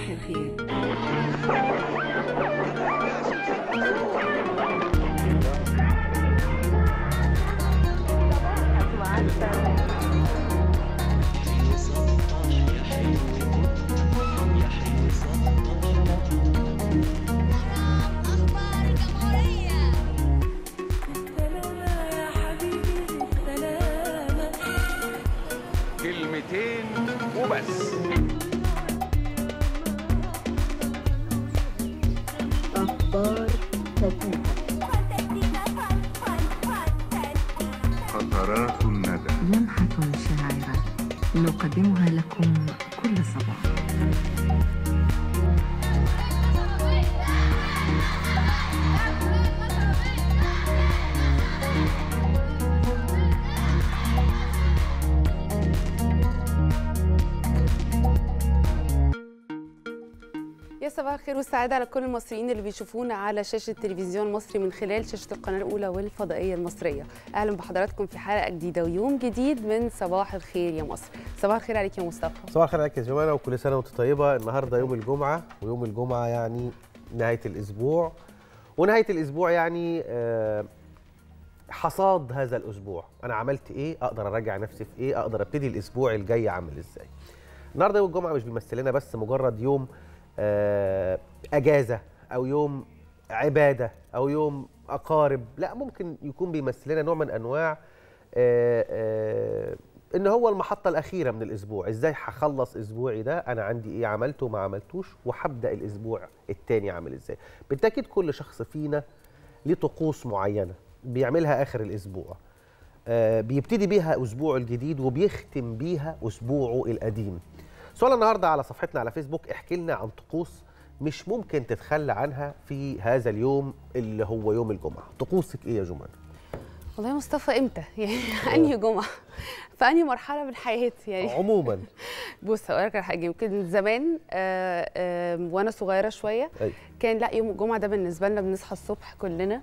صباح الخير أخبار الجمهورية سلامة يا حبيبي سلامة كلمتين وبس أخبار فتاة قطرات الندى لمحة شاعرة نقدمها لكم كل صباح يا صباح الخير والسعادة على كل المصريين اللي بيشوفونا على شاشة التلفزيون المصري من خلال شاشة القناة الأولى والفضائية المصرية أهلا بحضراتكم في حلقة جديدة ويوم جديد من صباح الخير يا مصر صباح الخير عليك يا مصطفى صباح الخير عليك يا جماعه وكل سنه وانت طيبه النهارده يوم الجمعه ويوم الجمعه يعني نهايه الاسبوع ونهايه الاسبوع يعني آه، حصاد هذا الاسبوع انا عملت ايه اقدر اراجع نفسي في ايه اقدر ابتدي الاسبوع الجاي عامل ازاي النهارده يوم الجمعه مش بيمثل لنا بس مجرد يوم آه، اجازه او يوم عباده او يوم اقارب لا ممكن يكون بيمثل لنا نوع من انواع آه، آه، ان هو المحطه الاخيره من الاسبوع ازاي هخلص اسبوعي ده انا عندي ايه عملته وما عملتوش وهبدا الاسبوع التاني عامل ازاي بالتاكيد كل شخص فينا ليه طقوس معينه بيعملها اخر الاسبوع آه، بيبتدي بيها اسبوعه الجديد وبيختم بيها اسبوعه القديم سؤال النهارده على صفحتنا على فيسبوك احكي لنا عن طقوس مش ممكن تتخلى عنها في هذا اليوم اللي هو يوم الجمعه طقوسك ايه يا جمانه والله يا مصطفى إمتى يعني أنهي جمعة في أنهي مرحلة من حياتي يعني عموما بص هقول لك على حاجة يمكن زمان آه، آه، وأنا صغيرة شوية أيوة. كان لا يوم الجمعة ده بالنسبة لنا بنصحى الصبح كلنا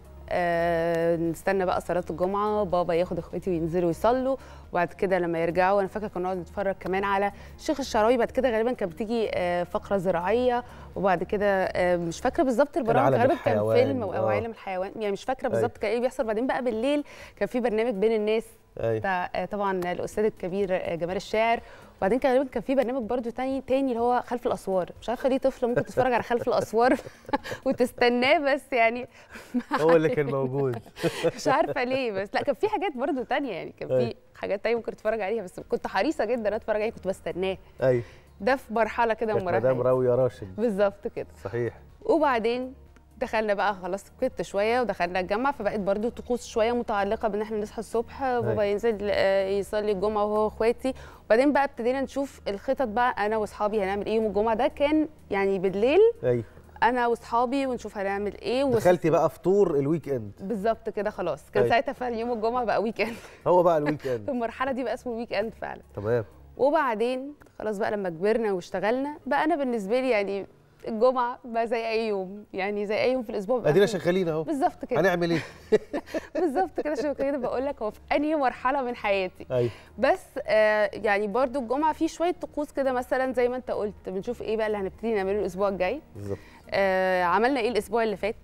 آه نستنى بقى صلاة الجمعة بابا ياخد اخواتي وينزلوا يصلوا وبعد كده لما يرجعوا انا فاكره كنا نقعد نتفرج كمان على شيخ الشعراوي بعد كده غالبا كانت بتيجي آه فقرة زراعية وبعد كده آه مش فاكرة بالظبط البرامج عالم غالبا كان الحيوان، فيلم او أو آه. عالم الحيوان يعني مش فاكرة بالظبط كان ايه بيحصل بعدين بقى بالليل كان في برنامج بين الناس أيوة. بتاع آه، طبعا الاستاذ الكبير آه، جمال الشاعر وبعدين كان غالبا كان في برنامج برضو تاني تاني اللي هو خلف الاسوار مش عارفه ليه طفل ممكن تتفرج على خلف الاسوار وتستناه بس يعني هو اللي كان موجود مش عارفه ليه بس لا كان في حاجات برضو تانية يعني كان في أيوة. حاجات تانية ممكن تتفرج عليها بس كنت حريصه جدا اتفرج عليه كنت بستناه ايوه ده في مرحله كده من كانت مدام مراحل راويه راشد بالظبط كده صحيح وبعدين دخلنا بقى خلاص كبرت شويه ودخلنا الجامعه فبقت برضو طقوس شويه متعلقه بان احنا نصحى الصبح بابا ينزل آه، يصلي الجمعه وهو واخواتي وبعدين بقى ابتدينا نشوف الخطط بقى انا واصحابي هنعمل ايه يوم الجمعه ده كان يعني بالليل ايوه انا واصحابي ونشوف هنعمل ايه وس- دخلتي بقى فطور الويك اند بالظبط كده خلاص كان أيوة. ساعتها فعلا يوم الجمعه بقى ويك اند هو بقى الويك في اند المرحله دي بقى اسمه ويك اند فعلا تمام وبعدين خلاص بقى لما كبرنا واشتغلنا بقى انا بالنسبه لي يعني الجمعه بقى زي اي يوم يعني زي اي يوم في الاسبوع بقى ادينا في- شغالين اهو بالظبط كده هنعمل ايه بالظبط كده عشان كده بقول لك هو في انهي مرحله من حياتي ايوه بس آه يعني برضو الجمعه في شويه طقوس كده مثلا زي ما انت قلت بنشوف ايه بقى اللي هنبتدي نعمله الاسبوع الجاي بالظبط آه عملنا ايه الاسبوع اللي فات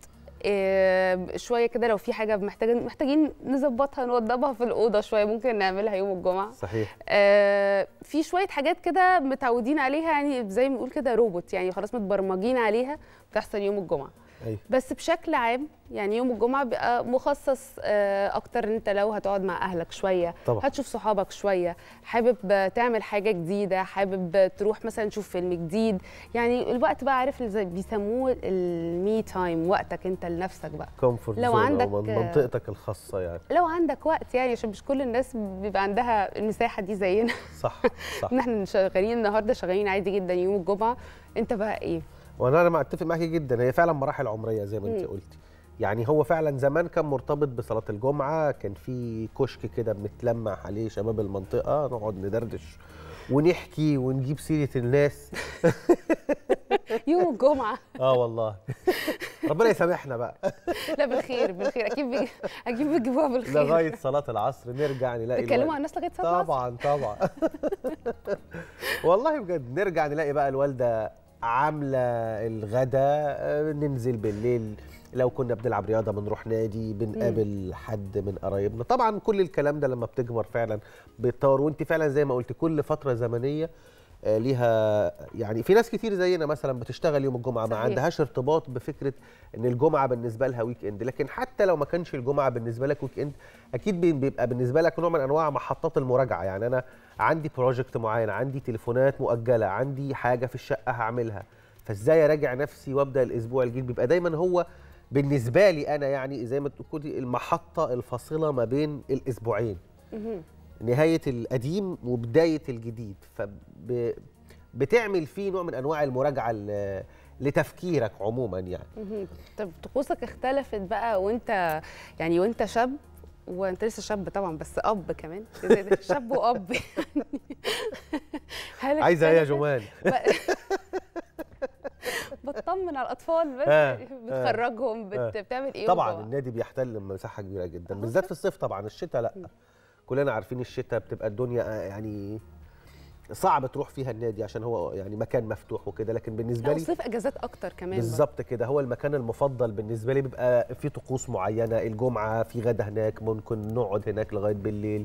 آه شويه كده لو في حاجه محتاجين محتاجين نظبطها نوضبها في الاوضه شويه ممكن نعملها يوم الجمعه صحيح آه في شويه حاجات كده متعودين عليها يعني زي ما بنقول كده روبوت يعني خلاص متبرمجين عليها بتحصل يوم الجمعه ايوه بس بشكل عام يعني يوم الجمعه بيبقى مخصص آه، اكتر ان انت لو هتقعد مع اهلك شويه طبعا. هتشوف صحابك شويه حابب آه، تعمل حاجه جديده حابب آه، تروح مثلا تشوف فيلم جديد يعني الوقت بقى عارف اللي زي بيسموه المي تايم وقتك انت لنفسك بقى كومفورت لو زون عندك- أو من- منطقتك الخاصه يعني لو عندك وقت يعني عشان مش كل الناس بيبقى عندها المساحه دي زينا صح صح ان احنا شغالين النهارده شغالين عادي جدا يوم الجمعه انت بقى ايه وانا انا متفق معاكي جدا هي فعلا مراحل عمريه زي ما انت مم. قلتي يعني هو فعلا زمان كان مرتبط بصلاه الجمعه كان في كشك كده بنتلمع عليه شباب المنطقه نقعد ندردش ونحكي ونجيب سيره الناس يوم الجمعه اه والله ربنا يسامحنا بقى لا بالخير بالخير اكيد بيجي اكيد بيجيبوها بالخير لغايه صلاه العصر نرجع نلاقي بيتكلموا الوالد- عن الناس لغايه صلاه العصر طبعا طبعا والله بجد نرجع نلاقي بقى الوالده عامله الغدا آه، ننزل بالليل لو كنا بنلعب رياضه بنروح نادي بنقابل حد من قرايبنا طبعا كل الكلام ده لما بتكبر فعلا بيتطور وانت فعلا زي ما قلت كل فتره زمنيه آه، ليها يعني في ناس كتير زينا مثلا بتشتغل يوم الجمعه ما صحيح. عندهاش ارتباط بفكره ان الجمعه بالنسبه لها ويك اند لكن حتى لو ما كانش الجمعه بالنسبه لك ويك اند اكيد بي- بيبقى بالنسبه لك نوع من انواع محطات المراجعه يعني انا عندي بروجكت معين عندي تليفونات مؤجله عندي حاجه في الشقه هعملها فازاي اراجع نفسي وابدا الاسبوع الجديد بيبقى دايما هو بالنسبه لي انا يعني زي ما تقولي المحطه الفاصله ما بين الاسبوعين نهايه القديم وبدايه الجديد فب بتعمل فيه نوع من انواع المراجعه ل- لتفكيرك عموما يعني مهم. طب طقوسك اختلفت بقى وانت يعني وانت شاب وانت لسه شاب طبعا بس اب كمان زي ده، شاب واب يعني هل عايزه ايه يا اختلفت؟ جمال بطمن على الاطفال بس آه، بتخرجهم بت... بتعمل ايه طبعا وجوه؟ النادي بيحتل مساحه كبيره جدا بالذات في الصيف طبعا الشتاء لا كلنا عارفين الشتاء بتبقى الدنيا آه، يعني صعب تروح فيها النادي عشان هو يعني مكان مفتوح وكده لكن بالنسبه لا لي وصيف اجازات اكتر كمان برضه. بالظبط كده هو المكان المفضل بالنسبه لي بيبقى في طقوس معينه الجمعه في غدا هناك ممكن نقعد هناك لغايه بالليل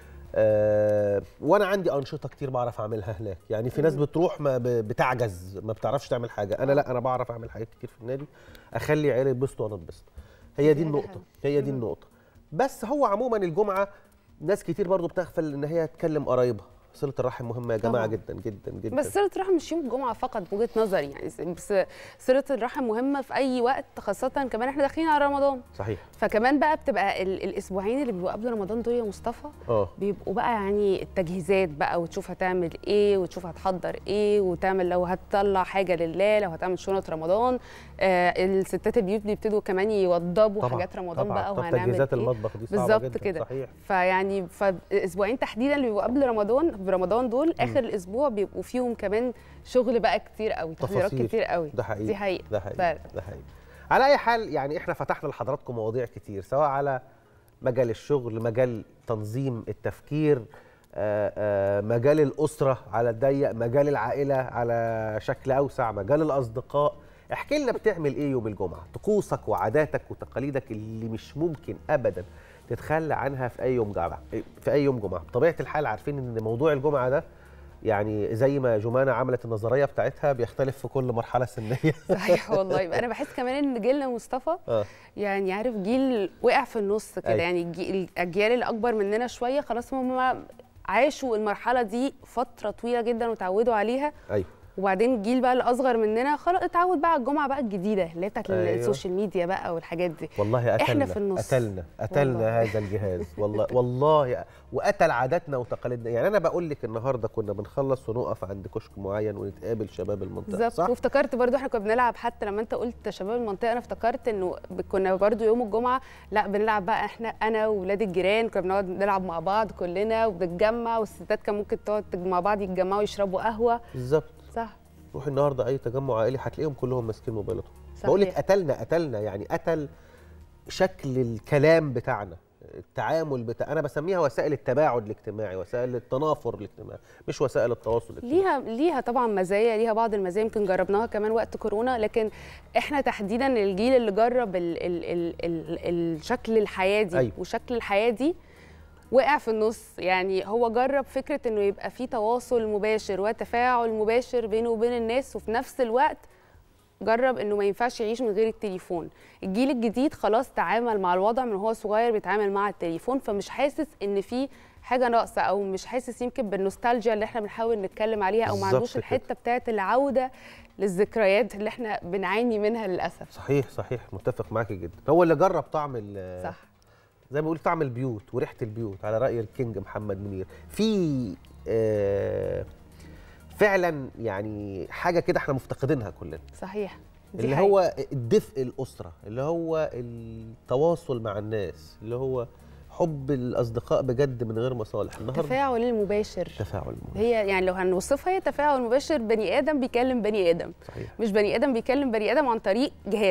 آه وانا عندي انشطه كتير بعرف اعملها هناك يعني في ناس بتروح ما ب- بتعجز ما بتعرفش تعمل حاجه انا لا انا بعرف اعمل حاجات كتير في النادي اخلي عيالي يتبسطوا وانا اتبسط هي دي حاجة النقطه هي دي النقطه بس هو عموما الجمعه ناس كتير برضو بتغفل ان هي تكلم قرايبها صله الرحم مهمه يا جماعه طبعاً. جدا جدا جدا بس صلة الرحم مش يوم الجمعة فقط من وجهة نظري يعني بس صلة الرحم مهمة في أي وقت خاصة كمان احنا داخلين على رمضان صحيح فكمان بقى بتبقى ال- الأسبوعين اللي بيبقوا قبل رمضان دول يا مصطفى اه بيبقوا بقى يعني التجهيزات بقى وتشوف هتعمل ايه وتشوف هتحضر ايه وتعمل لو هتطلع حاجة لله لو هتعمل شنط رمضان آه الستات البيوت بيبتدوا كمان يوضبوا طبعا حاجات رمضان طبعا. بقى طب وهنعمل تجهيزات ايه المطبخ دي صعبه بالظبط جدا كده. صحيح فيعني فاسبوعين تحديدا اللي بيبقوا قبل رمضان في رمضان دول اخر الاسبوع بيبقوا فيهم كمان شغل بقى كتير قوي تحضيرات تفاصيل. كتير قوي ده حقيقي دي حقيقه ده حقيقي فعلا. ده حقيقي على اي حال يعني احنا فتحنا لحضراتكم مواضيع كتير سواء على مجال الشغل مجال تنظيم التفكير آه، آه، مجال الاسره على الضيق مجال العائله على شكل اوسع مجال الاصدقاء احكي لنا بتعمل ايه يوم الجمعه طقوسك وعاداتك وتقاليدك اللي مش ممكن ابدا تتخلى عنها في اي يوم جمعه في اي يوم جمعه بطبيعه الحال عارفين ان موضوع الجمعه ده يعني زي ما جمانة عملت النظريه بتاعتها بيختلف في كل مرحله سنيه صحيح والله يبقى انا بحس كمان ان جيلنا مصطفى اه يعني عارف جيل وقع في النص كده أيوة. يعني الجي- الاجيال اللي اكبر مننا شويه خلاص هم عاشوا المرحله دي فتره طويله جدا وتعودوا عليها ايوه وبعدين الجيل بقى اللي اصغر مننا خلاص اتعود بقى على الجمعه بقى الجديده اللي هي بتاعت أيوة. السوشيال ميديا بقى والحاجات دي والله قتلنا إحنا في النص. قتلنا قتلنا والله. هذا الجهاز والله والله وقتل عاداتنا وتقاليدنا يعني انا بقول لك النهارده كنا بنخلص ونقف عند كشك معين ونتقابل شباب المنطقه بالظبط صح وافتكرت برضو احنا كنا بنلعب حتى لما انت قلت شباب المنطقه انا افتكرت انه ب- كنا برضو يوم الجمعه لا بنلعب بقى احنا انا واولاد الجيران كنا بنقعد نلعب مع بعض كلنا وبنتجمع والستات كان ممكن تقعد تج- مع بعض يتجمعوا يشربوا قهوه بالظبط صح روح النهارده اي تجمع عائلي هتلاقيهم كلهم ماسكين موبايلاتهم صحيح. بقول لك قتلنا قتلنا يعني قتل شكل الكلام بتاعنا التعامل بتاع انا بسميها وسائل التباعد الاجتماعي وسائل التنافر الاجتماعي مش وسائل التواصل الاجتماعي ليها ليها طبعا مزايا ليها بعض المزايا يمكن جربناها كمان وقت كورونا لكن احنا تحديدا الجيل اللي جرب ال ال ال ال الشكل الحياه دي أيوة. وشكل الحياه دي وقع في النص يعني هو جرب فكره انه يبقى في تواصل مباشر وتفاعل مباشر بينه وبين الناس وفي نفس الوقت جرب انه ما ينفعش يعيش من غير التليفون الجيل الجديد خلاص تعامل مع الوضع من هو صغير بيتعامل مع التليفون فمش حاسس ان في حاجه ناقصه او مش حاسس يمكن بالنوستالجيا اللي احنا بنحاول نتكلم عليها او ما بالظبط عندوش كده. الحته بتاعه العوده للذكريات اللي احنا بنعاني منها للاسف صحيح صحيح متفق معاكي جدا هو اللي جرب طعم ال- صح زي ما بقول طعم البيوت وريحه البيوت على راي الكينج محمد منير في آه فعلا يعني حاجه كده احنا مفتقدينها كلنا صحيح دي اللي حقيقة. هو الدفء الاسره اللي هو التواصل مع الناس اللي هو حب الاصدقاء بجد من غير مصالح النهارده التفاعل المباشر تفاعل هي يعني لو هنوصفها هي تفاعل مباشر بني ادم بيكلم بني ادم صحيح مش بني ادم بيكلم بني ادم عن طريق جهاز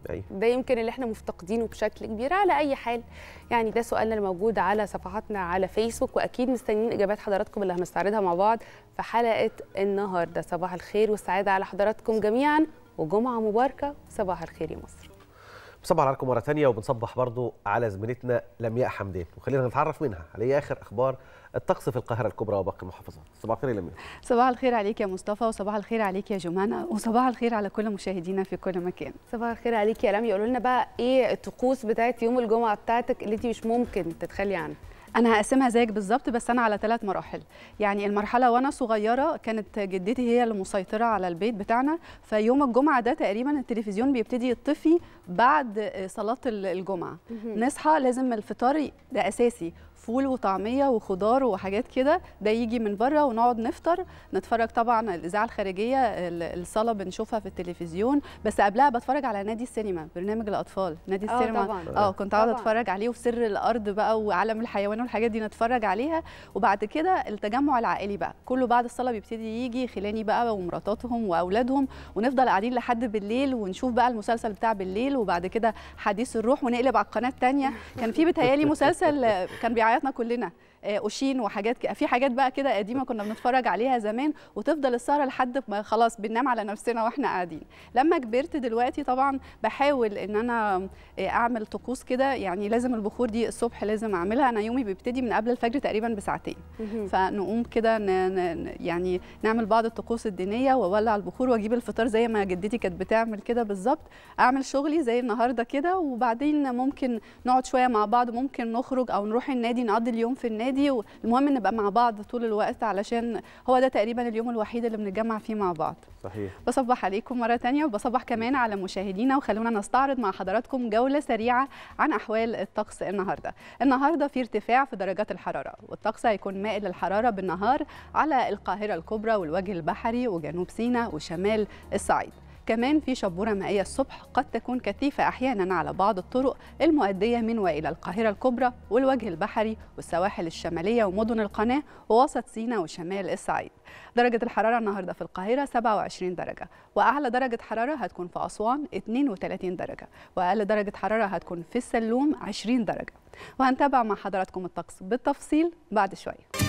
أيوة. ده يمكن اللي احنا مفتقدينه بشكل كبير على اي حال يعني ده سؤالنا اللي موجود على صفحاتنا على فيسبوك واكيد مستنيين اجابات حضراتكم اللي هنستعرضها مع بعض في حلقه النهارده صباح الخير والسعاده على حضراتكم جميعا وجمعه مباركه صباح الخير يا مصر بنصبح عليكم مرة تانية وبنصبح برضو على زميلتنا لمياء حمدان وخلينا نتعرف منها على إيه آخر أخبار الطقس في القاهرة الكبرى وباقي المحافظات صباح الخير يا لمياء صباح الخير عليك يا مصطفى وصباح الخير عليك يا جمانة وصباح الخير على كل مشاهدينا في كل مكان صباح الخير عليك يا لمي قولوا لنا بقى ايه الطقوس بتاعت يوم الجمعه بتاعتك اللي انت مش ممكن تتخلي عنها انا هقسمها زيك بالظبط بس انا على ثلاث مراحل يعني المرحله وانا صغيره كانت جدتي هي اللي مسيطره على البيت بتاعنا فيوم الجمعه ده تقريبا التلفزيون بيبتدي يطفي بعد صلاه الجمعه نصحى لازم الفطار ي- ده اساسي فول وطعميه وخضار وحاجات كده ده يجي من بره ونقعد نفطر نتفرج طبعا الاذاعه الخارجيه ال- الصلاه بنشوفها في التلفزيون بس قبلها بتفرج على نادي السينما برنامج الاطفال نادي آه السينما طبعاً. اه كنت قاعده طبعاً. اتفرج عليه وسر الارض بقى وعالم الحيوان والحاجات دي نتفرج عليها وبعد كده التجمع العائلي بقى كله بعد الصلاه بيبتدي يجي خلاني بقى ومراتاتهم واولادهم ونفضل قاعدين لحد بالليل ونشوف بقى المسلسل بتاع بالليل وبعد كده حديث الروح ونقلب على القناه الثانيه كان في بيتهيالي مسلسل آه، كان بيعيطنا كلنا آه، اوشين وحاجات ك- في حاجات بقى كده قديمه كنا بنتفرج عليها زمان وتفضل السهره لحد ما خلاص بننام على نفسنا واحنا قاعدين لما كبرت دلوقتي طبعا بحاول ان انا آه، اعمل طقوس كده يعني لازم البخور دي الصبح لازم اعملها انا يومي بيبتدي من قبل الفجر تقريبا بساعتين فنقوم كده ن- ن- يعني نعمل بعض الطقوس الدينيه واولع البخور واجيب الفطار زي ما جدتي كانت بتعمل كده بالظبط اعمل شغلي زي النهارده كده وبعدين ممكن نقعد شويه مع بعض ممكن نخرج او نروح النادي نقضي اليوم في النادي والمهم نبقى مع بعض طول الوقت علشان هو ده تقريبا اليوم الوحيد اللي بنتجمع فيه مع بعض صحيح بصبح عليكم مرة تانية وبصبح كمان على مشاهدينا وخلونا نستعرض مع حضراتكم جولة سريعة عن أحوال الطقس النهاردة النهاردة في ارتفاع في درجات الحرارة والطقس هيكون مائل للحرارة بالنهار على القاهرة الكبرى والوجه البحري وجنوب سيناء وشمال الصعيد كمان في شبورة مائية الصبح قد تكون كثيفة أحيانا على بعض الطرق المؤدية من وإلى القاهرة الكبرى والوجه البحري والسواحل الشمالية ومدن القناة ووسط سيناء وشمال الصعيد درجة الحرارة النهاردة في القاهرة 27 درجة وأعلى درجة حرارة هتكون في أسوان 32 درجة وأقل درجة حرارة هتكون في السلوم 20 درجة وهنتابع مع حضراتكم الطقس بالتفصيل بعد شوية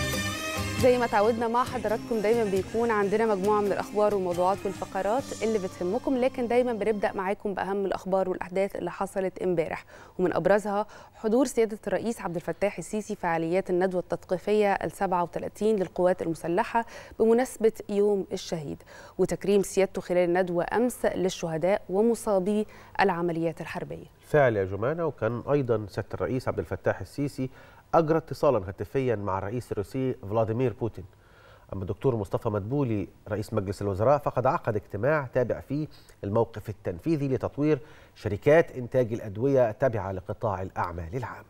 زي ما تعودنا مع حضراتكم دايما بيكون عندنا مجموعه من الاخبار والموضوعات والفقرات اللي بتهمكم لكن دايما بنبدا معاكم باهم الاخبار والاحداث اللي حصلت امبارح ومن ابرزها حضور سياده الرئيس عبد الفتاح السيسي فعاليات الندوه التثقيفيه ال 37 للقوات المسلحه بمناسبه يوم الشهيد وتكريم سيادته خلال الندوه امس للشهداء ومصابي العمليات الحربيه فعل يا جمانة وكان أيضا سيادة الرئيس عبد الفتاح السيسي أجرى اتصالا هاتفيا مع الرئيس الروسي فلاديمير بوتين أما الدكتور مصطفى مدبولي رئيس مجلس الوزراء فقد عقد اجتماع تابع فيه الموقف التنفيذي لتطوير شركات إنتاج الأدوية التابعة لقطاع الأعمال العام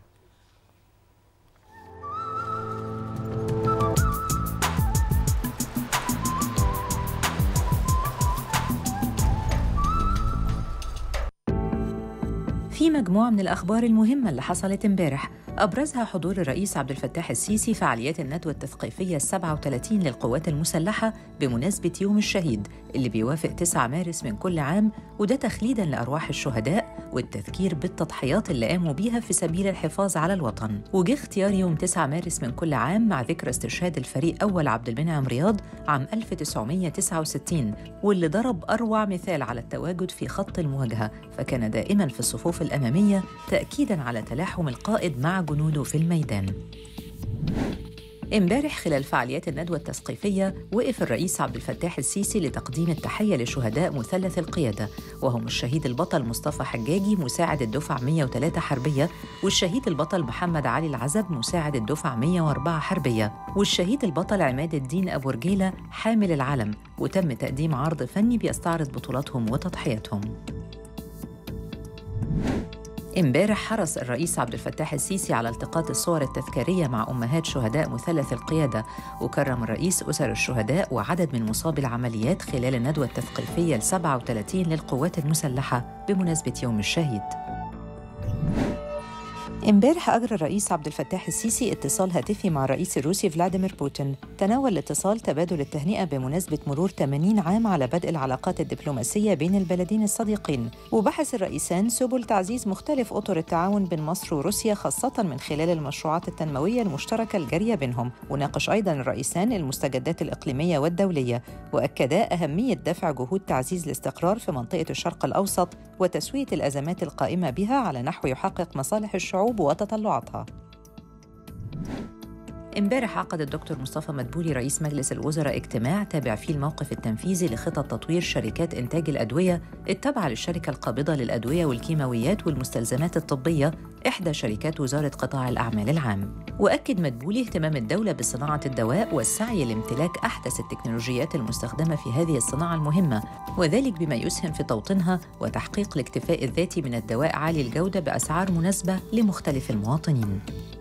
في مجموعة من الأخبار المهمة اللي حصلت امبارح أبرزها حضور الرئيس عبد الفتاح السيسي فعاليات الندوة التثقيفية السبعة وثلاثين للقوات المسلحة بمناسبة يوم الشهيد اللي بيوافق 9 مارس من كل عام وده تخليداً لأرواح الشهداء والتذكير بالتضحيات اللي قاموا بيها في سبيل الحفاظ على الوطن وجه اختيار يوم 9 مارس من كل عام مع ذكرى استشهاد الفريق أول عبد المنعم رياض عام 1969 واللي ضرب أروع مثال على التواجد في خط المواجهة فكان دائماً في الصفوف الأمامية تأكيداً على تلاحم القائد مع جنوده في الميدان امبارح خلال فعاليات الندوة التثقيفية وقف الرئيس عبد الفتاح السيسي لتقديم التحية لشهداء مثلث القيادة وهم الشهيد البطل مصطفى حجاجي مساعد الدفعة 103 حربية والشهيد البطل محمد علي العزب مساعد الدفعة 104 حربية والشهيد البطل عماد الدين أبو رجيلة حامل العلم وتم تقديم عرض فني بيستعرض بطولاتهم وتضحياتهم امبارح حرص الرئيس عبد الفتاح السيسي على التقاط الصور التذكارية مع أمهات شهداء مثلث القيادة وكرم الرئيس أسر الشهداء وعدد من مصابي العمليات خلال الندوة التثقيفية ال 37 للقوات المسلحة بمناسبة يوم الشهيد امبارح أجرى الرئيس عبد الفتاح السيسي اتصال هاتفي مع الرئيس الروسي فلاديمير بوتين تناول الاتصال تبادل التهنئة بمناسبة مرور 80 عام على بدء العلاقات الدبلوماسية بين البلدين الصديقين وبحث الرئيسان سبل تعزيز مختلف أطر التعاون بين مصر وروسيا خاصة من خلال المشروعات التنموية المشتركة الجارية بينهم وناقش أيضا الرئيسان المستجدات الإقليمية والدولية وأكدا أهمية دفع جهود تعزيز الاستقرار في منطقة الشرق الأوسط وتسوية الأزمات القائمة بها على نحو يحقق مصالح الشعوب وتطلعاتها امبارح عقد الدكتور مصطفى مدبولي رئيس مجلس الوزراء اجتماع تابع فيه الموقف التنفيذي لخطط تطوير شركات إنتاج الأدوية التابعة للشركة القابضة للأدوية والكيماويات والمستلزمات الطبية إحدى شركات وزارة قطاع الأعمال العام. وأكد مدبولي اهتمام الدولة بصناعة الدواء والسعي لامتلاك أحدث التكنولوجيات المستخدمة في هذه الصناعة المهمة، وذلك بما يسهم في توطينها وتحقيق الاكتفاء الذاتي من الدواء عالي الجودة بأسعار مناسبة لمختلف المواطنين.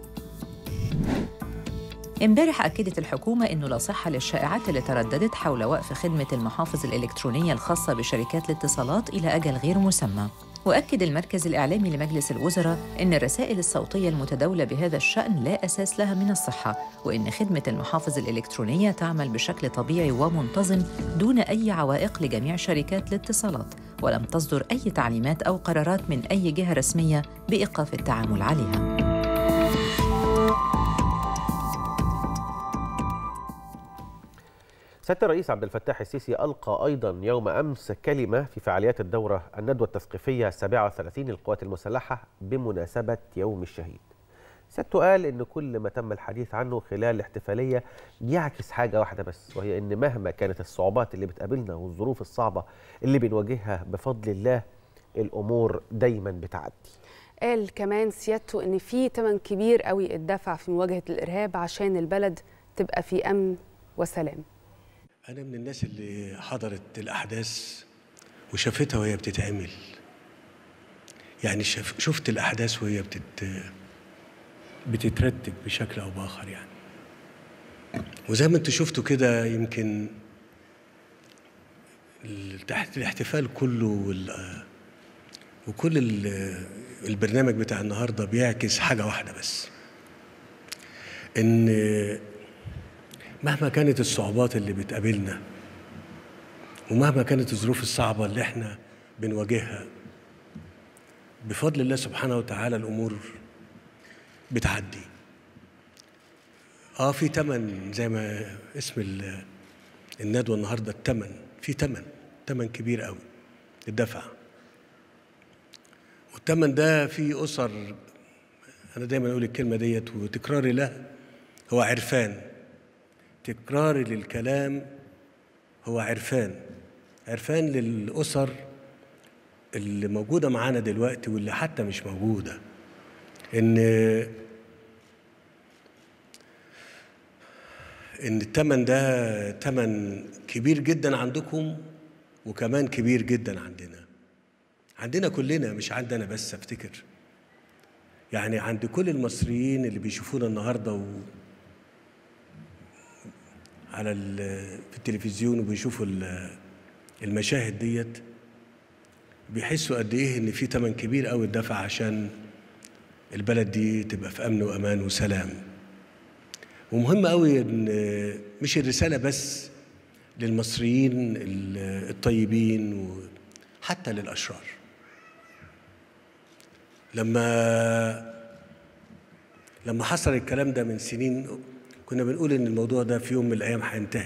امبارح أكدت الحكومة أنه لا صحة للشائعات اللي ترددت حول وقف خدمة المحافظ الإلكترونية الخاصة بشركات الاتصالات إلى أجل غير مسمى. وأكد المركز الإعلامي لمجلس الوزراء أن الرسائل الصوتية المتداولة بهذا الشأن لا أساس لها من الصحة وأن خدمة المحافظ الإلكترونية تعمل بشكل طبيعي ومنتظم دون أي عوائق لجميع شركات الاتصالات ولم تصدر أي تعليمات أو قرارات من أي جهة رسمية بإيقاف التعامل عليها. سياده الرئيس عبد الفتاح السيسي القى ايضا يوم امس كلمه في فعاليات الدوره الندوه التثقيفيه 37 للقوات المسلحه بمناسبه يوم الشهيد. سيادته قال ان كل ما تم الحديث عنه خلال الاحتفاليه بيعكس حاجه واحده بس وهي ان مهما كانت الصعوبات اللي بتقابلنا والظروف الصعبه اللي بنواجهها بفضل الله الامور دايما بتعدي. قال كمان سيادته ان في ثمن كبير قوي اتدفع في مواجهه الارهاب عشان البلد تبقى في امن وسلام أنا من الناس اللي حضرت الأحداث وشافتها وهي بتتعمل يعني شف شفت الأحداث وهي بتت بتترتب بشكل أو بآخر يعني وزي ما انتوا شفتوا كده يمكن ال- تحت الاحتفال كله وال وكل ال- البرنامج بتاع النهارده بيعكس حاجة واحدة بس إن مهما كانت الصعوبات اللي بتقابلنا ومهما كانت الظروف الصعبة اللي احنا بنواجهها بفضل الله سبحانه وتعالى الأمور بتعدي اه في تمن زي ما اسم ال- الندوة النهاردة التمن في تمن تمن كبير قوي الدفع والتمن ده في أسر أنا دايما أقول الكلمة ديت وتكراري له هو عرفان تكراري للكلام هو عرفان عرفان للأسر اللي موجودة معانا دلوقتي واللي حتى مش موجودة إن إن التمن ده تمن كبير جدا عندكم وكمان كبير جدا عندنا عندنا كلنا مش عندنا بس افتكر يعني عند كل المصريين اللي بيشوفونا النهارده و على ال- في التلفزيون وبيشوفوا ال- المشاهد ديت بيحسوا قد ايه ان في تمن كبير قوي اتدفع عشان البلد دي تبقى في امن وامان وسلام ومهم قوي ان مش الرساله بس للمصريين ال- الطيبين وحتى للاشرار لما لما حصل الكلام ده من سنين كنا بنقول ان الموضوع ده في يوم من الايام هينتهي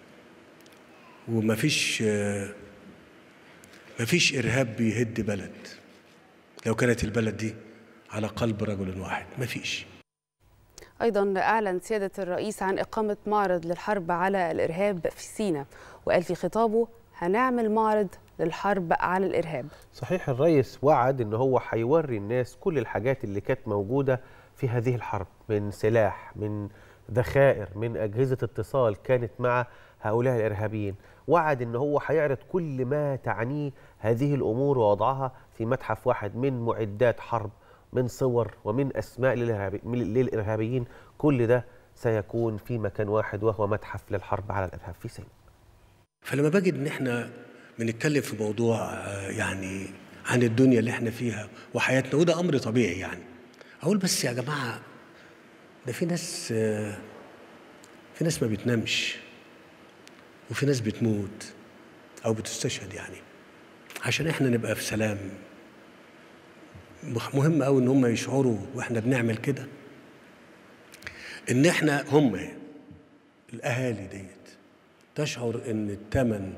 ومفيش آه، مفيش ارهاب بيهد بلد لو كانت البلد دي على قلب رجل واحد مفيش أيضا أعلن سيادة الرئيس عن إقامة معرض للحرب على الإرهاب في سينا وقال في خطابه هنعمل معرض للحرب على الإرهاب صحيح الرئيس وعد ان هو هيوري الناس كل الحاجات اللي كانت موجوده في هذه الحرب من سلاح من ذخائر من اجهزه اتصال كانت مع هؤلاء الارهابيين وعد ان هو هيعرض كل ما تعنيه هذه الامور ووضعها في متحف واحد من معدات حرب من صور ومن اسماء للإرهابي- للارهابيين كل ده سيكون في مكان واحد وهو متحف للحرب على الارهاب في سينا فلما بجد ان احنا بنتكلم في موضوع آه، يعني عن الدنيا اللي احنا فيها وحياتنا وده امر طبيعي يعني اقول بس يا جماعه ده في ناس آه، في ناس ما بتنامش وفي ناس بتموت او بتستشهد يعني عشان احنا نبقى في سلام مح- مهم قوي ان هم يشعروا واحنا بنعمل كده ان احنا هم الاهالي ديت تشعر ان الثمن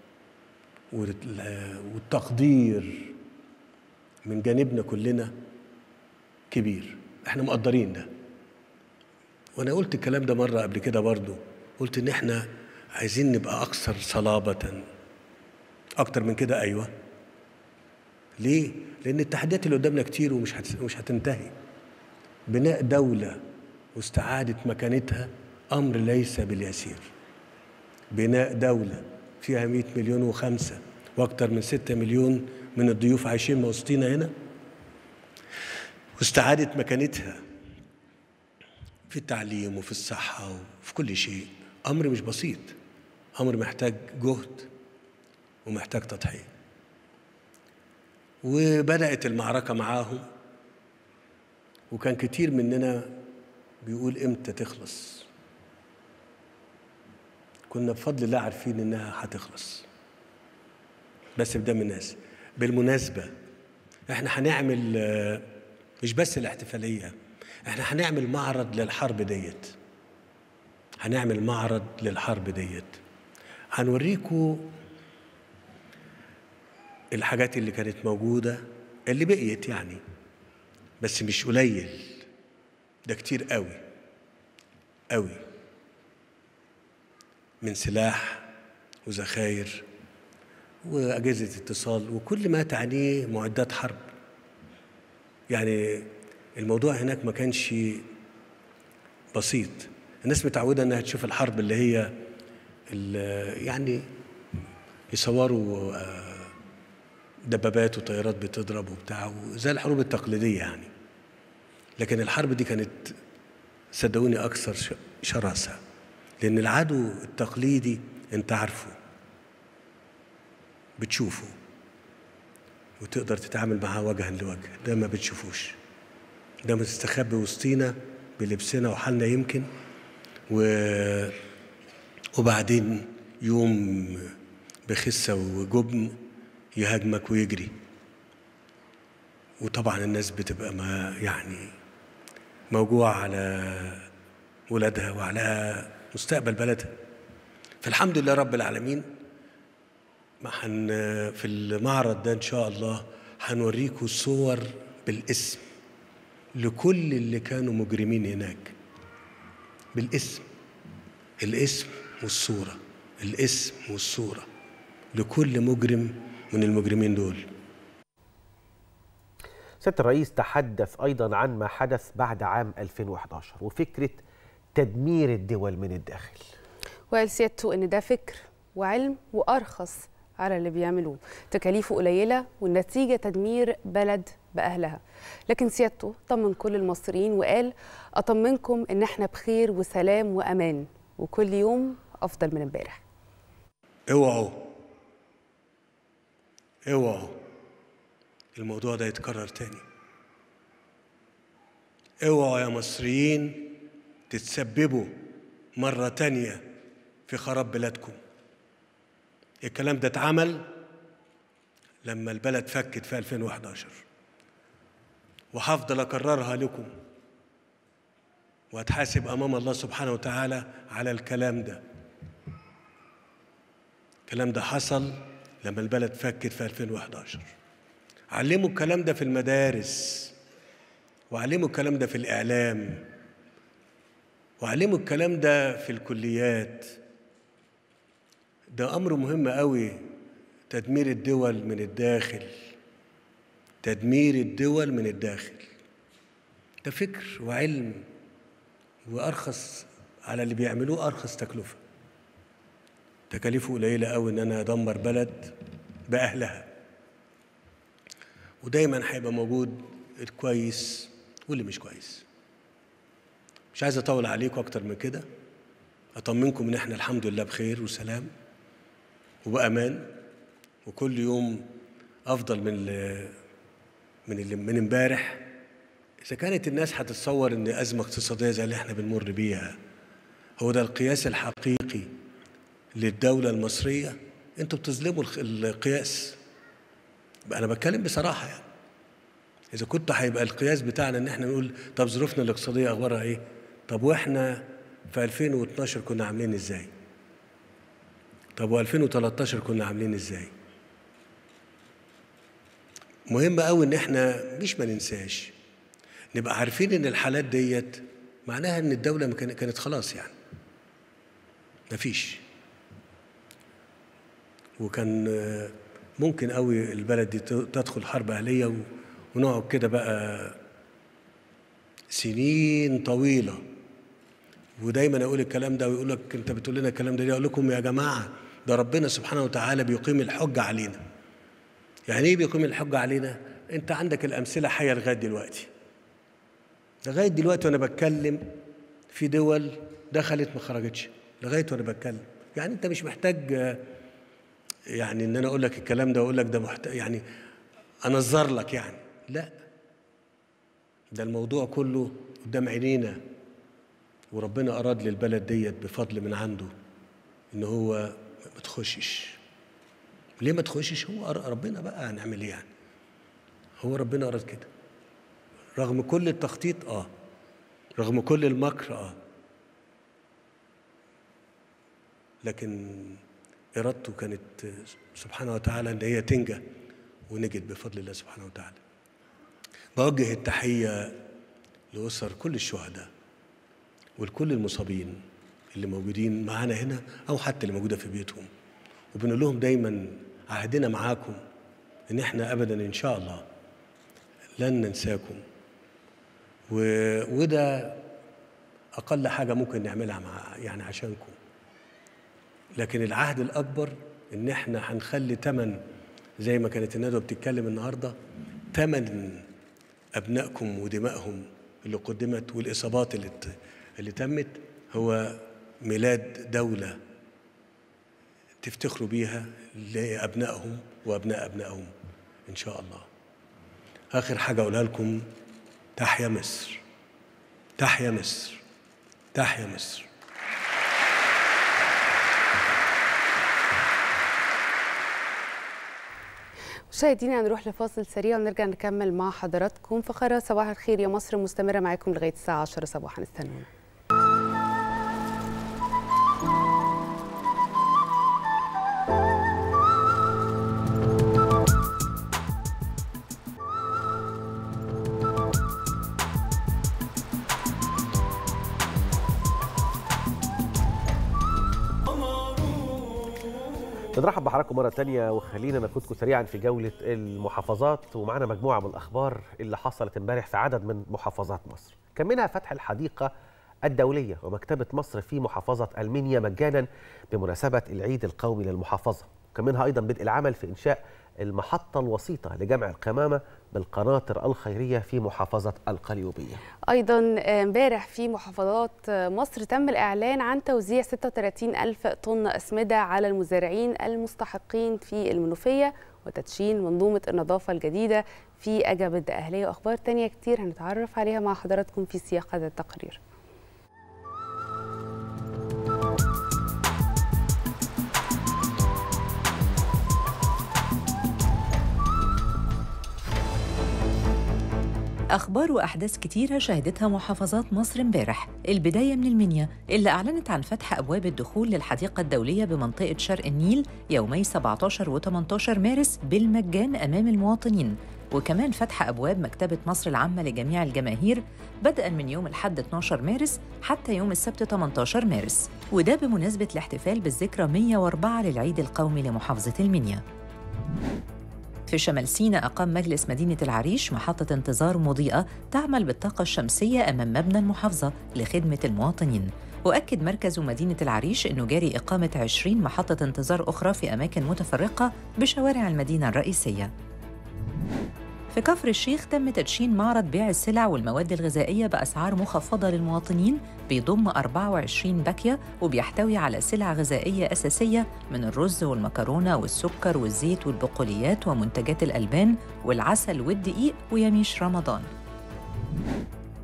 وال- والتقدير من جانبنا كلنا كبير احنا مقدرين ده وانا قلت الكلام ده مره قبل كده برضو قلت ان احنا عايزين نبقى اكثر صلابه اكتر من كده ايوه ليه لان التحديات اللي قدامنا كتير ومش هت... مش هتنتهي بناء دوله واستعاده مكانتها امر ليس باليسير بناء دوله فيها 100 مليون وخمسه واكتر من 6 مليون من الضيوف عايشين وسطينا هنا واستعاده مكانتها في التعليم وفي الصحة وفي كل شيء أمر مش بسيط أمر محتاج جهد ومحتاج تضحية وبدأت المعركة معاهم وكان كتير مننا بيقول إمتى تخلص كنا بفضل الله عارفين إنها هتخلص بس بدم الناس بالمناسبة احنا هنعمل آه، مش بس الاحتفالية احنا هنعمل معرض للحرب ديت هنعمل معرض للحرب ديت هنوريكم الحاجات اللي كانت موجودة اللي بقيت يعني بس مش قليل ده كتير قوي قوي من سلاح وذخاير وأجهزة اتصال وكل ما تعنيه معدات حرب يعني الموضوع هناك ما كانش بسيط الناس متعودة انها تشوف الحرب اللي هي ال- يعني يصوروا آه، دبابات وطيارات بتضرب وبتاع زي الحروب التقليدية يعني لكن الحرب دي كانت صدقوني أكثر ش- شراسة لأن العدو التقليدي أنت عارفه بتشوفه وتقدر تتعامل معاه وجها لوجه ده ما بتشوفوش ده مستخبي وسطينا بلبسنا وحالنا يمكن و... وبعدين يوم بخسة وجبن يهاجمك ويجري وطبعا الناس بتبقى ما يعني موجوعة على ولادها وعلى مستقبل بلدها فالحمد لله رب العالمين ما حن في المعرض ده ان شاء الله هنوريكم صور بالاسم لكل اللي كانوا مجرمين هناك بالاسم الاسم والصورة الاسم والصورة لكل مجرم من المجرمين دول سياده الرئيس تحدث ايضا عن ما حدث بعد عام 2011 وفكره تدمير الدول من الداخل وقال سيادته ان ده فكر وعلم وارخص على اللي بيعملوه تكاليفه قليله والنتيجه تدمير بلد باهلها لكن سيادته طمن كل المصريين وقال اطمنكم ان احنا بخير وسلام وامان وكل يوم افضل من امبارح اوعوا اوعوا الموضوع ده يتكرر تاني اوعوا يا مصريين تتسببوا مرة تانية في خراب بلادكم الكلام ده اتعمل لما البلد فكت في 2011 وهفضل اكررها لكم واتحاسب امام الله سبحانه وتعالى على الكلام ده الكلام ده حصل لما البلد فكت في 2011 علموا الكلام ده في المدارس وعلموا الكلام ده في الإعلام وعلموا الكلام ده في الكليات ده أمر مهم قوي تدمير الدول من الداخل تدمير الدول من الداخل ده فكر وعلم وأرخص على اللي بيعملوه أرخص تكلفة تكاليفه قليلة قوي إن أنا أدمر بلد بأهلها ودايما هيبقى موجود الكويس واللي مش كويس مش عايز أطول عليكم أكتر من كده أطمنكم إن إحنا الحمد لله بخير وسلام وبأمان وكل يوم أفضل من ال- من اللي من امبارح إذا كانت الناس هتتصور إن أزمة اقتصادية زي اللي إحنا بنمر بيها هو ده القياس الحقيقي للدولة المصرية أنتوا بتظلموا الخ- القياس بقى أنا بتكلم بصراحة يعني إذا كنت هيبقى القياس بتاعنا إن إحنا نقول طب ظروفنا الاقتصادية أخبارها إيه؟ طب وإحنا في 2012 كنا عاملين إزاي؟ طب و2013 كنا عاملين إزاي؟ مهم قوي إن إحنا مش ما ننساش نبقى عارفين إن الحالات ديت معناها إن الدولة ما كان- كانت خلاص يعني مفيش وكان آه، ممكن قوي البلد دي ت- تدخل حرب أهلية و- ونقعد كده بقى سنين طويلة ودايما أقول الكلام ده ويقول لك أنت بتقول لنا الكلام ده ليه؟ أقول لكم يا جماعة ده ربنا سبحانه وتعالى بيقيم الحجة علينا يعني إيه بيقيم الحجة علينا؟ أنت عندك الأمثلة حية لغاية دلوقتي لغاية دلوقتي وأنا بتكلم في دول دخلت ما خرجتش لغاية وأنا بتكلم يعني أنت مش محتاج آه، يعني ان انا اقول لك الكلام ده واقول لك ده محت... يعني انظر لك يعني لا ده الموضوع كله قدام عينينا وربنا اراد للبلد ديت بفضل من عنده ان هو ما تخشش ليه ما تخشش هو أر- ربنا بقى هنعمل ايه يعني هو ربنا اراد كده رغم كل التخطيط اه رغم كل المكر اه لكن ارادته كانت سبحانه وتعالى ان هي تنجح ونجت بفضل الله سبحانه وتعالى بوجه التحيه لاسر كل الشهداء ولكل المصابين اللي موجودين معانا هنا او حتى اللي موجوده في بيوتهم وبنقول لهم دايما عهدنا معاكم ان احنا ابدا ان شاء الله لن ننساكم و... وده اقل حاجه ممكن نعملها مع يعني عشانكم لكن العهد الأكبر إن إحنا هنخلي تمن زي ما كانت الندوة بتتكلم النهاردة تمن أبنائكم ودمائهم اللي قدمت والإصابات اللي ت- اللي تمت هو ميلاد دولة تفتخروا بيها لأبنائهم وأبناء أبنائهم إن شاء الله آخر حاجة أقولها لكم تحيا مصر تحيا مصر تحيا مصر مشاهدينا هنروح لفاصل سريع ونرجع نكمل مع حضراتكم فقرة صباح الخير يا مصر مستمرة معاكم لغاية الساعة 10 صباحا استنونا نرحب بحضراتكم مرة تانية وخلينا ناخدكم سريعا في جولة المحافظات ومعنا مجموعة من الأخبار اللي حصلت امبارح في عدد من محافظات مصر كان منها فتح الحديقة الدولية ومكتبة مصر في محافظة المنيا مجانا بمناسبة العيد القومي للمحافظة وكان منها أيضا بدء العمل في إنشاء المحطة الوسيطة لجمع القمامة بالقناطر الخيرية في محافظة القليوبية ايضا امبارح في محافظات مصر تم الاعلان عن توزيع 36 الف طن اسمده على المزارعين المستحقين في المنوفيه وتدشين منظومه النظافه الجديده في اجابه اهليه واخبار تانية كتير هنتعرف عليها مع حضراتكم في سياق هذا التقرير أخبار وأحداث كتيرة شهدتها محافظات مصر امبارح البداية من المنيا اللي أعلنت عن فتح أبواب الدخول للحديقة الدولية بمنطقة شرق النيل يومي 17 و 18 مارس بالمجان أمام المواطنين وكمان فتح أبواب مكتبة مصر العامة لجميع الجماهير بدءا من يوم الحد 12 مارس حتى يوم السبت 18 مارس وده بمناسبة الاحتفال بالذكرى 104 للعيد القومي لمحافظة المنيا في شمال سيناء أقام مجلس مدينة العريش محطة انتظار مضيئة تعمل بالطاقة الشمسية أمام مبنى المحافظة لخدمة المواطنين وأكد مركز مدينة العريش أنه جاري إقامة 20 محطة انتظار أخرى في أماكن متفرقة بشوارع المدينة الرئيسية في كفر الشيخ تم تدشين معرض بيع السلع والمواد الغذائية بأسعار مخفضة للمواطنين بيضم 24 باكية وبيحتوي على سلع غذائية أساسية من الرز والمكرونة والسكر والزيت والبقوليات ومنتجات الألبان والعسل والدقيق ويميش رمضان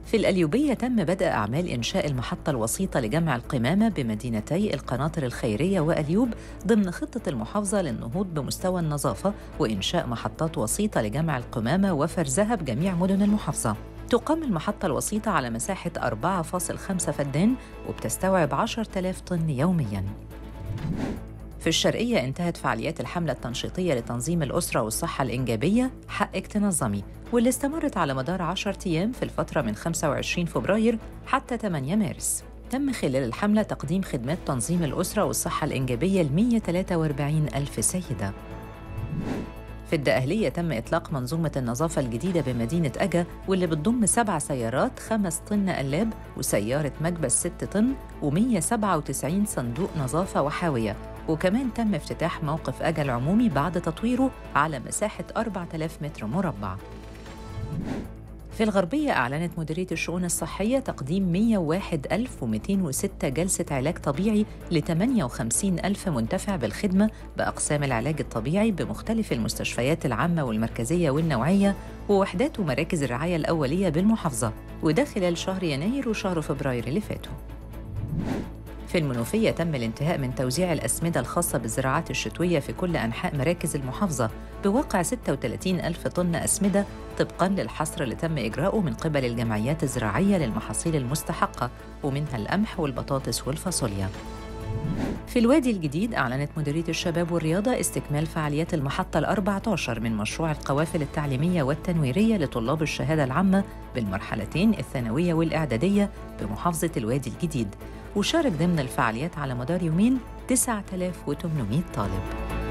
في الأليوبية تم بدء أعمال إنشاء المحطة الوسيطة لجمع القمامة بمدينتي القناطر الخيرية وأليوب ضمن خطة المحافظة للنهوض بمستوى النظافة وإنشاء محطات وسيطة لجمع القمامة وفرزها بجميع مدن المحافظة. تقام المحطة الوسيطة على مساحة 4.5 فدان وبتستوعب 10,000 طن يومياً. في الشرقية انتهت فعاليات الحملة التنشيطية لتنظيم الأسرة والصحة الإنجابية حقك تنظمي واللي استمرت على مدار 10 أيام في الفترة من 25 فبراير حتى 8 مارس تم خلال الحملة تقديم خدمات تنظيم الأسرة والصحة الإنجابية ل 143 ألف سيدة في الدقهلية تم إطلاق منظومة النظافة الجديدة بمدينة أجا واللي بتضم سبع سيارات خمس طن قلاب وسيارة مكبس ست طن و197 صندوق نظافة وحاوية وكمان تم افتتاح موقف أجا العمومي بعد تطويره على مساحة 4000 متر مربع في الغربية أعلنت مديرية الشؤون الصحية تقديم 101206 جلسة علاج طبيعي ل 58 ألف منتفع بالخدمة بأقسام العلاج الطبيعي بمختلف المستشفيات العامة والمركزية والنوعية ووحدات ومراكز الرعاية الأولية بالمحافظة وده خلال شهر يناير وشهر فبراير اللي فاتوا في المنوفية تم الانتهاء من توزيع الأسمدة الخاصة بالزراعات الشتوية في كل أنحاء مراكز المحافظة بواقع 36 ألف طن أسمدة طبقاً للحصر اللي تم إجراؤه من قبل الجمعيات الزراعية للمحاصيل المستحقة ومنها القمح والبطاطس والفاصوليا في الوادي الجديد أعلنت مديرية الشباب والرياضة استكمال فعاليات المحطة ال14 من مشروع القوافل التعليمية والتنويرية لطلاب الشهادة العامة بالمرحلتين الثانوية والإعدادية بمحافظة الوادي الجديد وشارك ضمن الفعاليات على مدار يومين 9800 طالب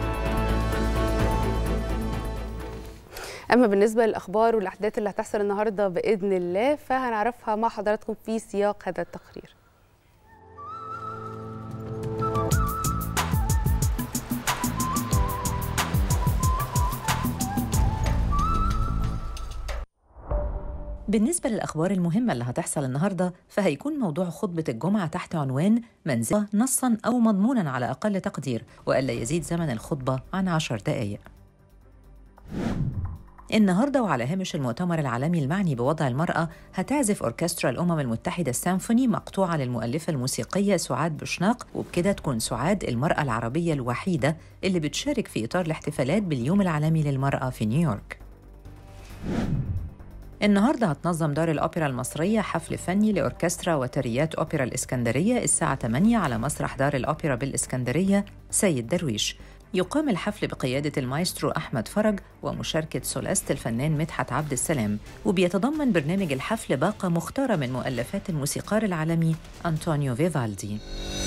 اما بالنسبه للاخبار والاحداث اللي هتحصل النهارده باذن الله فهنعرفها مع حضراتكم في سياق هذا التقرير بالنسبة للأخبار المهمة اللي هتحصل النهاردة فهيكون موضوع خطبة الجمعة تحت عنوان منزل نصاً أو مضموناً على أقل تقدير وألا يزيد زمن الخطبة عن عشر دقائق النهارده وعلى هامش المؤتمر العالمي المعني بوضع المرأة هتعزف أوركسترا الأمم المتحدة السامفوني مقطوعة للمؤلفة الموسيقية سعاد بوشناق وبكده تكون سعاد المرأة العربية الوحيدة اللي بتشارك في إطار الاحتفالات باليوم العالمي للمرأة في نيويورك. النهارده هتنظم دار الأوبرا المصرية حفل فني لأوركسترا وتريات أوبرا الإسكندرية الساعة 8 على مسرح دار الأوبرا بالإسكندرية سيد درويش يقام الحفل بقيادة المايسترو أحمد فرج ومشاركة سولاست الفنان مدحت عبد السلام وبيتضمن برنامج الحفل باقة مختارة من مؤلفات الموسيقار العالمي أنطونيو فيفالدي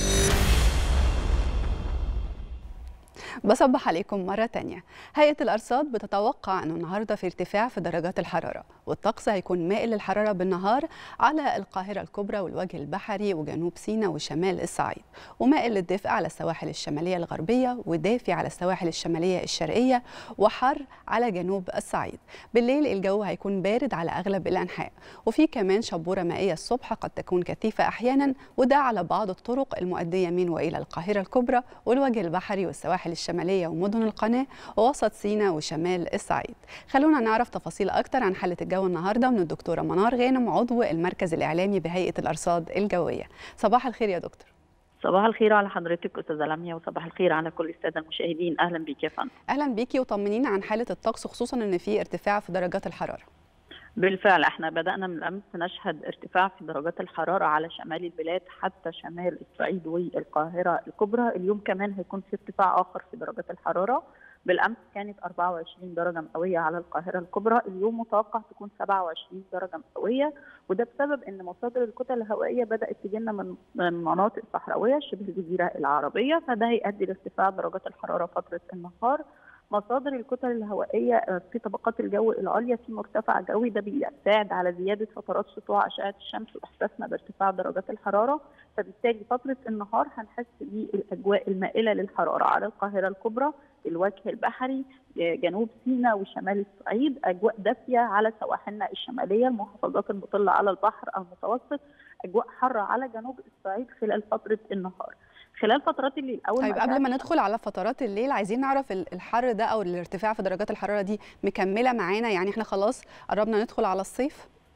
بصبح عليكم مرة تانية هيئة الأرصاد بتتوقع أنه النهاردة في ارتفاع في درجات الحرارة والطقس هيكون مائل للحرارة بالنهار على القاهرة الكبرى والوجه البحري وجنوب سيناء وشمال الصعيد ومائل للدفء على السواحل الشمالية الغربية ودافي على السواحل الشمالية الشرقية وحر على جنوب الصعيد بالليل الجو هيكون بارد على أغلب الأنحاء وفي كمان شبورة مائية الصبح قد تكون كثيفة أحيانا وده على بعض الطرق المؤدية من وإلى القاهرة الكبرى والوجه البحري والسواحل الشمالية ومدن القناة ووسط سيناء وشمال الصعيد خلونا نعرف تفاصيل أكتر عن حالة الجو النهاردة من الدكتورة منار غانم عضو المركز الإعلامي بهيئة الأرصاد الجوية صباح الخير يا دكتور صباح الخير على حضرتك استاذه لميا وصباح الخير على كل الساده المشاهدين اهلا بيك يا فندم أهلا بيكي وطمنينا عن حالة الطقس خصوصا أن في ارتفاع في درجات الحرارة بالفعل احنا بدانا من امس نشهد ارتفاع في درجات الحراره على شمال البلاد حتى شمال الصعيد والقاهره الكبرى اليوم كمان هيكون في ارتفاع اخر في درجات الحراره بالامس كانت 24 درجه مئويه على القاهره الكبرى اليوم متوقع تكون 27 درجه مئويه وده بسبب ان مصادر الكتل الهوائيه بدات تجينا من من مناطق صحراويه شبه الجزيره العربيه فده هيؤدي لارتفاع درجات الحراره فتره النهار مصادر الكتل الهوائيه في طبقات الجو العليا في مرتفع جوي ده بيساعد على زياده فترات سطوع اشعه الشمس واحساسنا بارتفاع درجات الحراره فبالتالي فتره النهار هنحس بالاجواء المائله للحراره على القاهره الكبرى الوجه البحري جنوب سيناء وشمال الصعيد اجواء دافيه على سواحلنا الشماليه المحافظات المطله على البحر المتوسط اجواء حاره على جنوب الصعيد خلال فتره النهار خلال فترات الليل اول طيب قبل ما ندخل على فترات الليل عايزين نعرف الحر ده او الارتفاع في درجات الحراره دي مكمله معانا يعني احنا خلاص قربنا ندخل على الصيف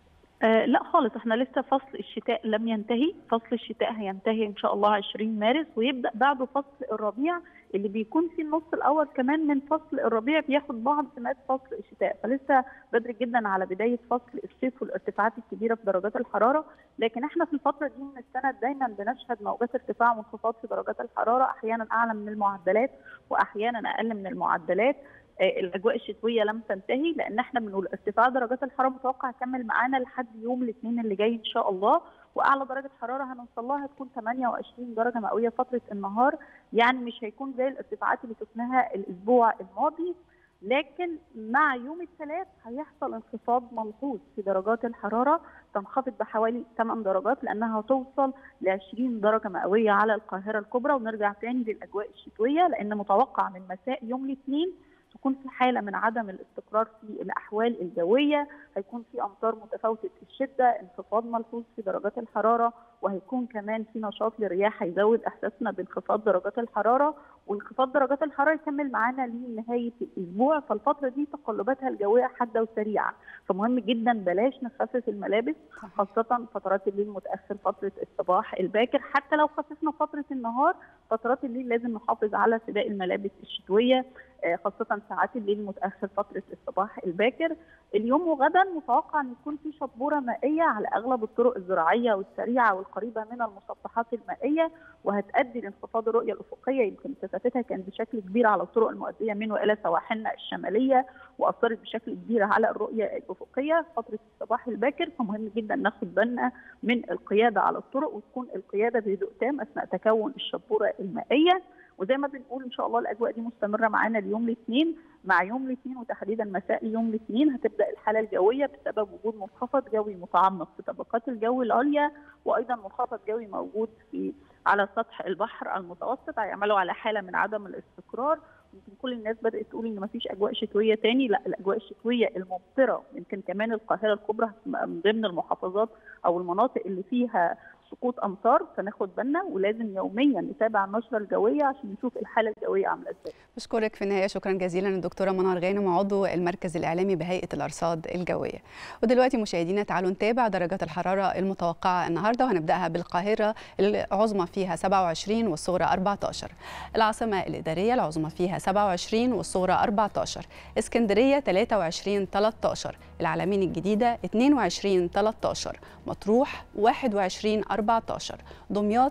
آه لا خالص احنا لسه فصل الشتاء لم ينتهي فصل الشتاء هينتهي ان شاء الله 20 مارس ويبدا بعده فصل الربيع اللي بيكون في النص الاول كمان من فصل الربيع بياخد بعض سمات فصل الشتاء فلسه بدري جدا على بدايه فصل الصيف والارتفاعات الكبيره في درجات الحراره لكن احنا في الفتره دي من السنه دايما بنشهد موجات ارتفاع وانخفاض في درجات الحراره احيانا اعلى من المعدلات واحيانا اقل من المعدلات آه، الاجواء الشتويه لم تنتهي لان احنا بنقول ارتفاع درجات الحراره متوقع يكمل معانا لحد يوم الاثنين اللي جاي ان شاء الله واعلى درجه حراره هنوصل لها هتكون 28 درجه مئويه فتره النهار يعني مش هيكون زي الارتفاعات اللي شفناها الاسبوع الماضي لكن مع يوم الثلاث هيحصل انخفاض ملحوظ في درجات الحراره تنخفض بحوالي 8 درجات لانها توصل ل 20 درجه مئويه على القاهره الكبرى ونرجع تاني للاجواء الشتويه لان متوقع من مساء يوم الاثنين تكون في حاله من عدم الاستقرار في الاحوال الجويه، هيكون في امطار متفاوته الشده، انخفاض ملحوظ في درجات الحراره، وهيكون كمان في نشاط للرياح هيزود احساسنا بانخفاض درجات الحراره، وانخفاض درجات الحراره يكمل معانا لنهايه الاسبوع، فالفتره دي تقلباتها الجويه حاده وسريعه، فمهم جدا بلاش نخفف الملابس خاصه فترات الليل متاخر فتره الصباح الباكر، حتى لو خففنا فتره النهار فترات الليل لازم نحافظ على سباق الملابس الشتويه آه، خاصة ساعات الليل المتأخر فترة الصباح الباكر اليوم وغدا متوقع أن يكون في شبورة مائية على أغلب الطرق الزراعية والسريعة والقريبة من المسطحات المائية وهتؤدي لانخفاض الرؤية الأفقية يمكن كثافتها كان بشكل كبير على الطرق المؤدية من وإلى سواحلنا الشمالية وأثرت بشكل كبير على الرؤية الأفقية فترة الصباح الباكر فمهم جدا ناخد بالنا من القيادة على الطرق وتكون القيادة بهدوء تام أثناء تكون الشبورة المائية وزي ما بنقول ان شاء الله الاجواء دي مستمره معانا اليوم الاثنين مع يوم الاثنين وتحديدا مساء يوم الاثنين هتبدا الحاله الجويه بسبب وجود منخفض جوي متعمق في طبقات الجو العليا وايضا منخفض جوي موجود في على سطح البحر المتوسط هيعملوا على حاله من عدم الاستقرار يمكن كل الناس بدات تقول ان مفيش اجواء شتويه تاني لا الاجواء الشتويه الممطره يمكن كمان القاهره الكبرى هتبقى من ضمن المحافظات او المناطق اللي فيها سقوط امطار فناخد بالنا ولازم يوميا نتابع النشره الجويه عشان نشوف الحاله الجويه عامله ازاي بشكرك في النهايه شكرا جزيلا للدكتوره منار غانم عضو المركز الاعلامي بهيئه الارصاد الجويه ودلوقتي مشاهدينا تعالوا نتابع درجات الحراره المتوقعه النهارده وهنبداها بالقاهره العظمى فيها 27 والصغرى 14 العاصمه الاداريه العظمى فيها 27 والصغرى 14 اسكندريه 23 13 العلمين الجديده 22 13 مطروح 21 14 دمياط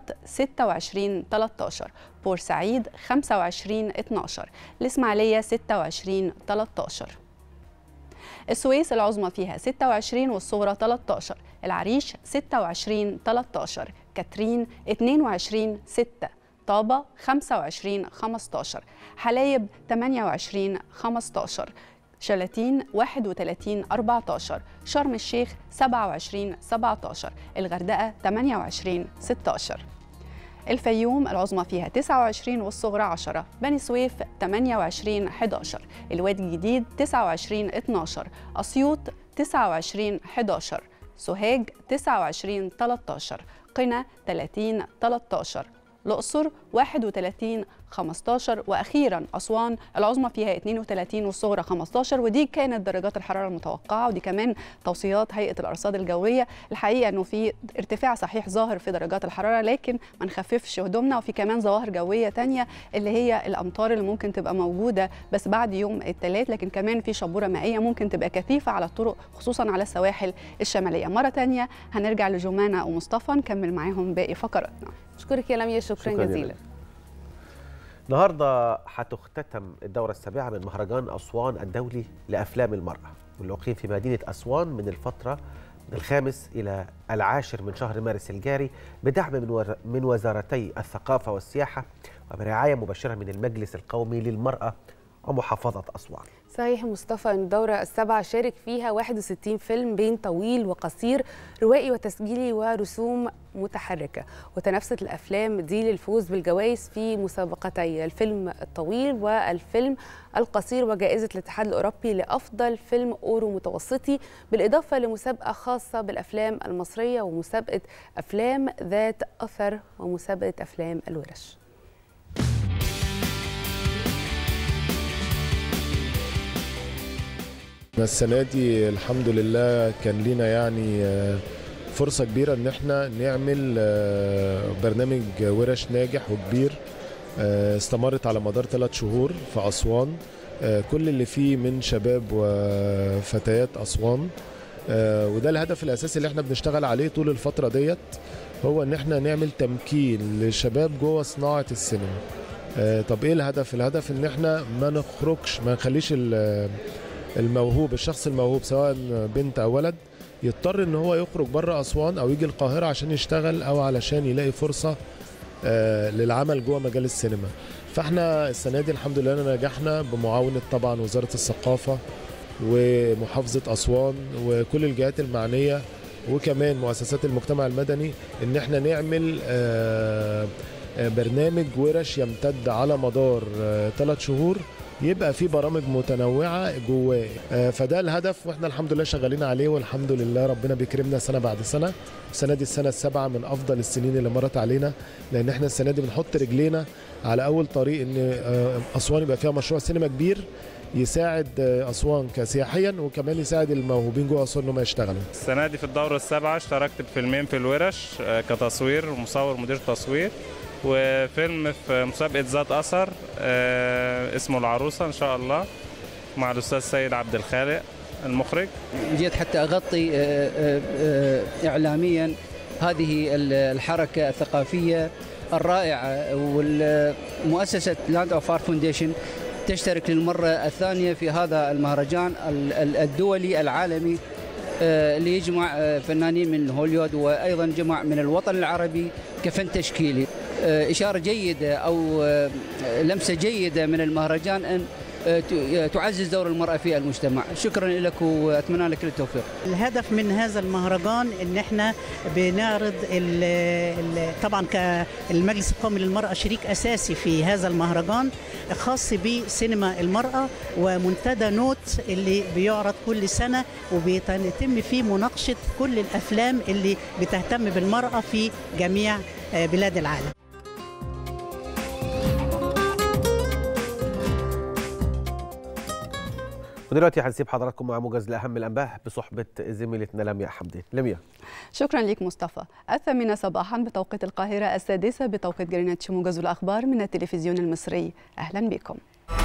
26 13 بورسعيد 25 12 الإسماعيلية 26 13 السويس العظمى فيها 26 والصغرى 13 العريش 26 13 كاترين 22 6 طابة 25 15 حلايب 28 15 شلاتين 31 14 شرم الشيخ 27 17 الغردقة 28 16 الفيوم العظمى فيها 29 والصغرى 10 بني سويف 28 11 الوادي الجديد 29 12 أسيوط 29 11 سوهاج 29 13 قنا 30 13 الأقصر 31 15 واخيرا اسوان العظمى فيها 32 والصغرى 15 ودي كانت درجات الحراره المتوقعه ودي كمان توصيات هيئه الارصاد الجويه الحقيقه انه في ارتفاع صحيح ظاهر في درجات الحراره لكن ما نخففش هدومنا وفي كمان ظواهر جويه تانية اللي هي الامطار اللي ممكن تبقى موجوده بس بعد يوم الثلاث لكن كمان في شبوره مائيه ممكن تبقى كثيفه على الطرق خصوصا على السواحل الشماليه مره تانية هنرجع لجمانه ومصطفى نكمل معاهم باقي فقراتنا اشكرك يا لميا شكرا, شكراً جزيلا جزيلا. النهارده هتختتم الدورة السابعة من مهرجان أسوان الدولي لأفلام المرأة واللي أقيم في مدينة أسوان من الفترة من الخامس إلى العاشر من شهر مارس الجاري بدعم من ور- من وزارتي الثقافة والسياحة وبرعاية مباشرة من المجلس القومي للمرأة ومحافظة أسوان صحيح مصطفى ان الدوره السابعه شارك فيها 61 فيلم بين طويل وقصير روائي وتسجيلي ورسوم متحركه وتنافست الافلام دي للفوز بالجوائز في مسابقتي الفيلم الطويل والفيلم القصير وجائزه الاتحاد الاوروبي لافضل فيلم اورو متوسطي بالاضافه لمسابقه خاصه بالافلام المصريه ومسابقه افلام ذات اثر ومسابقه افلام الورش السنة دي الحمد لله كان لينا يعني آه، فرصة كبيرة إن احنا نعمل آه، برنامج ورش ناجح وكبير آه، استمرت على مدار ثلاث شهور في أسوان آه، كل اللي فيه من شباب وفتيات أسوان آه، وده الهدف الأساسي اللي احنا بنشتغل عليه طول الفترة ديت هو إن احنا نعمل تمكين للشباب جوه صناعة السينما آه، طب ايه الهدف؟ الهدف ان احنا ما نخرجش ما نخليش ال- الموهوب الشخص الموهوب سواء بنت او ولد يضطر ان هو يخرج بره اسوان او يجي القاهره عشان يشتغل او علشان يلاقي فرصه آه، للعمل جوه مجال السينما فاحنا السنه دي الحمد لله نجحنا بمعاونه طبعا وزاره الثقافه ومحافظه اسوان وكل الجهات المعنيه وكمان مؤسسات المجتمع المدني ان احنا نعمل آه، آه، برنامج ورش يمتد على مدار ثلاث شهور يبقى في برامج متنوعه جواه آه، فده الهدف واحنا الحمد لله شغالين عليه والحمد لله ربنا بيكرمنا سنه بعد سنه السنه دي السنه السابعه من افضل السنين اللي مرت علينا لان احنا السنه دي بنحط رجلينا على اول طريق ان آه، اسوان يبقى فيها مشروع سينما كبير يساعد آه، اسوان كسياحيا وكمان يساعد الموهوبين جوه اسوان انهم يشتغلوا السنة دي في الدورة السابعة اشتركت بفيلمين في الورش آه، كتصوير ومصور مدير تصوير وفيلم في مسابقة ذات أثر آه، اسمه العروسة إن شاء الله مع الأستاذ سيد عبد الخالق المخرج جيت حتى أغطي آه، آه، آه، إعلاميا هذه ال- الحركة الثقافية الرائعة والمؤسسة لاند أوف آرت فونديشن تشترك للمرة الثانية في هذا المهرجان ال- ال- الدولي العالمي آه، اللي يجمع آه، فنانين من هوليوود وأيضا جمع من الوطن العربي كفن تشكيلي آه، إشارة جيدة أو آه، لمسة جيدة من المهرجان أن آه، ت- تعزز دور المرأة في المجتمع شكرا لك وأتمنى لك التوفيق الهدف من هذا المهرجان ان احنا بنعرض ال ال طبعا كالمجلس القومي للمراه شريك اساسي في هذا المهرجان خاص بسينما المراه ومنتدى نوت اللي بيعرض كل سنه وبيتم فيه مناقشه كل الافلام اللي بتهتم بالمراه في جميع آه، بلاد العالم ودلوقتي هنسيب حضراتكم مع موجز لاهم الانباء بصحبه زميلتنا لميا حمدين لميا شكرا لك مصطفى الثامنة صباحا بتوقيت القاهرة السادسة بتوقيت جرينتش موجز الأخبار من التلفزيون المصري أهلا بكم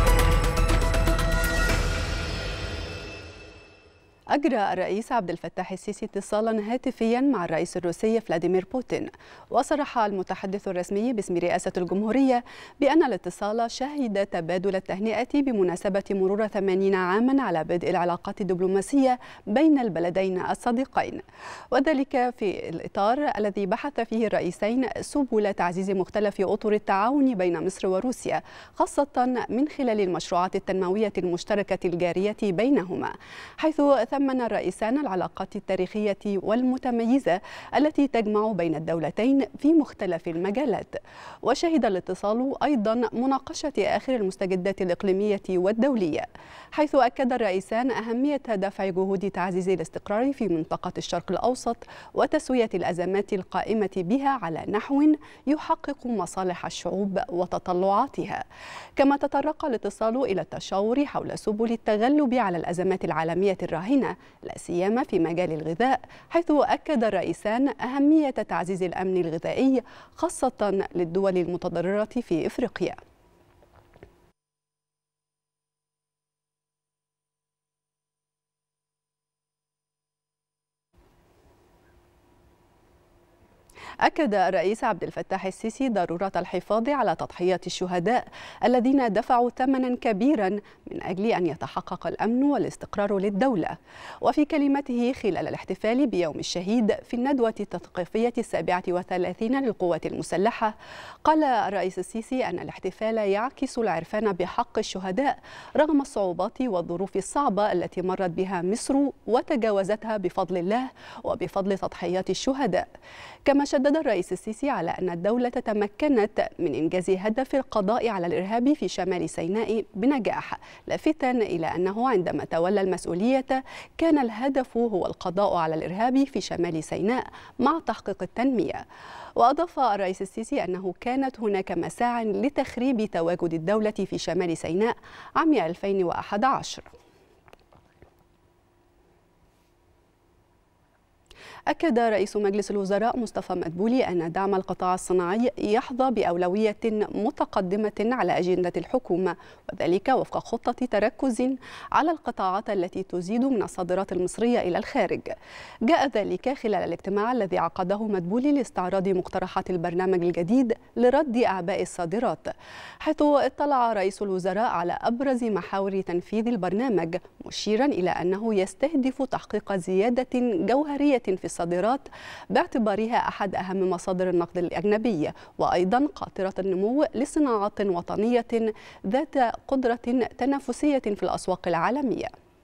أجرى الرئيس عبد الفتاح السيسي اتصالا هاتفيا مع الرئيس الروسي فلاديمير بوتين وصرح المتحدث الرسمي باسم رئاسة الجمهورية بأن الاتصال شهد تبادل التهنئة بمناسبة مرور 80 عاما على بدء العلاقات الدبلوماسية بين البلدين الصديقين وذلك في الإطار الذي بحث فيه الرئيسين سبل تعزيز مختلف أطر التعاون بين مصر وروسيا خاصة من خلال المشروعات التنموية المشتركة الجارية بينهما حيث ثمن الرئيسان العلاقات التاريخية والمتميزة التي تجمع بين الدولتين في مختلف المجالات وشهد الاتصال أيضا مناقشة آخر المستجدات الإقليمية والدولية حيث أكد الرئيسان أهمية دفع جهود تعزيز الاستقرار في منطقة الشرق الأوسط وتسوية الأزمات القائمة بها على نحو يحقق مصالح الشعوب وتطلعاتها كما تطرق الاتصال إلى التشاور حول سبل التغلب على الأزمات العالمية الراهنة لا سيما في مجال الغذاء حيث أكد الرئيسان أهمية تعزيز الأمن الغذائي خاصة للدول المتضررة في إفريقيا أكد الرئيس عبد الفتاح السيسي ضرورة الحفاظ على تضحيات الشهداء الذين دفعوا ثمنا كبيرا من أجل أن يتحقق الأمن والاستقرار للدولة وفي كلمته خلال الاحتفال بيوم الشهيد في الندوة التثقيفية السابعة وثلاثين للقوات المسلحة قال الرئيس السيسي أن الاحتفال يعكس العرفان بحق الشهداء رغم الصعوبات والظروف الصعبة التي مرت بها مصر وتجاوزتها بفضل الله وبفضل تضحيات الشهداء كما شدد الرئيس السيسي على أن الدولة تمكنت من إنجاز هدف القضاء على الإرهاب في شمال سيناء بنجاح لافتا إلى أنه عندما تولى المسؤولية كان الهدف هو القضاء على الإرهاب في شمال سيناء مع تحقيق التنمية وأضاف الرئيس السيسي أنه كانت هناك مساع لتخريب تواجد الدولة في شمال سيناء عام 2011 أكد رئيس مجلس الوزراء مصطفى مدبولي أن دعم القطاع الصناعي يحظى بأولوية متقدمة على أجندة الحكومة وذلك وفق خطة تركز على القطاعات التي تزيد من الصادرات المصرية إلى الخارج جاء ذلك خلال الاجتماع الذي عقده مدبولي لاستعراض مقترحات البرنامج الجديد لرد أعباء الصادرات حيث اطلع رئيس الوزراء على أبرز محاور تنفيذ البرنامج مشيرا إلى أنه يستهدف تحقيق زيادة جوهرية في الصادرات باعتبارها أحد أهم مصادر النقد الأجنبي وأيضا قاطرة النمو لصناعات وطنية ذات قدرة تنافسية في الأسواق العالمية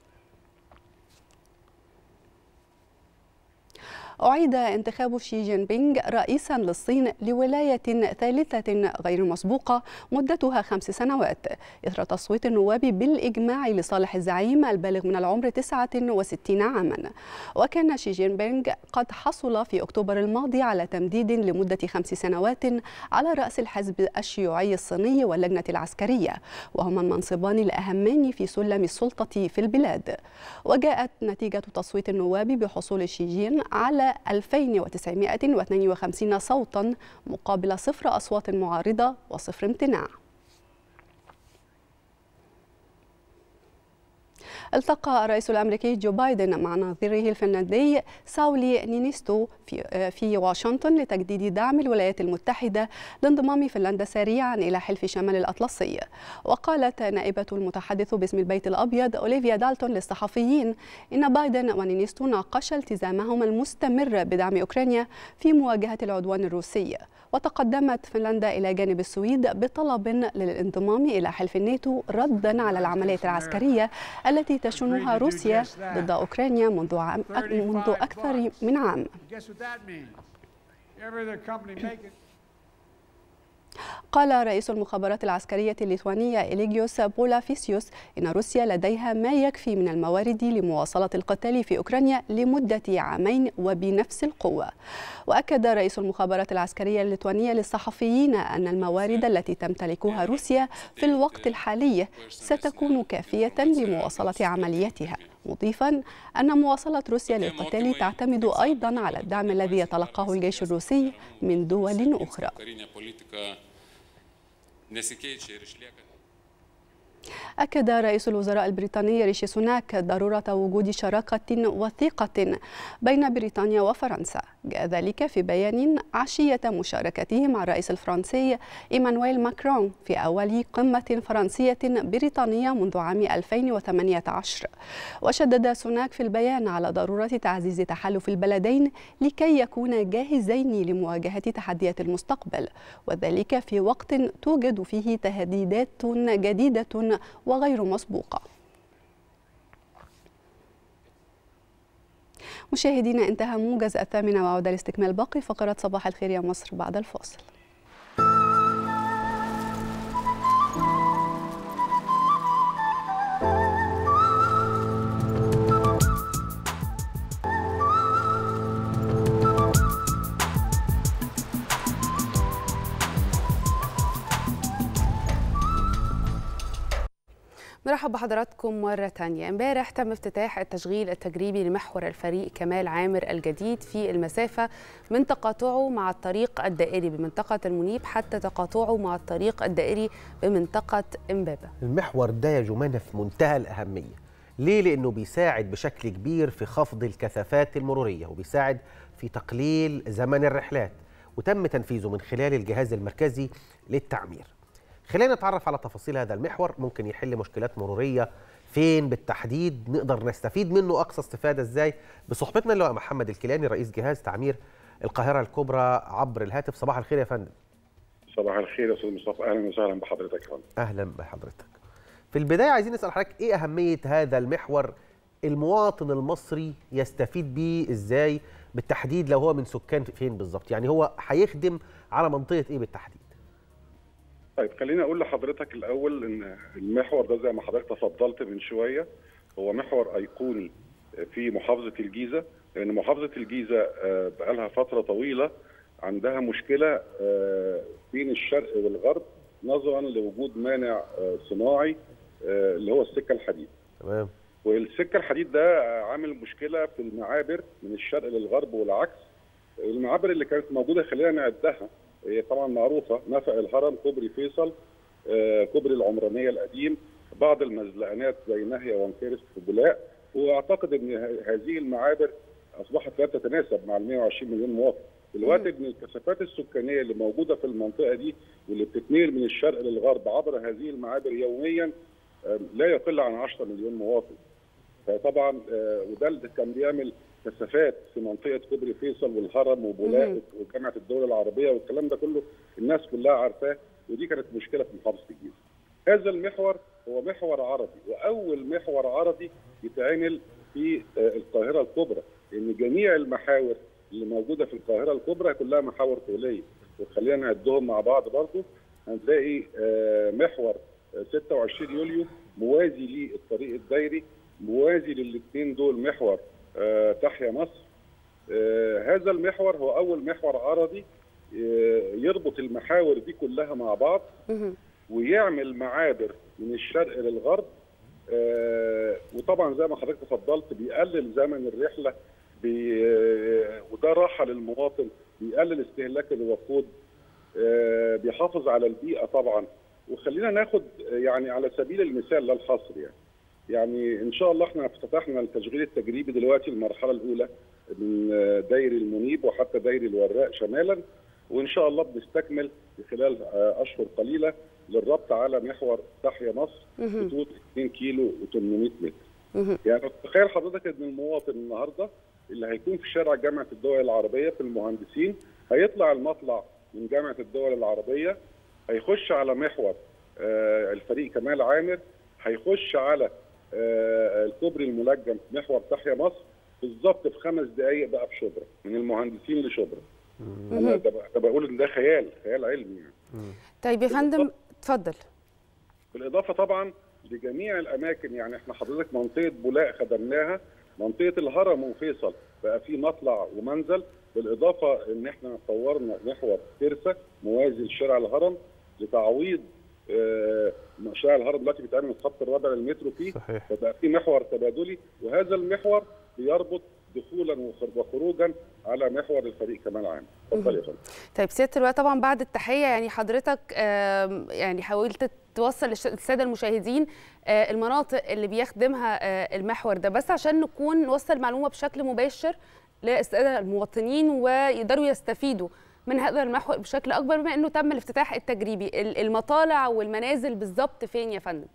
أعيد انتخاب شي جين بينغ رئيسا للصين لولاية ثالثة غير مسبوقة مدتها خمس سنوات إثر تصويت النواب بالإجماع لصالح الزعيم البالغ من العمر 69 عاما وكان شي جين بينغ قد حصل في أكتوبر الماضي على تمديد لمدة خمس سنوات على رأس الحزب الشيوعي الصيني واللجنة العسكرية وهما المنصبان الأهمان في سلم السلطة في البلاد وجاءت نتيجة تصويت النواب بحصول شي جين على 2952 صوتا مقابل صفر أصوات معارضة وصفر امتناع التقى الرئيس الامريكي جو بايدن مع نظيره الفنلندي ساولي نينيستو في في واشنطن لتجديد دعم الولايات المتحده لانضمام فنلندا سريعا الى حلف شمال الاطلسي وقالت نائبه المتحدث باسم البيت الابيض اوليفيا دالتون للصحفيين ان بايدن ونينيستو ناقشا التزامهما المستمر بدعم اوكرانيا في مواجهه العدوان الروسي وتقدمت فنلندا الى جانب السويد بطلب للانضمام الى حلف الناتو ردا على العمليه العسكريه التي تشنها روسيا ضد اوكرانيا منذ عام منذ اكثر من عام قال رئيس المخابرات العسكرية الليتوانية إليجيوس بولافيسيوس إن روسيا لديها ما يكفي من الموارد لمواصلة القتال في أوكرانيا لمدة عامين وبنفس القوة وأكد رئيس المخابرات العسكرية الليتوانية للصحفيين أن الموارد التي تمتلكها روسيا في الوقت الحالي ستكون كافية لمواصلة عملياتها مضيفا أن مواصلة روسيا للقتال تعتمد أيضا على الدعم الذي يتلقاه الجيش الروسي من دول أخرى أكد رئيس الوزراء البريطاني ريشي سوناك ضرورة وجود شراكة وثيقة بين بريطانيا وفرنسا جاء ذلك في بيان عشية مشاركته مع الرئيس الفرنسي إيمانويل ماكرون في أول قمة فرنسية بريطانية منذ عام 2018 وشدد سوناك في البيان على ضرورة تعزيز تحالف البلدين لكي يكونا جاهزين لمواجهة تحديات المستقبل وذلك في وقت توجد فيه تهديدات جديدة وغير مسبوقة مشاهدينا انتهى موجز الثامنة وعودة لاستكمال باقي فقرات صباح الخير يا مصر بعد الفاصل مرحب بحضراتكم مرة تانية امبارح تم افتتاح التشغيل التجريبي لمحور الفريق كمال عامر الجديد في المسافة من تقاطعه مع الطريق الدائري بمنطقة المنيب حتى تقاطعه مع الطريق الدائري بمنطقة امبابة المحور ده يا جمانة في منتهى الأهمية ليه؟ لأنه بيساعد بشكل كبير في خفض الكثافات المرورية وبيساعد في تقليل زمن الرحلات وتم تنفيذه من خلال الجهاز المركزي للتعمير خلينا نتعرف على تفاصيل هذا المحور ممكن يحل مشكلات مروريه فين بالتحديد نقدر نستفيد منه اقصى استفاده ازاي بصحبتنا اللواء محمد الكيلاني رئيس جهاز تعمير القاهره الكبرى عبر الهاتف صباح الخير يا فندم صباح الخير يا استاذ مصطفى اهلا وسهلا بحضرتك يا فندم اهلا بحضرتك في البدايه عايزين نسال حضرتك ايه اهميه هذا المحور المواطن المصري يستفيد بيه ازاي بالتحديد لو هو من سكان فين بالظبط يعني هو هيخدم على منطقه ايه بالتحديد طيب خليني اقول لحضرتك الاول ان المحور ده زي ما حضرتك تفضلت من شويه هو محور ايقوني في محافظه الجيزه لان محافظه الجيزه بقى لها فتره طويله عندها مشكله بين الشرق والغرب نظرا لوجود مانع صناعي اللي هو السكه الحديد. تمام. والسكه الحديد ده عامل مشكله في المعابر من الشرق للغرب والعكس المعابر اللي كانت موجوده خلينا نعدها هي طبعا معروفه نفق الهرم كوبري فيصل آه، كوبري العمرانيه القديم بعض المزلقانات زي ناهيه وانكيرس في بولاق واعتقد ان ه- هذه المعابر اصبحت لا تتناسب مع ال 120 مليون مواطن دلوقتي ان الكثافات السكانيه اللي موجوده في المنطقه دي واللي بتتنقل من الشرق للغرب عبر هذه المعابر يوميا آه، لا يقل عن 10 مليون مواطن فطبعا آه، وده اللي كان بيعمل كثافات في منطقه كوبري فيصل والهرم وبولاق مهم. وجامعه الدول العربيه والكلام ده كله الناس كلها عارفاه ودي كانت مشكله في محافظه الجيزه. هذا المحور هو محور عرضي واول محور عرضي يتعمل في آه، القاهره الكبرى لان جميع المحاور اللي موجوده في القاهره الكبرى كلها محاور طوليه وخلينا نعدهم مع بعض برضه هنلاقي آه، محور آه، 26 يوليو موازي للطريق الدايري موازي للاثنين دول محور آه، تحيا مصر آه، هذا المحور هو اول محور عرضي آه، يربط المحاور دي كلها مع بعض ويعمل معابر من الشرق للغرب آه، وطبعا زي ما حضرتك تفضلت بيقلل زمن الرحله بي آه، وده راحه للمواطن بيقلل استهلاك الوقود آه، بيحافظ على البيئه طبعا وخلينا ناخد آه، يعني على سبيل المثال لا الحصر يعني يعني ان شاء الله احنا افتتحنا التشغيل التجريبي دلوقتي المرحله الاولى من آه، دايري المنيب وحتى دايري الوراق شمالا وان شاء الله بنستكمل في خلال آه، اشهر قليله للربط على محور تحيا مصر مهم. بطول 2 كيلو و800 متر يعني تخيل حضرتك ان المواطن النهارده اللي هيكون في شارع جامعه الدول العربيه في المهندسين هيطلع المطلع من جامعه الدول العربيه هيخش على محور آه، الفريق كمال عامر هيخش على آه، الكوبري الملجم في محور تحيا مصر بالظبط في خمس دقائق بقى في شبرا من المهندسين لشبرا انا ده ب- ده بقول ان ده خيال خيال علمي يعني طيب يا فندم اتفضل بالاضافه طبعا لجميع الاماكن يعني احنا حضرتك منطقه بولاق خدمناها منطقه الهرم وفيصل بقى في مطلع ومنزل بالاضافه ان احنا طورنا محور ترسه موازي لشارع الهرم لتعويض آه، شارع الهرم دلوقتي بيتعمل الخط الرابع للمترو فيه صحيح. فبقى في محور تبادلي وهذا المحور بيربط دخولا وخر- وخروجا على محور الفريق كمال عام اتفضل يا فندم طيب سياده اللواء طبعا بعد التحيه يعني حضرتك آم، يعني حاولت توصل للش- للساده المشاهدين آه، المناطق اللي بيخدمها آه، المحور ده بس عشان نكون نوصل معلومه بشكل مباشر للساده المواطنين ويقدروا يستفيدوا من هذا المحور بشكل اكبر بما انه تم الافتتاح التجريبي ال- المطالع والمنازل بالظبط فين يا فندم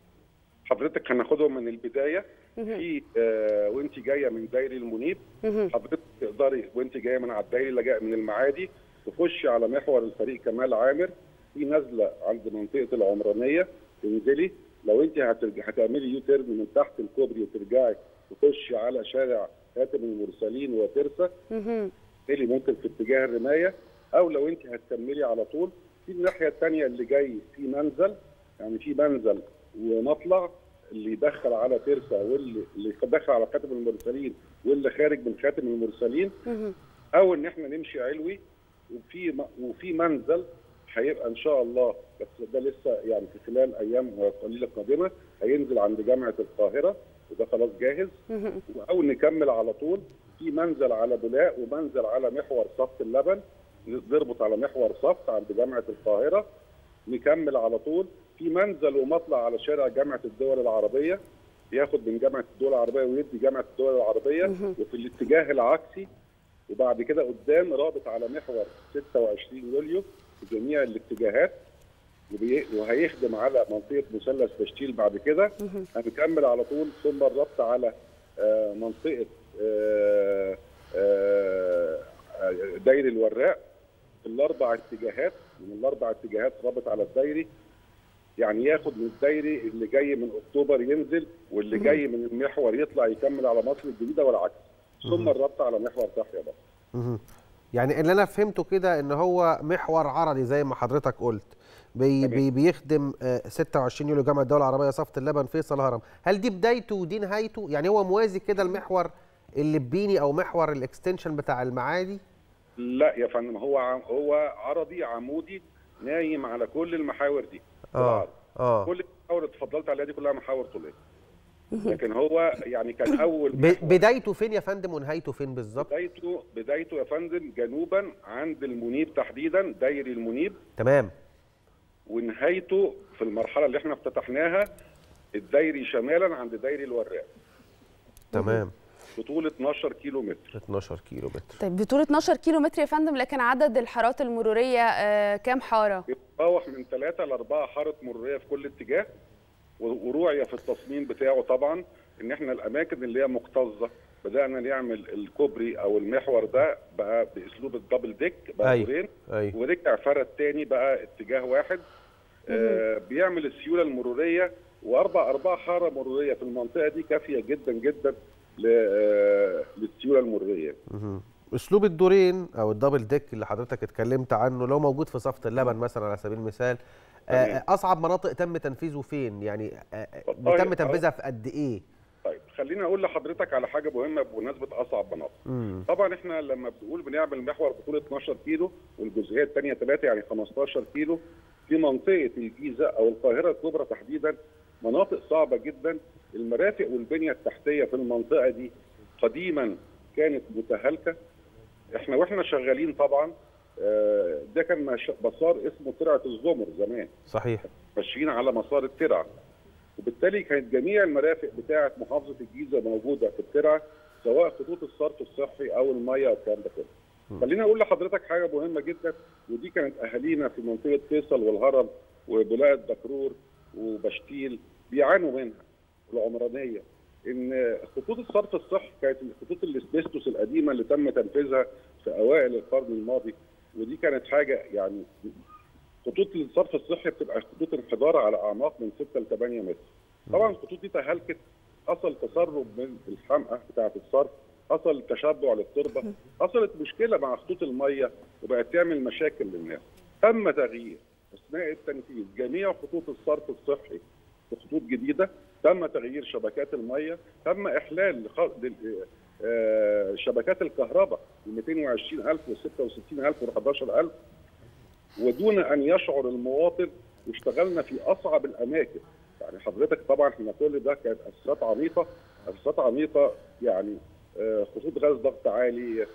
حضرتك هناخدهم من البدايه في آه وانت جايه من دايري المنيب حضرتك تقدري وانت جايه من على الدايري اللي جايه من المعادي تخشي على محور الفريق كمال عامر في نزله عند منطقه العمرانيه تنزلي لو انت هترجع هتعملي يو تيرن من تحت الكوبري وترجعي تخشي على شارع خاتم المرسلين وترسه تمشي ممكن في اتجاه الرمايه او لو انت هتكملي على طول في الناحيه الثانيه اللي جاي في منزل يعني في منزل ومطلع اللي يدخل على ترسا واللي اللي يدخل على خاتم المرسلين واللي خارج من خاتم المرسلين او ان احنا نمشي علوي وفي م- وفي منزل هيبقى ان شاء الله بس ده لسه يعني في خلال ايام قليله قادمه هينزل عند جامعه القاهره وده خلاص جاهز او نكمل على طول في منزل على بولاق ومنزل على محور صفت اللبن نربط على محور صفت عند جامعه القاهره نكمل على طول في منزل ومطلع على شارع جامعه الدول العربيه ياخد من جامعه الدول العربيه ويدي جامعه الدول العربيه وفي الاتجاه العكسي وبعد كده قدام رابط على محور 26 يوليو في جميع الاتجاهات وبي- وهيخدم على منطقه مثلث تشتيل بعد كده هنكمل على طول ثم الربط على آه، منطقه آه، آه، آه، دايري الوراق في الاربع اتجاهات من الاربع اتجاهات رابط على الدايري يعني ياخد من الدايري اللي جاي من اكتوبر ينزل واللي جاي من المحور يطلع يكمل على مصر الجديده والعكس ثم الربط على محور تحيا بقى مهم. يعني اللي انا فهمته كده ان هو محور عرضي زي ما حضرتك قلت بي بي بيخدم آه، 26 يوليو جامعه الدول العربيه صفت اللبن فيصل هرم هل دي بدايته ودي نهايته يعني هو موازي كده المحور اللبيني او محور الاكستنشن بتاع المعادي لا يا فندم هو عم هو عرضي عمودي نايم على كل المحاور دي اه اه كل المحاور اللي اتفضلت عليها دي كلها محاور طوليه لكن هو يعني كان اول ب- بدايته فين يا فندم ونهايته فين بالظبط بدايته بدايته يا فندم جنوبا عند المنيب تحديدا دايري المنيب تمام ونهايته في المرحله اللي احنا افتتحناها الدايري شمالا عند دايري الوراق تمام بطول 12 كيلو متر 12 كيلو متر طيب بطول 12 كيلو متر يا فندم لكن عدد الحارات المروريه آه، كام حاره بيتراوح من ثلاثة لأربعة حارة مرورية في كل اتجاه و- وروعي في التصميم بتاعه طبعا ان احنا الاماكن اللي هي مكتظه بدانا نعمل الكوبري او المحور ده بقى باسلوب الدبل ديك بقى أيوة. دورين أيوة. ورجع فرد تاني بقى اتجاه واحد آه بيعمل السيوله المروريه واربع اربع حاره مروريه في المنطقه دي كافيه جدا جدا ل- آه، للسيوله المروريه مهم. اسلوب الدورين او الدبل ديك اللي حضرتك اتكلمت عنه لو موجود في صفه اللبن مثلا على سبيل المثال آه، تمام. اصعب مناطق تم تنفيذه فين يعني آه، والله بيتم أهو. تنفيذها في قد ايه طيب خليني اقول لحضرتك على حاجه مهمه بمناسبه اصعب مناطق مم. طبعا احنا لما بنقول بنعمل محور بطوله 12 كيلو والجزئيه الثانيه 3 يعني 15 كيلو في منطقه الجيزه او القاهره الكبرى تحديدا مناطق صعبه جدا المرافق والبنيه التحتيه في المنطقه دي قديما كانت متهالكه احنا واحنا شغالين طبعا آه، ده كان مش- مسار اسمه ترعه الزمر زمان صحيح ماشيين على مسار الترعه وبالتالي كانت جميع المرافق بتاعه محافظه الجيزه موجوده في الترعه سواء خطوط الصرف الصحي او الميه والكلام ده كله. خليني اقول لحضرتك حاجه مهمه جدا ودي كانت اهالينا في منطقه فيصل والهرم وبلاء الدكرور وبشتيل بيعانوا منها العمرانيه ان خطوط الصرف الصحي كانت خطوط الاسبستوس القديمه اللي تم تنفيذها في اوائل القرن الماضي ودي كانت حاجه يعني خطوط الصرف الصحي بتبقى خطوط انحدار على اعماق من 6 ل 8 متر. طبعا الخطوط دي تهلكت حصل تسرب من الحمقى بتاعه الصرف حصل تشبع للتربه حصلت مشكله مع خطوط الميه وبقت تعمل مشاكل للناس تم تغيير اثناء التنفيذ جميع خطوط الصرف الصحي بخطوط جديده تم تغيير شبكات الميه تم احلال لخ- لل- آه، شبكات الكهرباء ال 220000 وال 66000 وال 11000 ودون ان يشعر المواطن واشتغلنا في اصعب الاماكن يعني حضرتك طبعا احنا كل ده كانت اساسات عميقه اساسات عميقه يعني آه، خطوط غاز ضغط عالي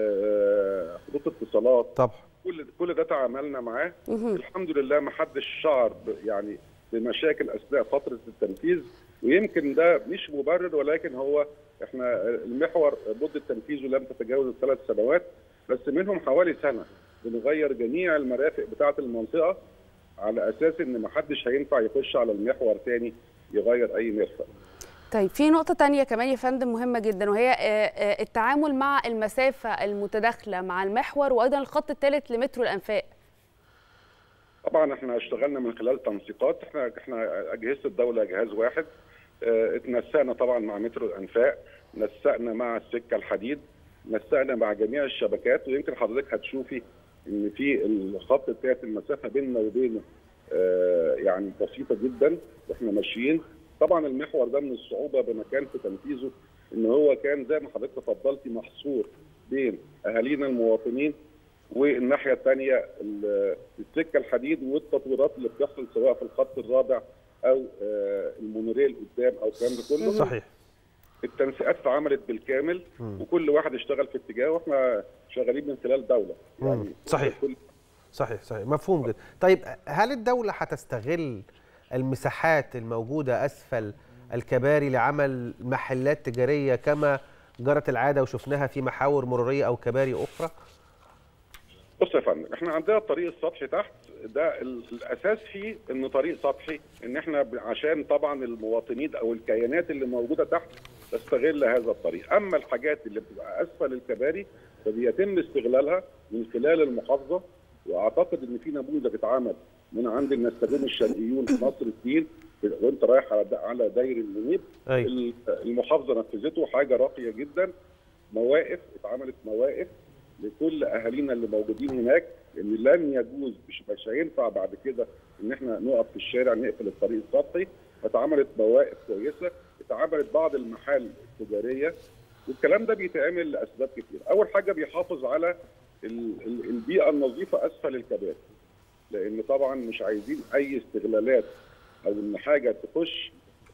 آه، خطوط اتصالات طبعا كل كل ده تعاملنا معاه مهم. الحمد لله ما حدش شعر ب- يعني بمشاكل اثناء فتره التنفيذ ويمكن ده مش مبرر ولكن هو احنا المحور مده تنفيذه لم تتجاوز الثلاث سنوات بس منهم حوالي سنه بنغير جميع المرافق بتاعه المنطقه على اساس ان ما حدش هينفع يخش على المحور تاني يغير اي مرفق طيب في نقطة تانية كمان يا فندم مهمة جدا وهي آه، آه، التعامل مع المسافة المتداخلة مع المحور وأيضا الخط الثالث لمترو الأنفاق طبعا احنا اشتغلنا من خلال تنسيقات احنا احنا اجهزه الدوله جهاز واحد اه، اتنسقنا طبعا مع مترو الانفاق نسقنا مع السكه الحديد نسقنا مع جميع الشبكات ويمكن حضرتك هتشوفي ان في الخط بتاعت المسافه بيننا وبينه اه، يعني بسيطه جدا واحنا ماشيين طبعا المحور ده من الصعوبه بمكان في تنفيذه ان هو كان زي ما حضرتك تفضلتي محصور بين اهالينا المواطنين والناحيه الثانيه السكه الحديد والتطويرات اللي بتحصل سواء في الخط الرابع او آه، المونوريل قدام او الكلام ده كله صحيح التنسيقات اتعملت بالكامل مم. وكل واحد اشتغل في اتجاه واحنا شغالين من خلال دوله مم. صحيح صحيح صحيح مفهوم جدا طيب هل الدولة هتستغل المساحات الموجودة أسفل الكباري لعمل محلات تجارية كما جرت العادة وشفناها في محاور مرورية أو كباري أخرى؟ بص يا فندم احنا عندنا الطريق السطحي تحت ده ال- الاساس فيه انه طريق سطحي ان احنا ب- عشان طبعا المواطنين او الكيانات اللي موجوده تحت تستغل هذا الطريق اما الحاجات اللي بتبقى اسفل الكباري فبيتم استغلالها من خلال المحافظه واعتقد ان في نموذج اتعمل من عند النساجون الشرقيون في مصر الدين وانت رايح على على داير المنيب أيوة. ال- المحافظه نفذته حاجه راقيه جدا مواقف اتعملت مواقف لكل اهالينا اللي موجودين هناك لان لن يجوز مش مش هينفع بعد كده ان احنا نقف في الشارع نقفل الطريق السطحي اتعملت مواقف كويسه اتعملت بعض المحال التجاريه والكلام ده بيتعمل لاسباب كتير اول حاجه بيحافظ على ال- ال- البيئه النظيفه اسفل الكباري لان طبعا مش عايزين اي استغلالات او ان حاجه تخش آه،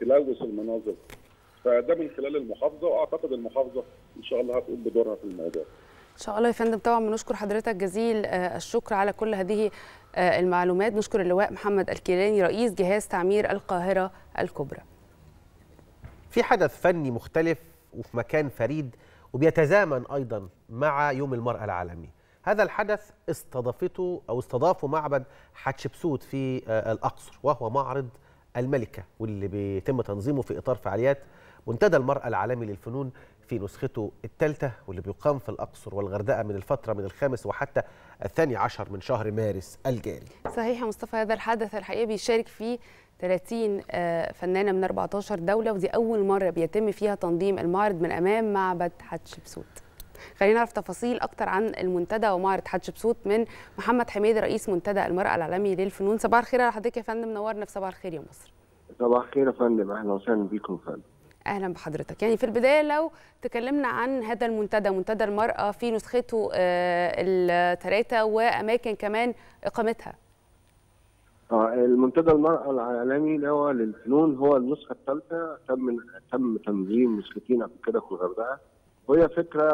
تلوث المناظر فده من خلال المحافظه واعتقد المحافظه ان شاء الله هتقوم بدورها في الموضوع ان شاء الله يا فندم طبعا بنشكر حضرتك جزيل آه، الشكر على كل هذه آه، المعلومات نشكر اللواء محمد الكيلاني رئيس جهاز تعمير القاهره الكبرى في حدث فني مختلف وفي مكان فريد وبيتزامن ايضا مع يوم المراه العالمي هذا الحدث استضافته او استضافه معبد حتشبسوت في آه، الاقصر وهو معرض الملكه واللي بيتم تنظيمه في اطار فعاليات منتدى المراه العالمي للفنون في نسخته الثالثه واللي بيقام في الاقصر والغردقه من الفتره من الخامس وحتى الثاني عشر من شهر مارس الجاري صحيح يا مصطفى هذا الحدث الحقيقه بيشارك فيه 30 آه، فنانه من 14 دوله ودي اول مره بيتم فيها تنظيم المعرض من امام معبد حتشبسوت خلينا نعرف تفاصيل اكتر عن المنتدى ومعرض حتشبسوت من محمد حميد رئيس منتدى المراه العالمي للفنون صباح الخير على حضرتك يا فندم نورنا في صباح الخير يا مصر صباح الخير يا فندم اهلا وسهلا بيكم يا فندم اهلا بحضرتك يعني في البدايه لو تكلمنا عن هذا المنتدى منتدى المراه في نسخته الثلاثه واماكن كمان اقامتها آه، المنتدى المرأة العالمي اللي هو للفنون هو النسخة الثالثة تم تم تنظيم نسختين قبل كده في الغردقة وهي فكرة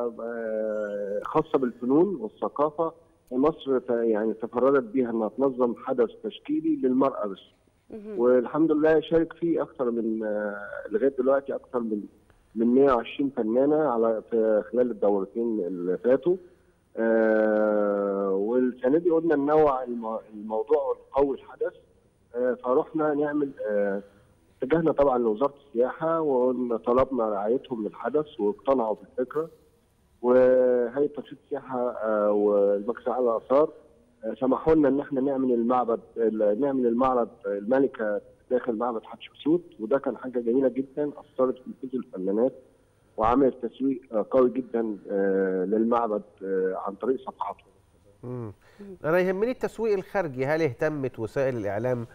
آه، خاصة بالفنون والثقافة مصر ت- يعني تفردت بيها انها تنظم حدث تشكيلي للمرأة بس والحمد لله شارك فيه اكثر من آه، لغايه دلوقتي اكثر من من 120 فنانه على في خلال الدورتين اللي فاتوا آه، والسنه دي قلنا ننوع الم- الموضوع ونقوي الحدث آه، فروحنا نعمل آه، اتجهنا طبعا لوزاره السياحه وطلبنا رعايتهم للحدث واقتنعوا بالفكره وهيئه تنشيط السياحه آه، والمجلس الاعلى للاثار آه، سمحوا لنا ان احنا نعمل المعبد ال- نعمل المعرض الملكه داخل معبد حتشبسوت وده كان حاجه جميله جدا اثرت في نفوذ الفنانات وعملت تسويق آه، قوي جدا آه، للمعبد آه، عن طريق صفحاتهم مم. انا يهمني التسويق الخارجي هل اهتمت وسائل الاعلام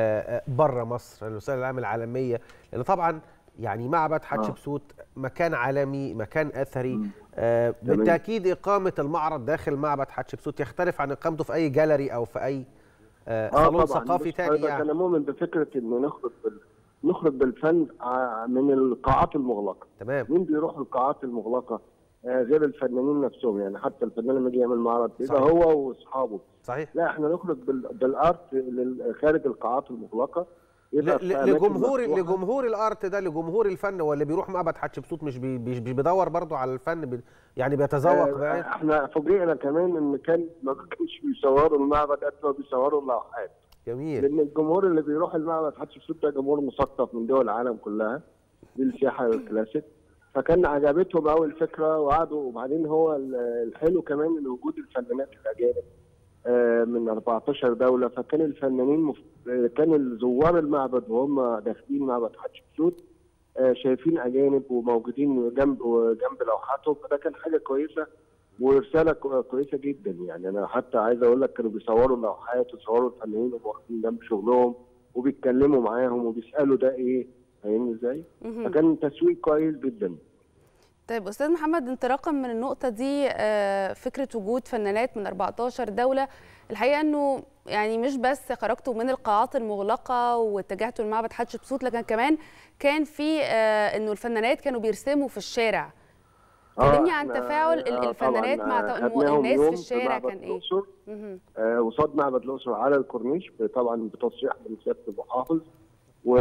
بره مصر الوسائل الاعلام العالميه لان طبعا يعني معبد حتشبسوت مكان عالمي مكان اثري آه تمام. بالتاكيد اقامه المعرض داخل معبد حتشبسوت يختلف عن اقامته في اي جاليري او في اي آه صالون ثقافي بص تاني حضرتك يعني انا مؤمن بفكره ان نخرج بال... نخرج بالفن ع- من القاعات المغلقه تمام مين بيروح القاعات المغلقه آه، غير الفنانين نفسهم يعني حتى الفنان لما يجي يعمل معرض بيبقى صحيح. هو واصحابه صحيح لا احنا نخرج بال... بالارت لل- خارج القاعات المغلقه يبقى في ل- أماكن لجمهور مفتوحة. لجمهور الارت ده لجمهور الفن واللي بيروح معبد حتشبسوت مش بي مش بيدور برضه على الفن بي يعني بيتذوق آه، بقى احنا فوجئنا كمان ان كان ما كانش بيصوروا المعبد قد ما بيصوروا اللوحات جميل لان الجمهور اللي بيروح المعبد حتشبسوت ده جمهور مثقف من دول العالم كلها دي السياحه الكلاسيك فكان عجبتهم قوي الفكره وقعدوا وبعدين هو ال- الحلو كمان ان وجود الفنانات الاجانب آه، من 14 دوله فكان الفنانين مف... آه، كان زوار المعبد وهم داخلين معبد حتشبسوت آه، شايفين اجانب وموجودين جنب جنب لوحاتهم فده كان حاجه كويسه ورساله كو- كويسه جدا يعني انا حتى عايز اقول لك كانوا بيصوروا اللوحات ويصوروا الفنانين وهم واقفين جنب شغلهم وبيتكلموا معاهم وبيسالوا ده ايه فاهمني ازاي؟ مهم. فكان تسويق كويس جدا طيب استاذ محمد انطلاقا من النقطه دي آه، فكره وجود فنانات من 14 دوله الحقيقه انه يعني مش بس خرجتوا من القاعات المغلقه واتجهتوا لمعبد حتشبسوت لكن كمان كان في آه، انه الفنانات كانوا بيرسموا في الشارع كلمني عن إحنا- تفاعل ال- آه، الفنانات طبعاً، مع آه، ت- خدناهم الناس يوم في الشارع معبد كان ايه؟ الأقصر. مهم. آه، وصاد معبد الاقصر على الكورنيش طبعا بتصريح من سياده المحافظ و...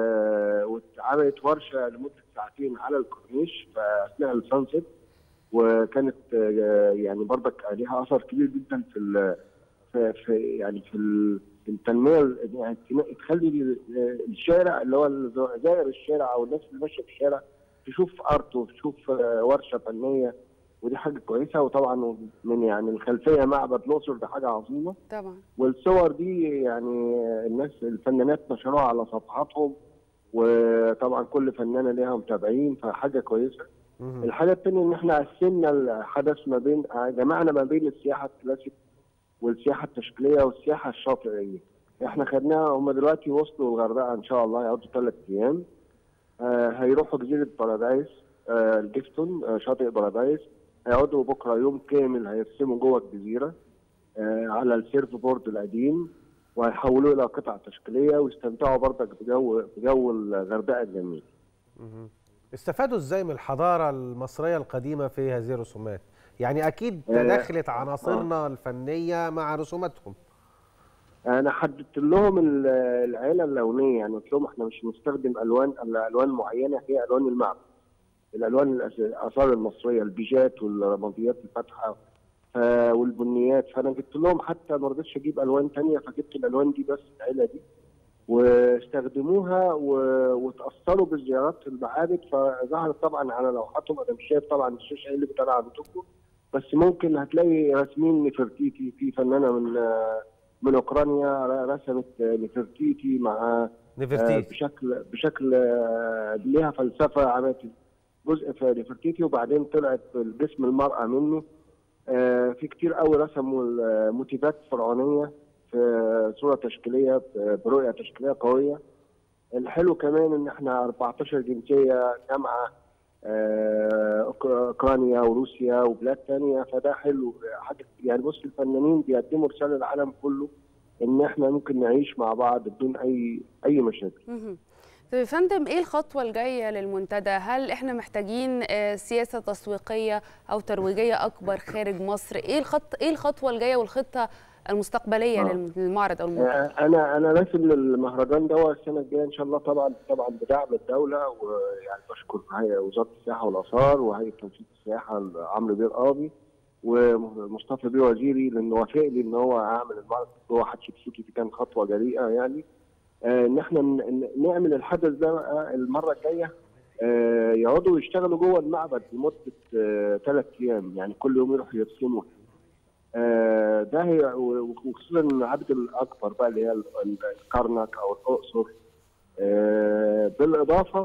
واتعملت ورشه لمده ساعتين على الكورنيش في اثناء السانسيت وكانت آه، يعني برضك ليها اثر كبير جدا في ال... في, في يعني في ال- في التنميه ال- يعني تن- تخلي ال- الشارع اللي هو الز- زائر الشارع او الناس اللي ماشيه في الشارع تشوف ارت وتشوف آه، ورشه فنيه ودي حاجه كويسه وطبعا من يعني الخلفيه معبد الاقصر ده حاجه عظيمه طبعا والصور دي يعني الناس الفنانات نشروها على صفحاتهم وطبعا كل فنانه ليها متابعين فحاجه كويسه الحاجه الثانيه ان احنا قسمنا الحدث ما بين جمعنا ما بين السياحه الكلاسيك والسياحه التشكيليه والسياحه الشاطئيه احنا خدناها هم دلوقتي وصلوا الغردقه ان شاء الله يقعدوا ثلاث ايام آه هيروحوا جزيره بارادايس آه الجيفتون آه شاطئ بارادايس هيقعدوا بكره يوم كامل هيرسموا جوه الجزيره آه على السيرف بورد القديم وهيحولوه الى قطع تشكيليه ويستمتعوا برضك بجو بجو الغردقه الجميل مهم. استفادوا ازاي من الحضاره المصريه القديمه في هذه الرسومات يعني اكيد آه، تداخلت عناصرنا الفنيه مع رسوماتهم انا حددت لهم ال- العيله اللونيه يعني قلت لهم احنا مش بنستخدم الوان الوان معينه هي الوان المعبد الالوان الأس- الاثار المصريه البيجات والرماديات الفاتحه ف- والبنيات فانا جبت لهم حتى ما رضيتش اجيب الوان تانية فجبت الالوان دي بس العيله دي واستخدموها و- وتاثروا بزيارات المعابد فظهرت طبعا على لوحاتهم انا مش شايف طبعا الشاشه اللي بتطلع عندكم بس ممكن هتلاقي راسمين نفرتيتي في فنانه من من اوكرانيا رسمت نفرتيتي مع نفرتيتي. آه، بشكل بشكل آه، ليها فلسفه عملت جزء في نفرتيتي وبعدين طلعت باسم المراه منه آه، في كتير قوي رسموا الموتيفات فرعونيه في صوره تشكيليه برؤيه تشكيليه قويه الحلو كمان ان احنا 14 جنسيه جامعه آه، أوك- اوكرانيا وروسيا وبلاد تانية فده حلو حاجه يعني بص الفنانين بيقدموا رساله للعالم كله ان احنا ممكن نعيش مع بعض بدون اي اي مشاكل مهم. طب يا فندم ايه الخطوه الجايه للمنتدى هل احنا محتاجين آه، سياسه تسويقيه او ترويجيه اكبر خارج مصر ايه الخط ايه الخطوه الجايه والخطه المستقبليه آه. للم- للمعرض او المنتدى آه، انا انا راسم للمهرجان ده السنه الجايه ان شاء الله طبعا طبعا بدعم الدوله ويعني بشكر هيئه وزاره السياحه والاثار وهيئه تنشيط السياحه عمرو بيه القاضي ومصطفى بيه وزيري لانه وافق لي ان هو اعمل المعرض هو حتشبسوتي دي كان خطوه جريئه يعني آه، ان احنا ن- ن- نعمل الحدث ده بقى المره الجايه آه، يقعدوا يشتغلوا جوه المعبد لمده ثلاث ايام يعني كل يوم يروحوا يرسموا آه، ده هي و- وخصوصا المعابد الاكبر بقى اللي هي ال- ال- الكرنك او الاقصر آه، بالاضافه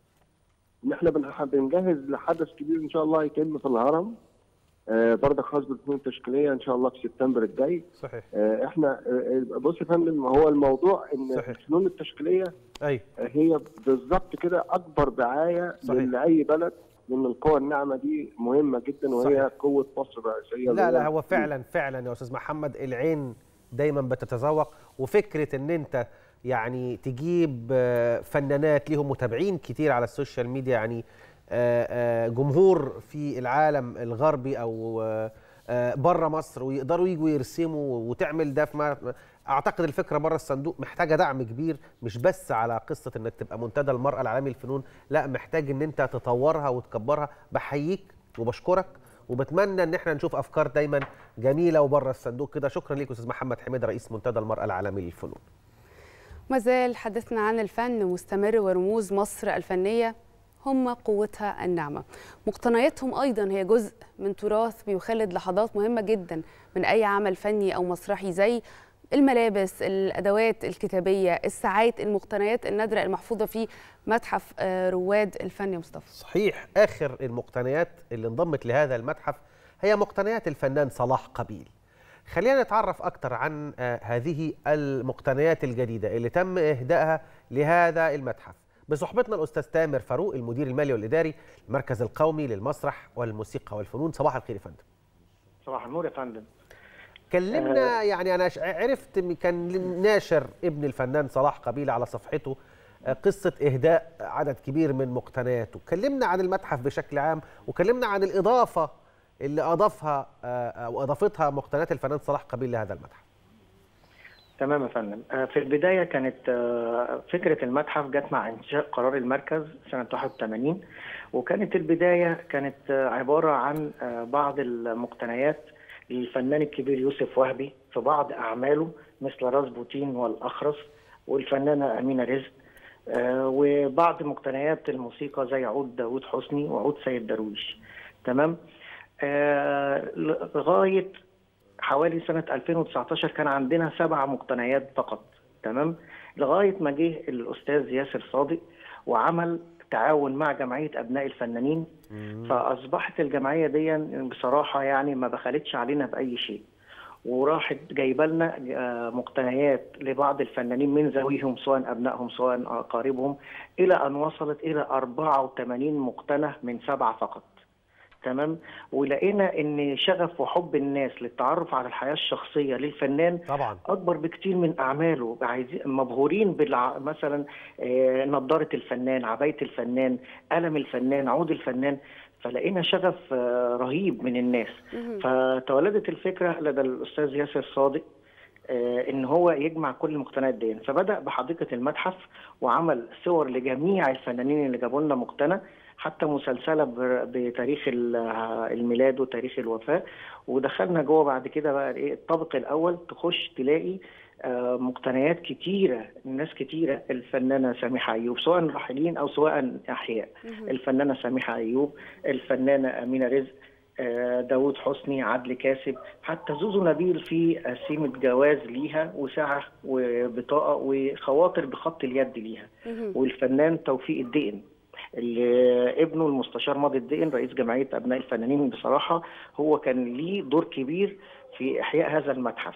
ان احنا بنح- بنجهز لحدث كبير ان شاء الله هيتم في الهرم آه، برضه خاص بالفنون التشكيليه ان شاء الله في سبتمبر الجاي صحيح آه، احنا آه، بص يا فندم هو الموضوع ان صحيح. الفنون التشكيليه اي هي بالظبط كده اكبر دعايه صحيح. لاي بلد لان القوى الناعمه دي مهمه جدا وهي صحيح. قوه مصر الرئيسيه لا اللي لا هي هو فعلا فعلا يا استاذ محمد العين دايما بتتذوق وفكره ان انت يعني تجيب آه، فنانات ليهم متابعين كتير على السوشيال ميديا يعني آه، آه، جمهور في العالم الغربي او بره مصر ويقدروا يجوا يرسموا وتعمل ده في مع- اعتقد الفكره بره الصندوق محتاجه دعم كبير مش بس على قصه انك تبقى منتدى المراه العالمي للفنون لا محتاج ان انت تطورها وتكبرها بحييك وبشكرك وبتمنى ان احنا نشوف افكار دايما جميله وبره الصندوق كده شكرا ليك استاذ محمد حميد رئيس منتدى المراه العالمي للفنون ما زال حديثنا عن الفن مستمر ورموز مصر الفنية هم قوتها الناعمة مقتنياتهم أيضا هي جزء من تراث بيخلد لحظات مهمة جدا من أي عمل فني أو مسرحي زي الملابس الأدوات الكتابية الساعات المقتنيات النادرة المحفوظة في متحف آه، رواد الفن يا مصطفى صحيح اخر المقتنيات اللي انضمت لهذا المتحف هي مقتنيات الفنان صلاح قبيل خلينا نتعرف اكتر عن آه، هذه المقتنيات الجديده اللي تم اهدائها لهذا المتحف بصحبتنا الاستاذ تامر فاروق المدير المالي والاداري المركز القومي للمسرح والموسيقى والفنون صباح الخير يا فندم صباح النور يا فندم كلمنا يعني انا ش- عرفت م- كان ناشر ابن الفنان صلاح قبيل على صفحته آه، قصه اهداء عدد كبير من مقتنياته كلمنا عن المتحف بشكل عام وكلمنا عن الاضافه اللي اضافها آه، او اضافتها مقتنيات الفنان صلاح قبيل لهذا المتحف تمام يا فندم آه، في البداية كانت آه، فكرة المتحف جت مع إنشاء قرار المركز سنة 81 وكانت البداية كانت آه، عبارة عن آه، بعض المقتنيات للفنان الكبير يوسف وهبي في بعض أعماله مثل راسبوتين والأخرس والفنانة أمينة رزق آه، وبعض مقتنيات الموسيقى زي عود داوود حسني وعود سيد درويش تمام آه، لغاية حوالي سنة 2019 كان عندنا سبع مقتنيات فقط تمام لغاية ما جه الأستاذ ياسر صادق وعمل تعاون مع جمعية أبناء الفنانين فأصبحت الجمعية دي بصراحة يعني ما بخلتش علينا بأي شيء وراحت جايبه لنا آه، مقتنيات لبعض الفنانين من ذويهم سواء ابنائهم سواء اقاربهم الى ان وصلت الى 84 مقتنى من سبعه فقط. تمام ولقينا ان شغف وحب الناس للتعرف على الحياه الشخصيه للفنان طبعا اكبر بكتير من اعماله عايزين مبهورين بالع... مثلا آه، نظاره الفنان عبايه الفنان قلم الفنان عود الفنان فلقينا شغف آه، رهيب من الناس فتولدت الفكره لدى الاستاذ ياسر صادق آه، ان هو يجمع كل المقتنيات دي فبدا بحديقه المتحف وعمل صور لجميع الفنانين اللي جابوا لنا مقتنى حتى مسلسله ب- بتاريخ ال- الميلاد وتاريخ الوفاه ودخلنا جوه بعد كده بقى ايه الطابق الاول تخش تلاقي آه، مقتنيات كتيره ناس كتيره الفنانه سامحه ايوب سواء راحلين او سواء احياء الفنانه سامحه ايوب الفنانه امينه رزق آه، داوود حسني عدلي كاسب حتى زوزو نبيل في قسيمة جواز ليها وساعة وبطاقة وخواطر بخط اليد ليها والفنان توفيق الدقن اللي ابنه المستشار ماضي الدقن رئيس جمعية أبناء الفنانين بصراحة هو كان ليه دور كبير في إحياء هذا المتحف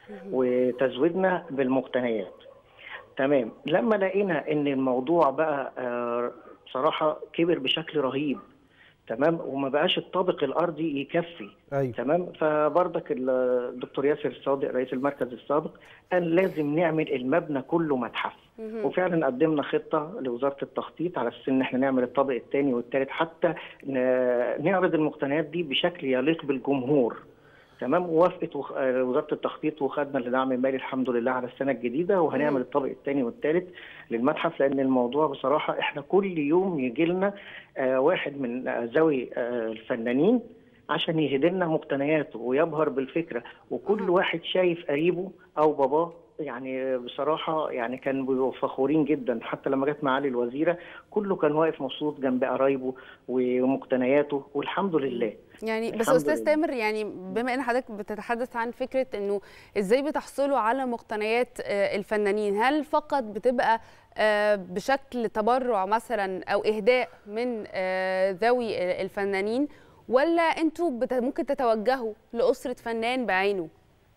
وتزويدنا بالمقتنيات تمام لما لقينا ان الموضوع بقى آه، بصراحه كبر بشكل رهيب تمام وما بقاش الطابق الارضي يكفي أيوة. تمام فبرضك ال- الدكتور ياسر الصادق رئيس المركز السابق قال لازم نعمل المبنى كله متحف وفعلا قدمنا خطه لوزاره التخطيط على اساس ان احنا نعمل الطابق الثاني والثالث حتى ن- نعرض المقتنيات دي بشكل يليق بالجمهور تمام ووافقت وخ... آه، وزاره التخطيط وخدنا لدعم مالي الحمد لله على السنه الجديده وهنعمل الطابق الثاني والثالث للمتحف لان الموضوع بصراحه احنا كل يوم يجي لنا آه، واحد من آه، ذوي آه، الفنانين عشان يهدي لنا مقتنياته ويبهر بالفكره وكل واحد شايف قريبه او باباه يعني بصراحه يعني كانوا بيبقوا فخورين جدا حتى لما جت معالي الوزيره كله كان واقف مبسوط جنب قرايبه ومقتنياته والحمد لله يعني بس الحمد استاذ لله. تامر يعني بما ان حضرتك بتتحدث عن فكره انه ازاي بتحصلوا على مقتنيات آه، الفنانين هل فقط بتبقى آه، بشكل تبرع مثلا او اهداء من آه، ذوي الفنانين ولا انتوا بت- ممكن تتوجهوا لاسره فنان بعينه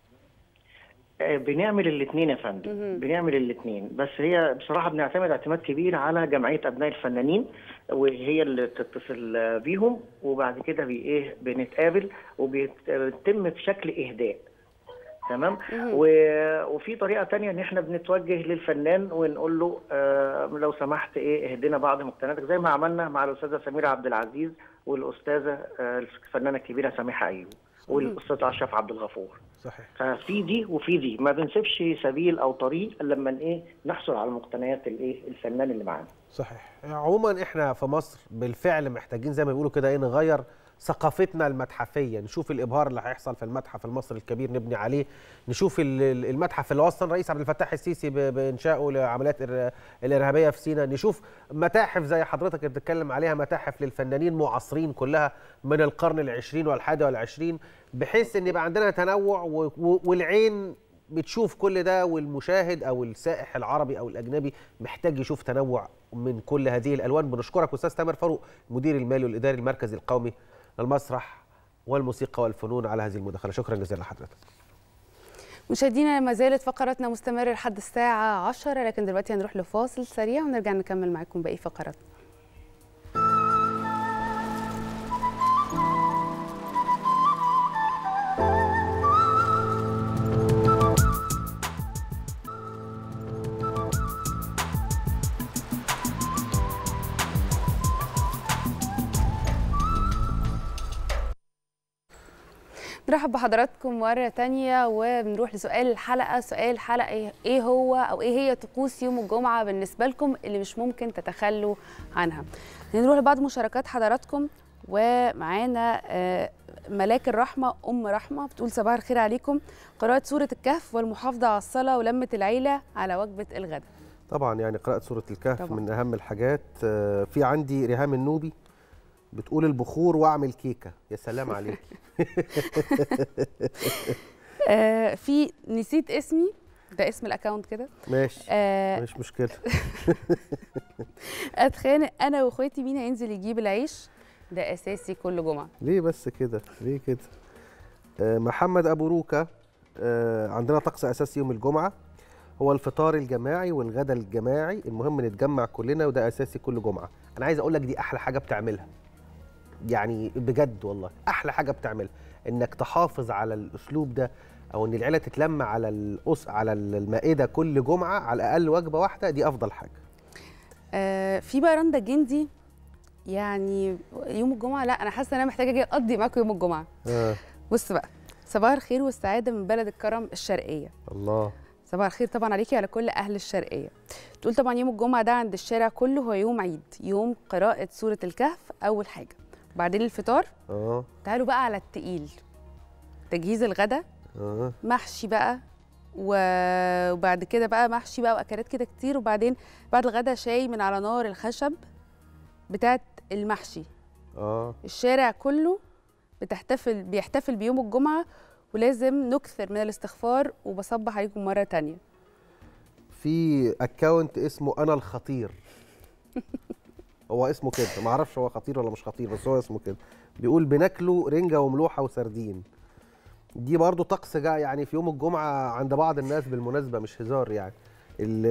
آه، بنعمل الاثنين يا فندم بنعمل الاثنين بس هي بصراحه بنعتمد اعتماد كبير على جمعيه ابناء الفنانين وهي اللي تتصل آه، بيهم وبعد كده بي ايه بنتقابل وبيتم بشكل اهداء تمام و- وفي طريقه تانية ان احنا بنتوجه للفنان ونقول له آه لو سمحت ايه اهدنا بعض مقتنياتك زي ما عملنا مع الاستاذه سميره عبد العزيز والاستاذه آه الفنانه الكبيره سامحه ايوب والاستاذ اشرف عبد الغفور صحيح ففي دي وفي دي ما بنسيبش سبيل او طريق الا لما ايه نحصل على مقتنيات الايه الفنان اللي معانا صحيح عموما احنا في مصر بالفعل محتاجين زي ما بيقولوا كده ايه نغير ثقافتنا المتحفيه نشوف الابهار اللي هيحصل في المتحف المصري الكبير نبني عليه نشوف ال- ال- المتحف اللي وصل الرئيس عبد الفتاح السيسي ب- بانشائه لعمليات الإر- الارهابيه في سيناء نشوف متاحف زي حضرتك اللي بتتكلم عليها متاحف للفنانين معاصرين كلها من القرن العشرين والحادي والعشرين بحيث ان يبقى عندنا تنوع و- و- والعين بتشوف كل ده والمشاهد او السائح العربي او الاجنبي محتاج يشوف تنوع من كل هذه الالوان بنشكرك استاذ تامر فاروق مدير المالي والاداري المركزي القومي للمسرح والموسيقى والفنون على هذه المداخله شكرا جزيلا لحضرتك مشاهدينا ما زالت فقراتنا مستمرة لحد الساعة 10 لكن دلوقتي هنروح لفاصل سريع ونرجع نكمل معاكم باقي فقراتنا نرحب بحضراتكم مرة تانية وبنروح لسؤال الحلقة سؤال الحلقة ايه هو او ايه هي طقوس يوم الجمعة بالنسبة لكم اللي مش ممكن تتخلوا عنها نروح لبعض مشاركات حضراتكم ومعانا آه، ملاك الرحمة أم رحمة بتقول صباح الخير عليكم قراءة سورة الكهف والمحافظة على الصلاة ولمة العيلة على وجبة الغداء طبعا يعني قراءه سوره الكهف طبعاً. طبعا. من اهم الحاجات آه، في عندي ريهام النوبي بتقول البخور واعمل كيكه يا سلام عليك آه، في نسيت اسمي ده اسم الاكونت كده ماشي آه، مش مشكله اتخانق انا واخواتي مين هينزل يجيب العيش ده اساسي كل جمعه ليه بس كده ليه كده آه، محمد ابو روكا آه، عندنا طقس اساسي يوم الجمعه هو الفطار الجماعي والغدا الجماعي المهم نتجمع كلنا وده اساسي كل جمعه انا عايز اقول لك دي احلى حاجه بتعملها يعني بجد والله احلى حاجه بتعملها انك تحافظ على الاسلوب ده او ان العيله تتلم على الأس على المائده كل جمعه على الاقل وجبه واحده دي افضل حاجه آه في بقى رندا جندي يعني يوم الجمعه لا انا حاسه ان انا محتاجه اجي اقضي معاكم يوم الجمعه آه. بص بقى صباح الخير والسعاده من بلد الكرم الشرقيه الله صباح الخير طبعا عليكي وعلى كل اهل الشرقيه تقول طبعا يوم الجمعه ده عند الشارع كله هو يوم عيد يوم قراءه سوره الكهف اول حاجه وبعدين الفطار اه تعالوا بقى على التقيل تجهيز الغدا اه محشي بقى و- وبعد كده بقى محشي بقى واكلات كده كتير وبعدين بعد الغدا شاي من على نار الخشب بتاعت المحشي اه الشارع كله بتحتفل بيحتفل بيوم الجمعة ولازم نكثر من الاستغفار وبصبح عليكم مرة تانية في اكونت اسمه انا الخطير هو اسمه كده ما اعرفش هو خطير ولا مش خطير بس هو اسمه كده بيقول بناكله رنجه وملوحه وسردين دي برضو طقس جاء يعني في يوم الجمعه عند بعض الناس بالمناسبه مش هزار يعني ال-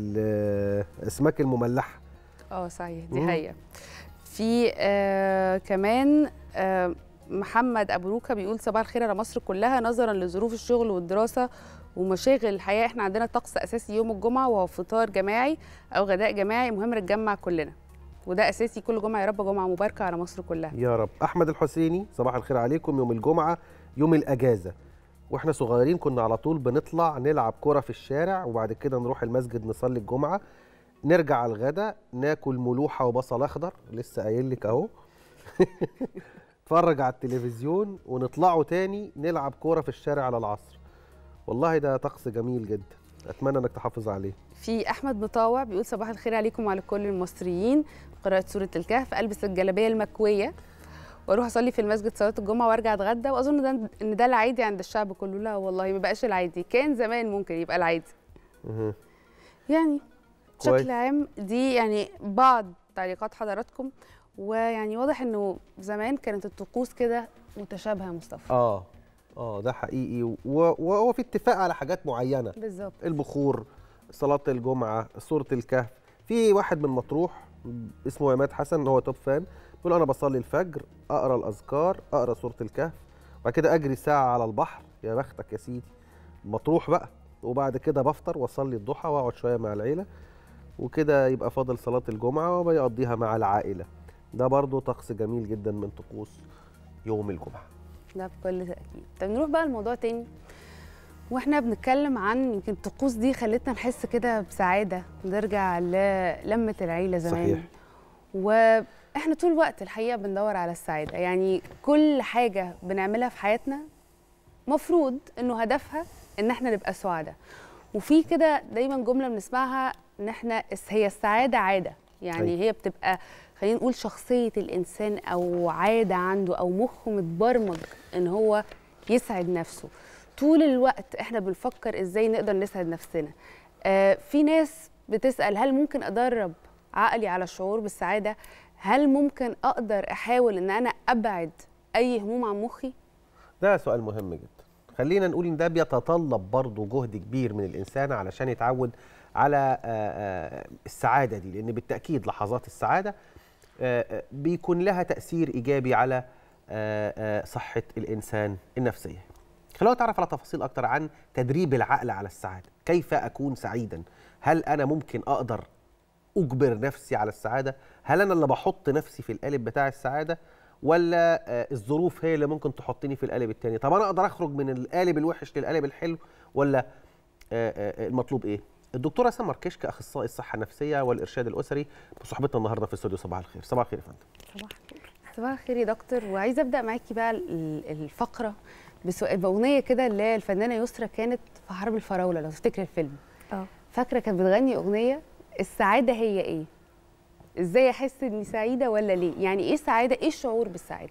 ال- الاسماك المملحه اه صحيح دي مم. حقيقة في آه كمان آه محمد أبو روكا بيقول صباح الخير على مصر كلها نظرا لظروف الشغل والدراسة ومشاغل الحياة احنا عندنا طقس أساسي يوم الجمعة وهو فطار جماعي أو غداء جماعي مهم نتجمع كلنا وده أساسي كل جمعة يا رب جمعة مباركة على مصر كلها يا رب احمد الحسيني صباح الخير عليكم يوم الجمعه يوم الاجازه واحنا صغيرين كنا على طول بنطلع نلعب كرة في الشارع وبعد كده نروح المسجد نصلي الجمعه نرجع على الغدا ناكل ملوحه وبصل اخضر لسه قايل لك اهو نتفرج على التلفزيون ونطلعوا تاني نلعب كوره في الشارع على العصر والله ده طقس جميل جدا اتمنى انك تحافظ عليه في احمد مطاوع بيقول صباح الخير عليكم وعلى كل المصريين قراءه سوره الكهف البس الجلابيه المكويه واروح اصلي في المسجد صلاه الجمعه وارجع اتغدى واظن ده ان ده العادي عند الشعب كله لا والله ما بقاش العادي كان زمان ممكن يبقى العادي مه. يعني كويس. بشكل عام دي يعني بعض تعليقات حضراتكم ويعني واضح انه زمان كانت الطقوس كده متشابهه يا مصطفى اه اه ده حقيقي و- وهو في اتفاق على حاجات معينه بالظبط البخور صلاة الجمعة سورة الكهف في واحد من مطروح اسمه عماد حسن هو توب فان بيقول أنا بصلي الفجر أقرأ الأذكار أقرأ سورة الكهف بعد كده أجري ساعة على البحر يا بختك يا سيدي مطروح بقى وبعد كده بفطر وأصلي الضحى وأقعد شوية مع العيلة وكده يبقى فاضل صلاة الجمعة وبيقضيها مع العائلة ده برضو طقس جميل جدا من طقوس يوم الجمعة ده بكل تأكيد طب نروح بقى لموضوع تاني واحنا بنتكلم عن يمكن الطقوس دي خلتنا نحس كده بسعادة نرجع للمة العيلة زمان صحيح. واحنا طول الوقت الحقيقة بندور على السعادة يعني كل حاجة بنعملها في حياتنا مفروض انه هدفها ان احنا نبقى سعداء وفي كده دايما جملة بنسمعها ان احنا الس- هي السعادة عادة يعني أيوة. هي بتبقى خلينا نقول شخصية الإنسان أو عادة عنده أو مخه متبرمج إن هو يسعد نفسه طول الوقت إحنا بنفكر إزاي نقدر نسعد نفسنا آه في ناس بتسأل هل ممكن أدرب عقلي على الشعور بالسعادة هل ممكن أقدر أحاول إن أنا أبعد أي هموم عن مخي ده سؤال مهم جدا خلينا نقول ان ده بيتطلب برضه جهد كبير من الانسان علشان يتعود على آه، آه، السعاده دي لان بالتاكيد لحظات السعاده آه، آه، بيكون لها تاثير ايجابي على آه، آه، صحه الانسان النفسيه خلونا نتعرف على تفاصيل اكتر عن تدريب العقل على السعاده كيف اكون سعيدا هل انا ممكن اقدر اجبر نفسي على السعاده هل انا اللي بحط نفسي في القالب بتاع السعاده ولا آه، الظروف هي اللي ممكن تحطني في القالب التاني طب انا اقدر اخرج من القالب الوحش للقالب الحلو ولا آه، آه، المطلوب ايه الدكتوره سمر كشك اخصائي الصحه النفسيه والارشاد الاسري بصحبتنا النهارده في استوديو صباح الخير صباح الخير يا فندم صباح الخير يا دكتور وعايزه ابدا معاكي بقى ال- الفقره بسؤال باغنيه كده اللي هي الفنانه يسرا كانت في حرب الفراوله لو تفتكري الفيلم اه فاكره كانت بتغني اغنيه السعاده هي ايه ازاي احس اني سعيده ولا ليه يعني ايه السعاده ايه الشعور بالسعاده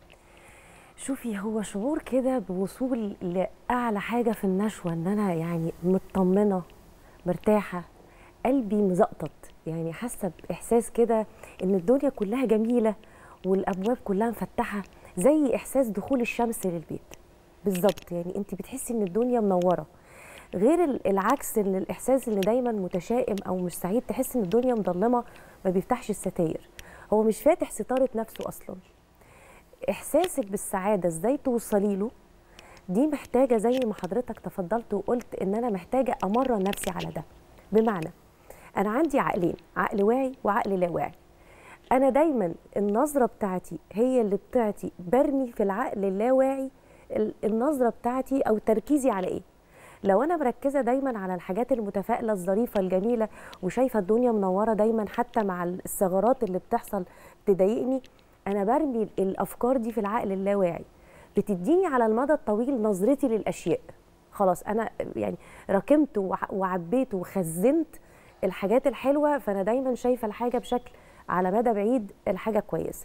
شوفي هو شعور كده بوصول لاعلى حاجه في النشوه ان انا يعني مطمنه مرتاحه قلبي مزقطط يعني حاسه باحساس كده ان الدنيا كلها جميله والابواب كلها مفتحه زي احساس دخول الشمس للبيت بالظبط يعني انت بتحسي ان الدنيا منوره غير ال- العكس ان الاحساس اللي دايما متشائم او مش سعيد تحس ان الدنيا مظلمه ما بيفتحش الستاير هو مش فاتح ستاره نفسه اصلا احساسك بالسعاده ازاي توصلي له دي محتاجه زي ما حضرتك تفضلت وقلت ان انا محتاجه امرن نفسي على ده بمعنى انا عندي عقلين عقل واعي وعقل لا واعي انا دايما النظره بتاعتي هي اللي بتاعتي برمي في العقل اللاواعي ال- النظره بتاعتي او تركيزي على ايه لو انا مركزه دايما على الحاجات المتفائله الظريفه الجميله وشايفه الدنيا منوره دايما حتى مع الثغرات اللي بتحصل تضايقني انا برمي ال- الافكار دي في العقل اللاواعي بتديني على المدى الطويل نظرتي للاشياء خلاص انا يعني ركمت وع- وعبيت وخزنت الحاجات الحلوه فانا دايما شايفه الحاجه بشكل على مدى بعيد الحاجه كويسه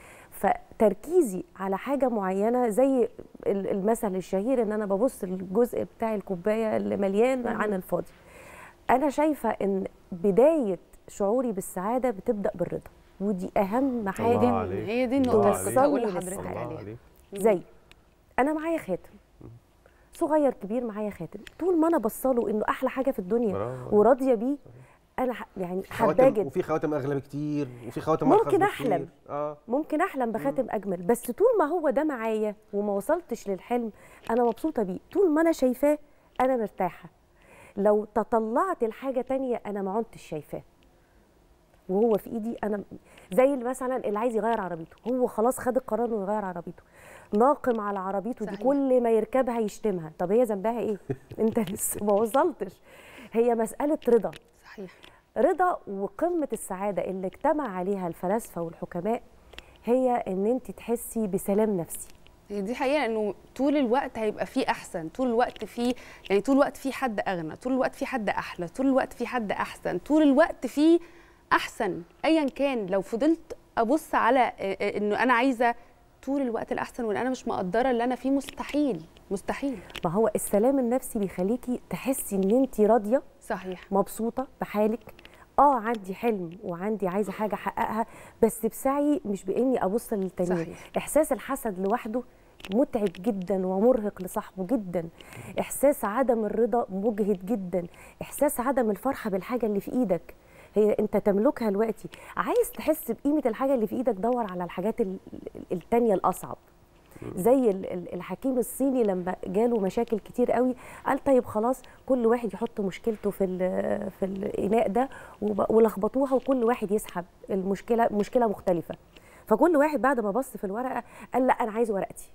فتركيزي على حاجه معينه زي ال- المثل الشهير ان انا ببص للجزء بتاع الكوبايه اللي مليان عن الفاضي انا شايفه ان بدايه شعوري بالسعاده بتبدا بالرضا ودي اهم حاجه الله عليك. هي دي النقطة اللي كنت هقول لحضرتك عليها. زي انا معايا خاتم صغير كبير معايا خاتم طول ما انا بصله انه احلى حاجه في الدنيا برافو. وراضيه بيه انا ح- يعني حباه خواتم جدا وفي خواتم اغلى بكتير وفي خواتم أرخص ممكن بكتير. احلم اه ممكن احلم بخاتم اجمل بس طول ما هو ده معايا وما وصلتش للحلم انا مبسوطه بيه طول ما انا شايفاه انا مرتاحه لو تطلعت لحاجه تانية انا ما عدتش شايفاه وهو في ايدي انا زي اللي مثلا اللي عايز يغير عربيته هو خلاص خد القرار انه يغير عربيته ناقم على عربيته دي كل ما يركبها يشتمها طب هي ذنبها ايه انت لسه ما وصلتش هي مساله رضا صحيح رضا وقمه السعاده اللي اجتمع عليها الفلاسفه والحكماء هي ان انت تحسي بسلام نفسي هي دي حقيقه انه طول الوقت هيبقى فيه احسن طول الوقت فيه يعني طول الوقت في حد اغنى طول الوقت في حد احلى طول الوقت في حد احسن طول الوقت في احسن ايا كان لو فضلت ابص على آه، آه، انه انا عايزه طول الوقت الاحسن وان انا مش مقدره اللي انا فيه مستحيل مستحيل ما هو السلام النفسي بيخليكي تحسي ان انت راضيه صحيح مبسوطه بحالك اه عندي حلم وعندي عايزه حاجه احققها بس بسعي مش باني ابص للتانيين صحيح. احساس الحسد لوحده متعب جدا ومرهق لصاحبه جدا احساس عدم الرضا مجهد جدا احساس عدم الفرحه بالحاجه اللي في ايدك هي انت تملكها دلوقتي عايز تحس بقيمه الحاجه اللي في ايدك دور على الحاجات ال- ال- التانيه الاصعب زي ال- ال- الحكيم الصيني لما جاله مشاكل كتير قوي قال طيب خلاص كل واحد يحط مشكلته في ال- في الاناء ده وب- ولخبطوها وكل واحد يسحب المشكله مشكله مختلفه فكل واحد بعد ما بص في الورقه قال لا انا عايز ورقتي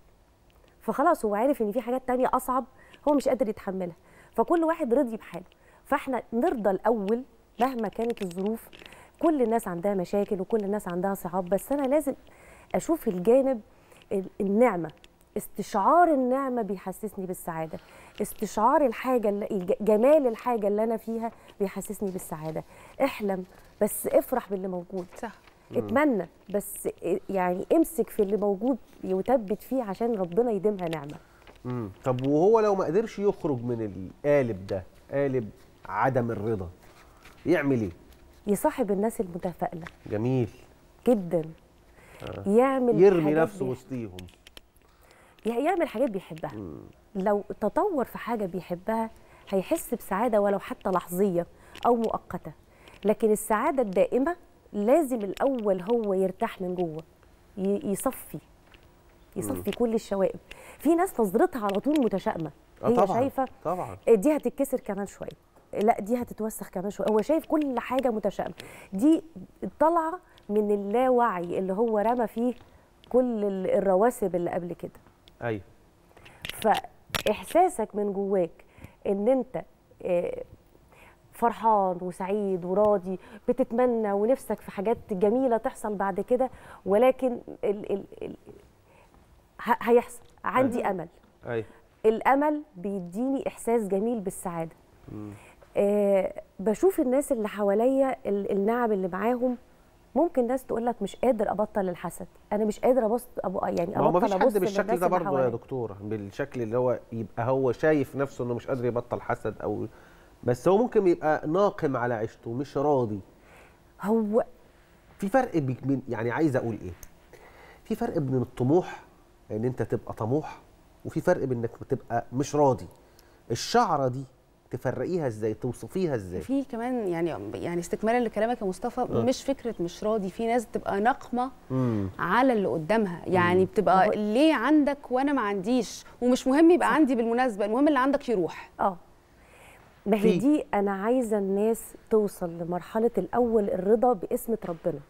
فخلاص هو عارف ان في حاجات تانية اصعب هو مش قادر يتحملها فكل واحد رضي بحاله فاحنا نرضى الاول مهما كانت الظروف كل الناس عندها مشاكل وكل الناس عندها صعاب بس انا لازم اشوف الجانب ال- النعمه استشعار النعمه بيحسسني بالسعاده استشعار الحاجه اللي الج- جمال الحاجه اللي انا فيها بيحسسني بالسعاده احلم بس افرح باللي موجود صح اتمنى بس يعني امسك في اللي موجود وثبت فيه عشان ربنا يديمها نعمه مم. طب وهو لو ما قدرش يخرج من القالب ده قالب عدم الرضا يعمل ايه يصاحب الناس المتفائله جميل جدا آه. يعمل يرمي حاجات نفسه بيح- وسطيهم يعمل حاجات بيحبها لو تطور في حاجه بيحبها هيحس بسعاده ولو حتى لحظيه او مؤقته لكن السعاده الدائمه لازم الاول هو يرتاح من جوه ي- يصفي يصفي كل الشوائب في ناس نظرتها على طول متشائمه آه هي طبعاً، شايفه طبعا دي هتتكسر كمان شويه لا دي هتتوسخ كمان شويه هو شايف كل حاجه متشائمه دي طالعه من اللاوعي اللي هو رمى فيه كل ال- الرواسب اللي قبل كده ايوه فاحساسك من جواك ان انت آه، فرحان وسعيد وراضي بتتمنى ونفسك في حاجات جميله تحصل بعد كده ولكن ال ال ال ه- هيحصل عندي أيوة. امل ايوه الامل بيديني احساس جميل بالسعاده مم. آه بشوف الناس اللي حواليا ال- النعم اللي معاهم ممكن ناس تقول لك مش قادر ابطل الحسد انا مش قادر ابص أبو يعني ما هو ابطل مفيش ابص حد بالشكل للناس ده اللي برضه يا حواليا. دكتوره بالشكل اللي هو يبقى هو شايف نفسه انه مش قادر يبطل حسد او بس هو ممكن يبقى ناقم على عيشته مش راضي هو في فرق بي- بين يعني عايز اقول ايه في فرق بين الطموح ان انت تبقى طموح وفي فرق بين انك تبقى مش راضي الشعره دي تفرقيها ازاي توصفيها ازاي في كمان يعني يعني استكمالا لكلامك يا مصطفى آه. مش فكره مش راضي في ناس بتبقى نقمه مم. على اللي قدامها يعني بتبقى ليه عندك وانا ما عنديش ومش مهم يبقى عندي بالمناسبه المهم اللي عندك يروح اه ما هي في- دي انا عايزه الناس توصل لمرحله الاول الرضا باسمه ربنا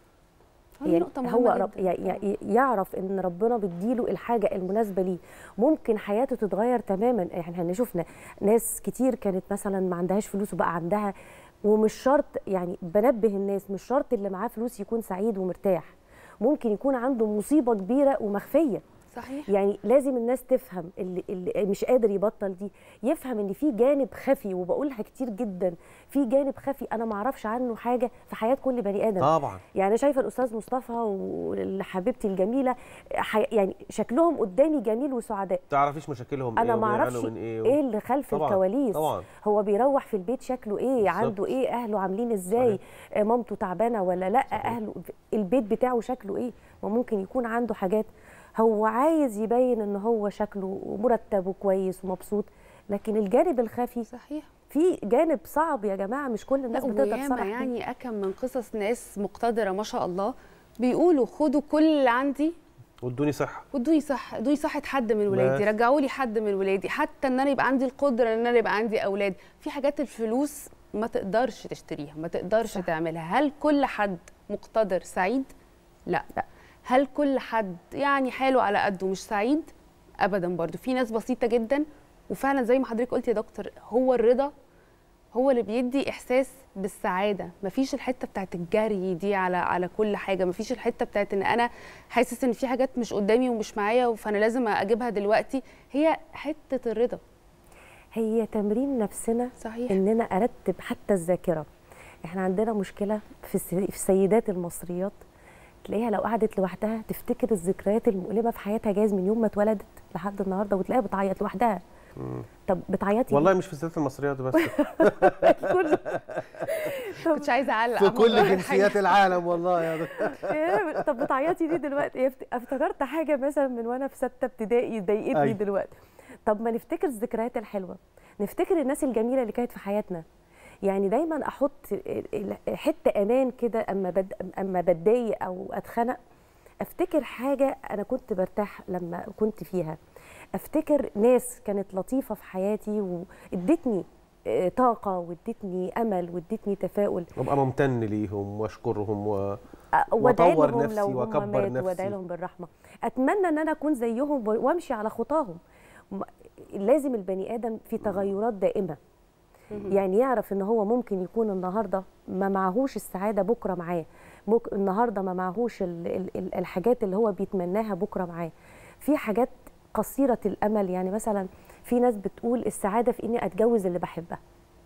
هذه نقطة هو مهمة رب يعني يعرف ان ربنا بيديله الحاجه المناسبه ليه ممكن حياته تتغير تماما احنا شفنا ناس كتير كانت مثلا ما عندهاش فلوس وبقى عندها ومش شرط يعني بنبه الناس مش شرط اللي معاه فلوس يكون سعيد ومرتاح ممكن يكون عنده مصيبه كبيره ومخفيه صحيح يعني لازم الناس تفهم اللي, اللي مش قادر يبطل دي يفهم ان في جانب خفي وبقولها كتير جدا في جانب خفي انا ما اعرفش عنه حاجه في حياه كل بني ادم طبعا يعني أنا شايفه الاستاذ مصطفى وحبيبتي الجميله حي... يعني شكلهم قدامي جميل وسعداء تعرفيش مشاكلهم انا ايه ما اعرفش وبيعانوا من ايه, ايه اللي خلف طبعاً، الكواليس طبعا هو بيروح في البيت شكله ايه بالظبط. عنده ايه اهله عاملين ازاي آه، مامته تعبانه ولا لا اهله البيت بتاعه شكله ايه وممكن يكون عنده حاجات هو عايز يبين ان هو شكله مرتب وكويس ومبسوط لكن الجانب الخفي صحيح في جانب صعب يا جماعه مش كل الناس لا بتقدر وياما تصرح بيه. يعني اكم من قصص ناس مقتدره ما شاء الله بيقولوا خدوا كل اللي عندي وادوني صحه وادوني صح ادوني صحه حد من ولادي بس. رجعوا لي حد من ولادي حتى ان انا يبقى عندي القدره ان انا يبقى عندي اولاد في حاجات الفلوس ما تقدرش تشتريها ما تقدرش صح. تعملها هل كل حد مقتدر سعيد لا, لا. هل كل حد يعني حاله على قده مش سعيد ابدا برضو في ناس بسيطه جدا وفعلا زي ما حضرتك قلت يا دكتور هو الرضا هو اللي بيدي احساس بالسعاده مفيش الحته بتاعت الجري دي على على كل حاجه مفيش الحته بتاعت ان انا حاسس ان في حاجات مش قدامي ومش معايا فانا لازم اجيبها دلوقتي هي حته الرضا هي تمرين نفسنا صحيح. اننا ارتب حتى الذاكره احنا عندنا مشكله في الس- في السيدات المصريات تلاقيها لو قعدت لوحدها تفتكر الذكريات المؤلمه في حياتها جايز من يوم ما اتولدت لحد النهارده وتلاقيها بتعيط لوحدها مم. طب بتعيطي والله ليه؟ مش في الستات المصريات بس كنتش عايزه اعلق في كل والله جنسيات العالم والله يا دكتور. إيه، طب بتعيطي ليه دلوقتي إيه، افت- افتكرت حاجه مثلا من وانا في سته ابتدائي ضايقتني أيوة. دلوقتي طب ما نفتكر الذكريات الحلوه نفتكر الناس الجميله اللي كانت في حياتنا يعني دايما احط ال- ال- حته امان كده اما بد... اما بتضايق او اتخنق افتكر حاجه انا كنت برتاح لما كنت فيها افتكر ناس كانت لطيفه في حياتي وادتني آه، طاقه وادتني امل وادتني تفاؤل وابقى ممتن ليهم واشكرهم و... وادعي واطور لهم نفسي لو هم واكبر ماتوا وادعي نفسي لهم بالرحمه اتمنى ان انا اكون زيهم و- وامشي على خطاهم م- لازم البني ادم في تغيرات دائمه يعني يعرف ان هو ممكن يكون النهارده ما معهوش السعاده بكره معاه مك... النهارده ما معهوش ال... ال... ال- الحاجات اللي هو بيتمناها بكره معاه في حاجات قصيره الامل يعني مثلا في ناس بتقول السعاده في اني اتجوز اللي بحبها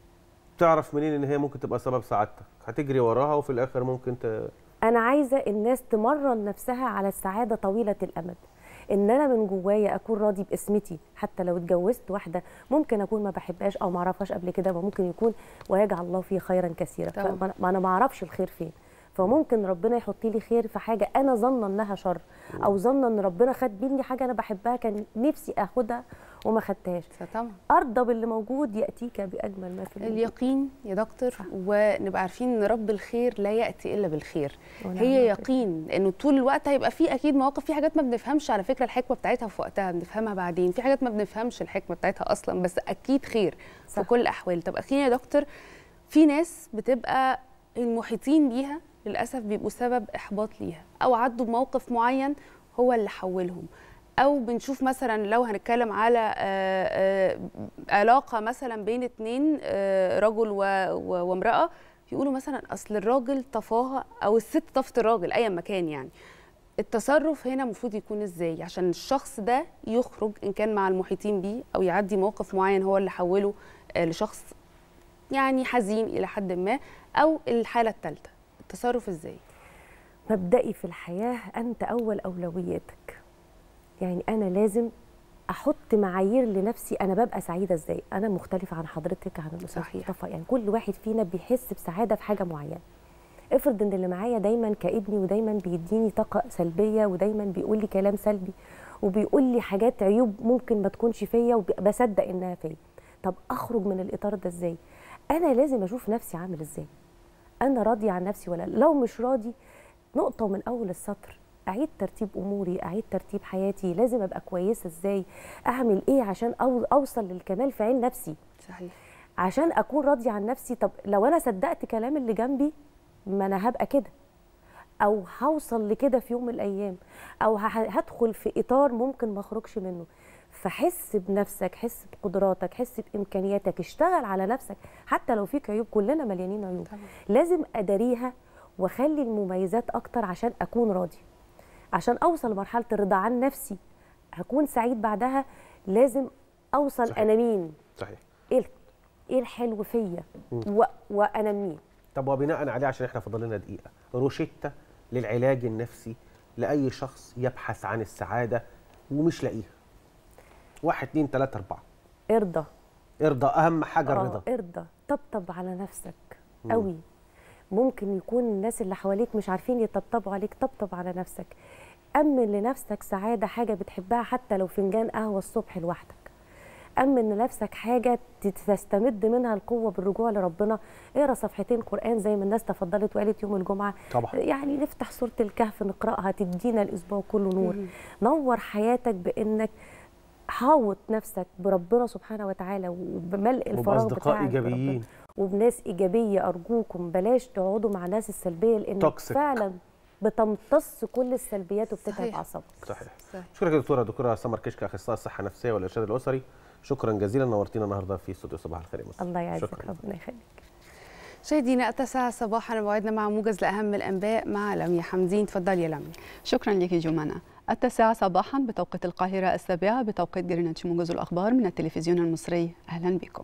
تعرف منين ان هي ممكن تبقى سبب سعادتك هتجري وراها وفي الاخر ممكن ت... انا عايزه الناس تمرن نفسها على السعاده طويله الامد ان انا من جوايا اكون راضي باسمتي حتى لو اتجوزت واحده ممكن اكون ما بحبهاش او ما اعرفهاش قبل كده وممكن يكون ويجعل الله فيه خيرا كثيرا طبعاً. فما- ما انا ما اعرفش الخير فين فممكن ربنا يحط لي خير في حاجه انا ظنه انها شر او ظنه ان ربنا خد مني حاجه انا بحبها كان نفسي اخدها وما خدتهاش طبعا ارضى باللي موجود ياتيك باجمل ما في الوجود. اليقين يا دكتور ونبقى عارفين ان رب الخير لا ياتي الا بالخير ونعم هي بالله. يقين انه طول الوقت هيبقى في اكيد مواقف في حاجات ما بنفهمش على فكره الحكمه بتاعتها في وقتها بنفهمها بعدين في حاجات ما بنفهمش الحكمه بتاعتها اصلا بس اكيد خير صح. في كل الاحوال طب اخيرا يا دكتور في ناس بتبقى المحيطين بيها للاسف بيبقوا سبب احباط ليها او عدوا بموقف معين هو اللي حولهم او بنشوف مثلا لو هنتكلم على آه، آه، علاقه مثلا بين اتنين آه، رجل و- و- وامراه يقولوا مثلا اصل الراجل طفاها او الست طفت الراجل ايا ما كان يعني التصرف هنا المفروض يكون ازاي عشان الشخص ده يخرج ان كان مع المحيطين بيه او يعدي موقف معين هو اللي حوله آه، لشخص يعني حزين الى حد ما او الحاله الثالثه التصرف ازاي مبدئي في الحياة أنت أول أولوياتك يعني أنا لازم أحط معايير لنفسي أنا ببقى سعيدة إزاي أنا مختلفة عن حضرتك عن الأستاذ مصطفى يعني كل واحد فينا بيحس بسعادة في حاجة معينة افرض ان اللي معايا دايما كابني ودايما بيديني طاقه سلبيه ودايما بيقول لي كلام سلبي وبيقول لي حاجات عيوب ممكن ما تكونش فيا وبصدق انها فيا طب اخرج من الاطار ده ازاي انا لازم اشوف نفسي عامل ازاي انا راضي عن نفسي ولا لا؟ لو مش راضي نقطه من اول السطر اعيد ترتيب اموري اعيد ترتيب حياتي لازم ابقى كويسه ازاي اعمل ايه عشان أو اوصل للكمال في عين نفسي صحيح عشان اكون راضيه عن نفسي طب لو انا صدقت كلام اللي جنبي ما انا هبقى كده او هوصل لكده في يوم من الايام او ه- هدخل في اطار ممكن ما اخرجش منه فحس بنفسك حس بقدراتك حس بامكانياتك اشتغل على نفسك حتى لو فيك عيوب كلنا مليانين عيوب لازم اداريها واخلي المميزات اكتر عشان اكون راضي عشان اوصل لمرحله الرضا عن نفسي هكون سعيد بعدها لازم اوصل صحيح. انا مين صحيح ايه ال- ايه الحلو فيا مم. و... وانميه طب وبناء عليه عشان احنا فاضل لنا دقيقه روشته للعلاج النفسي لاي شخص يبحث عن السعاده ومش لاقيها واحد اتنين تلاته اربعه ارضى ارضى اهم حاجه آه، الرضا ارضى طبطب على نفسك مم. قوي ممكن يكون الناس اللي حواليك مش عارفين يطبطبوا عليك طبطب على نفسك امن لنفسك سعاده حاجه بتحبها حتى لو فنجان قهوه الصبح لوحدك امن لنفسك حاجه تستمد منها القوه بالرجوع لربنا اقرا صفحتين قران زي ما الناس تفضلت وقالت يوم الجمعه طبعا. يعني نفتح سوره الكهف نقراها تدينا الاسبوع كله نور مم. نور حياتك بانك حاوط نفسك بربنا سبحانه وتعالى وبملء الفراغ وباصدقاء بتاعك بربنا. ايجابيين وبناس ايجابيه ارجوكم بلاش تقعدوا مع ناس السلبيه لانك Toxic. فعلا بتمتص كل السلبيات وبتتعب صحيح. اعصابك صحيح صحيح. شكرا يا دكتوره دكتوره سمر كشك اخصائيه الصحه النفسيه والارشاد الاسري شكرا جزيلا نورتينا النهارده في استوديو صباح الخير يا مصر الله يعزك شكرا ربنا يخليك مشاهدينا التاسعة صباحا موعدنا مع موجز لأهم الأنباء مع لميا حمدين تفضلي يا لميا شكرا لك جمانة التاسعة صباحا بتوقيت القاهرة السابعة بتوقيت جرينتش موجز الأخبار من التلفزيون المصري أهلا بكم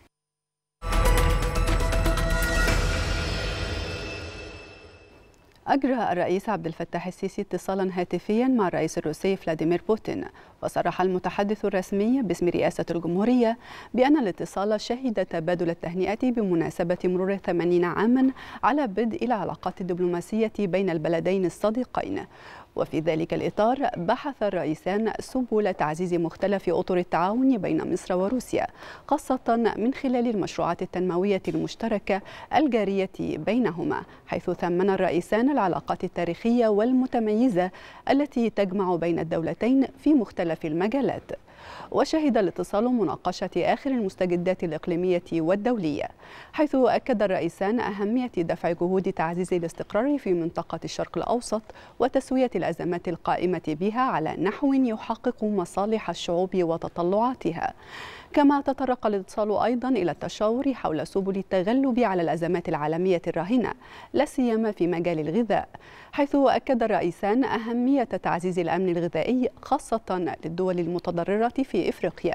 أجرى الرئيس عبد الفتاح السيسي اتصالا هاتفيا مع الرئيس الروسي فلاديمير بوتين وصرح المتحدث الرسمي باسم رئاسة الجمهورية بأن الاتصال شهد تبادل التهنئة بمناسبة مرور 80 عاما على بدء العلاقات الدبلوماسية بين البلدين الصديقين وفي ذلك الإطار بحث الرئيسان سبل تعزيز مختلف أطر التعاون بين مصر وروسيا خاصة من خلال المشروعات التنموية المشتركة الجارية بينهما حيث ثمن الرئيسان العلاقات التاريخية والمتميزة التي تجمع بين الدولتين في مختلف المجالات وشهد الاتصال مناقشة آخر المستجدات الإقليمية والدولية حيث أكد الرئيسان أهمية دفع جهود تعزيز الاستقرار في منطقة الشرق الأوسط وتسوية الأزمات القائمة بها على نحو يحقق مصالح الشعوب وتطلعاتها كما تطرق الاتصال أيضا إلى التشاور حول سبل التغلب على الأزمات العالمية الراهنة لا سيما في مجال الغذاء حيث أكد الرئيسان أهمية تعزيز الأمن الغذائي خاصة للدول المتضررة في إفريقيا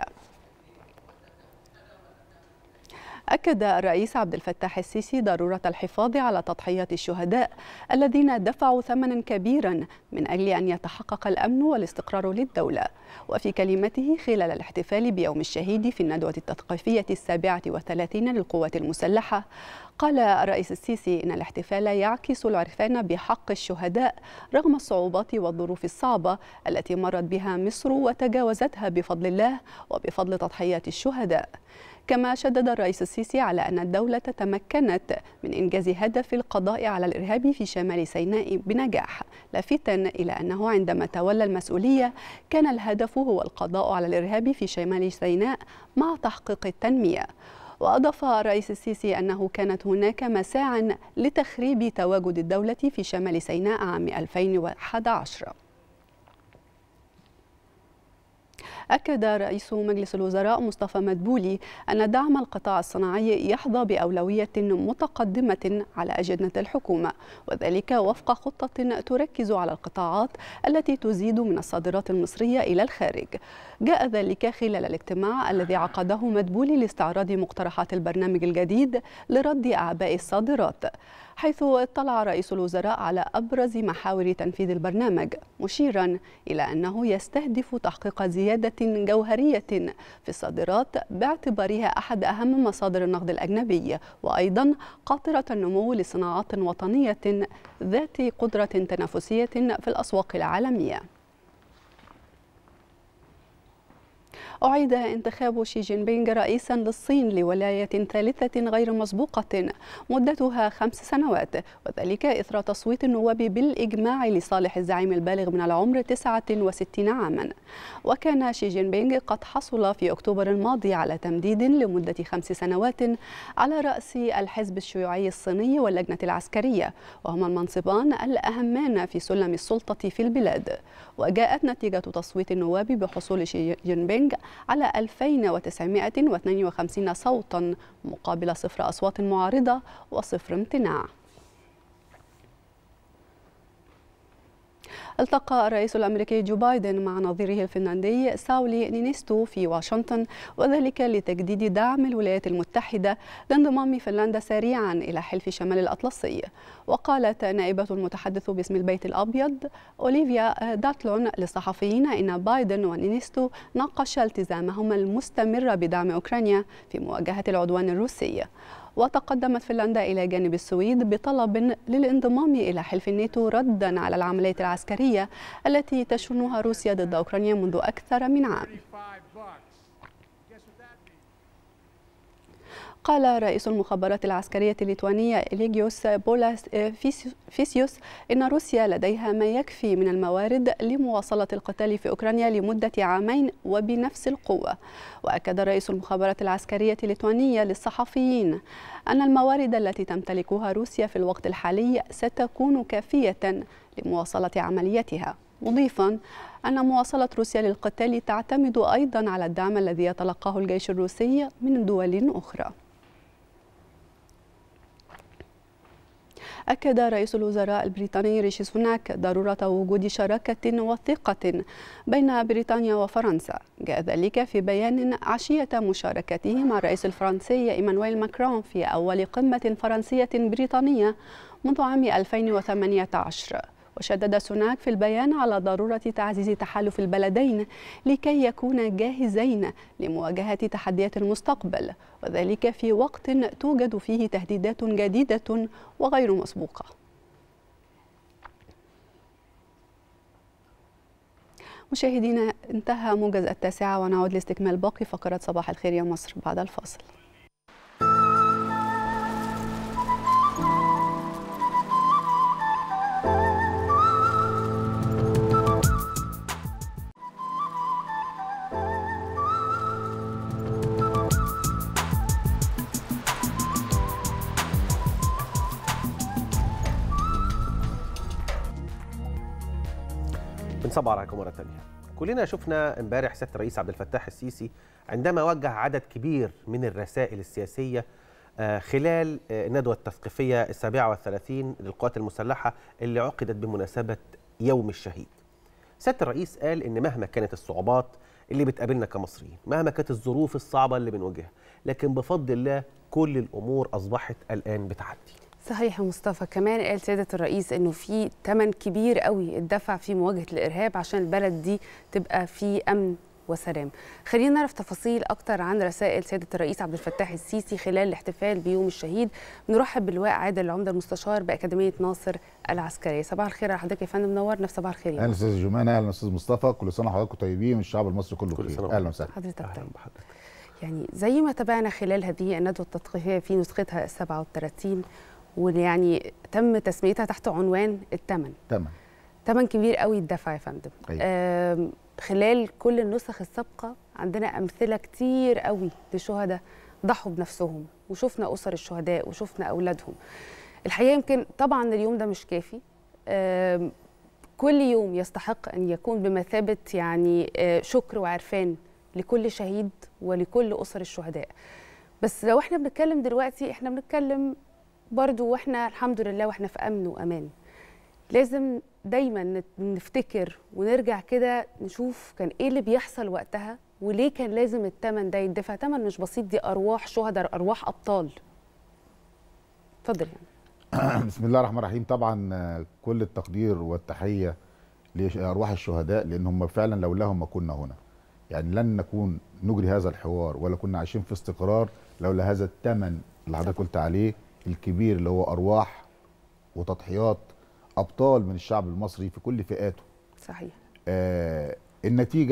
أكد الرئيس عبد الفتاح السيسي ضرورة الحفاظ على تضحيات الشهداء الذين دفعوا ثمنا كبيرا من أجل أن يتحقق الأمن والاستقرار للدولة وفي كلمته خلال الاحتفال بيوم الشهيد في الندوة التثقيفية السابعة والثلاثين للقوات المسلحة قال الرئيس السيسي إن الاحتفال يعكس العرفان بحق الشهداء رغم الصعوبات والظروف الصعبة التي مرت بها مصر وتجاوزتها بفضل الله وبفضل تضحيات الشهداء كما شدد الرئيس السيسي على أن الدولة تمكنت من إنجاز هدف القضاء على الإرهاب في شمال سيناء بنجاح لافتا إلى أنه عندما تولى المسؤولية كان الهدف هو القضاء على الإرهاب في شمال سيناء مع تحقيق التنمية وأضاف الرئيس السيسي أنه كانت هناك مساع لتخريب تواجد الدولة في شمال سيناء عام 2011 أكد رئيس مجلس الوزراء مصطفى مدبولي أن دعم القطاع الصناعي يحظى بأولوية متقدمة على أجندة الحكومة وذلك وفق خطة تركز على القطاعات التي تزيد من الصادرات المصرية إلى الخارج جاء ذلك خلال الاجتماع الذي عقده مدبولي لاستعراض مقترحات البرنامج الجديد لرد أعباء الصادرات حيث اطلع رئيس الوزراء على أبرز محاور تنفيذ البرنامج مشيرا إلى أنه يستهدف تحقيق زيادة جوهرية في الصادرات باعتبارها أحد أهم مصادر النقد الأجنبي وأيضا قاطرة النمو لصناعات وطنية ذات قدرة تنافسية في الأسواق العالمية أعيد انتخاب شي جين بينغ رئيسا للصين لولاية ثالثة غير مسبوقة مدتها خمس سنوات وذلك إثر تصويت النواب بالإجماع لصالح الزعيم البالغ من العمر 69 عاما وكان شي جين بينغ قد حصل في أكتوبر الماضي على تمديد لمدة خمس سنوات على رأس الحزب الشيوعي الصيني واللجنة العسكرية وهما المنصبان الأهمان في سلم السلطة في البلاد وجاءت نتيجة تصويت النواب بحصول شي جين بينغ على 2952 صوتا مقابل صفر أصوات معارضة وصفر امتناع التقى الرئيس الأمريكي جو بايدن مع نظيره الفنلندي ساولي نينيستو في واشنطن وذلك لتجديد دعم الولايات المتحدة لانضمام فنلندا سريعا إلى حلف شمال الأطلسي وقالت نائبة المتحدث باسم البيت الأبيض أوليفيا داتلون للصحفيين إن بايدن ونينيستو ناقشا التزامهما المستمر بدعم أوكرانيا في مواجهة العدوان الروسي وتقدمت فنلندا إلى جانب السويد بطلب للانضمام إلى حلف الناتو ردا على العملية العسكرية التي تشنها روسيا ضد أوكرانيا منذ أكثر من عام قال رئيس المخابرات العسكرية الليتوانية إليجيوس بولاس فيسيوس إن روسيا لديها ما يكفي من الموارد لمواصلة القتال في أوكرانيا لمدة عامين وبنفس القوة وأكد رئيس المخابرات العسكرية الليتوانية للصحفيين أن الموارد التي تمتلكها روسيا في الوقت الحالي ستكون كافية لمواصلة عمليتها مضيفا أن مواصلة روسيا للقتال تعتمد أيضا على الدعم الذي يتلقاه الجيش الروسي من دول أخرى أكد رئيس الوزراء البريطاني ريشي سوناك ضرورة وجود شراكة وثيقة بين بريطانيا وفرنسا جاء ذلك في بيان عشية مشاركته مع الرئيس الفرنسي إيمانويل ماكرون في أول قمة فرنسية بريطانية منذ عام 2018 وشدد سوناك في البيان على ضرورة تعزيز تحالف البلدين لكي يكونا جاهزين لمواجهة تحديات المستقبل وذلك في وقت توجد فيه تهديدات جديدة وغير مسبوقة مشاهدينا انتهى موجز التاسعة ونعود لاستكمال باقي فقرات صباح الخير يا مصر بعد الفاصل بنصبر عليكم مره ثانيه كلنا شفنا امبارح سياده الرئيس عبد الفتاح السيسي عندما وجه عدد كبير من الرسائل السياسيه آه، خلال آه، الندوه التثقيفيه السابعه والثلاثين للقوات المسلحه اللي عقدت بمناسبه يوم الشهيد سياده الرئيس قال ان مهما كانت الصعوبات اللي بتقابلنا كمصريين مهما كانت الظروف الصعبه اللي بنواجهها لكن بفضل الله كل الامور اصبحت الان بتعدي صحيح يا مصطفى كمان قال سيادة الرئيس انه في ثمن كبير قوي اتدفع في مواجهة الارهاب عشان البلد دي تبقى في امن وسلام خلينا نعرف تفاصيل اكتر عن رسائل سيادة الرئيس عبد الفتاح السيسي خلال الاحتفال بيوم الشهيد بنرحب باللواء عادل العمدة المستشار بأكاديمية ناصر العسكرية صباح الخير على حضرتك يا فندم منورنا في صباح الخير يا اهلا مصر. استاذ جمانه اهلا استاذ مصطفى كل سنه وحضراتكم طيبين والشعب المصري كله بخير اهلا وسهلا حضرتك طيب يعني زي ما تابعنا خلال هذه الندوة التثقيفية في نسختها ال 37 واللي يعني تم تسميتها تحت عنوان الثمن تمام ثمن كبير قوي اتدفع يا فندم أيوة. آم، خلال كل النسخ السابقة عندنا أمثلة كتير قوي لشهداء ضحوا بنفسهم وشفنا أسر الشهداء وشفنا أولادهم الحقيقة يمكن طبعا اليوم ده مش كافي آم، كل يوم يستحق أن يكون بمثابة يعني آه، شكر وعرفان لكل شهيد ولكل أسر الشهداء بس لو احنا بنتكلم دلوقتي احنا بنتكلم برضو واحنا الحمد لله واحنا في أمن وأمان لازم دايما نت- نفتكر ونرجع كده نشوف كان ايه اللي بيحصل وقتها وليه كان لازم الثمن ده يدفع ثمن مش بسيط دي ارواح شهداء ارواح ابطال اتفضل يعني بسم الله الرحمن الرحيم طبعا آه، كل التقدير والتحيه لارواح الشهداء لان هم فعلا لولاهم ما كنا هنا يعني لن نكون نجري هذا الحوار ولا كنا عايشين في استقرار لولا هذا الثمن اللي حضرتك قلت عليه الكبير اللي هو ارواح وتضحيات ابطال من الشعب المصري في كل فئاته صحيح آه النتيجه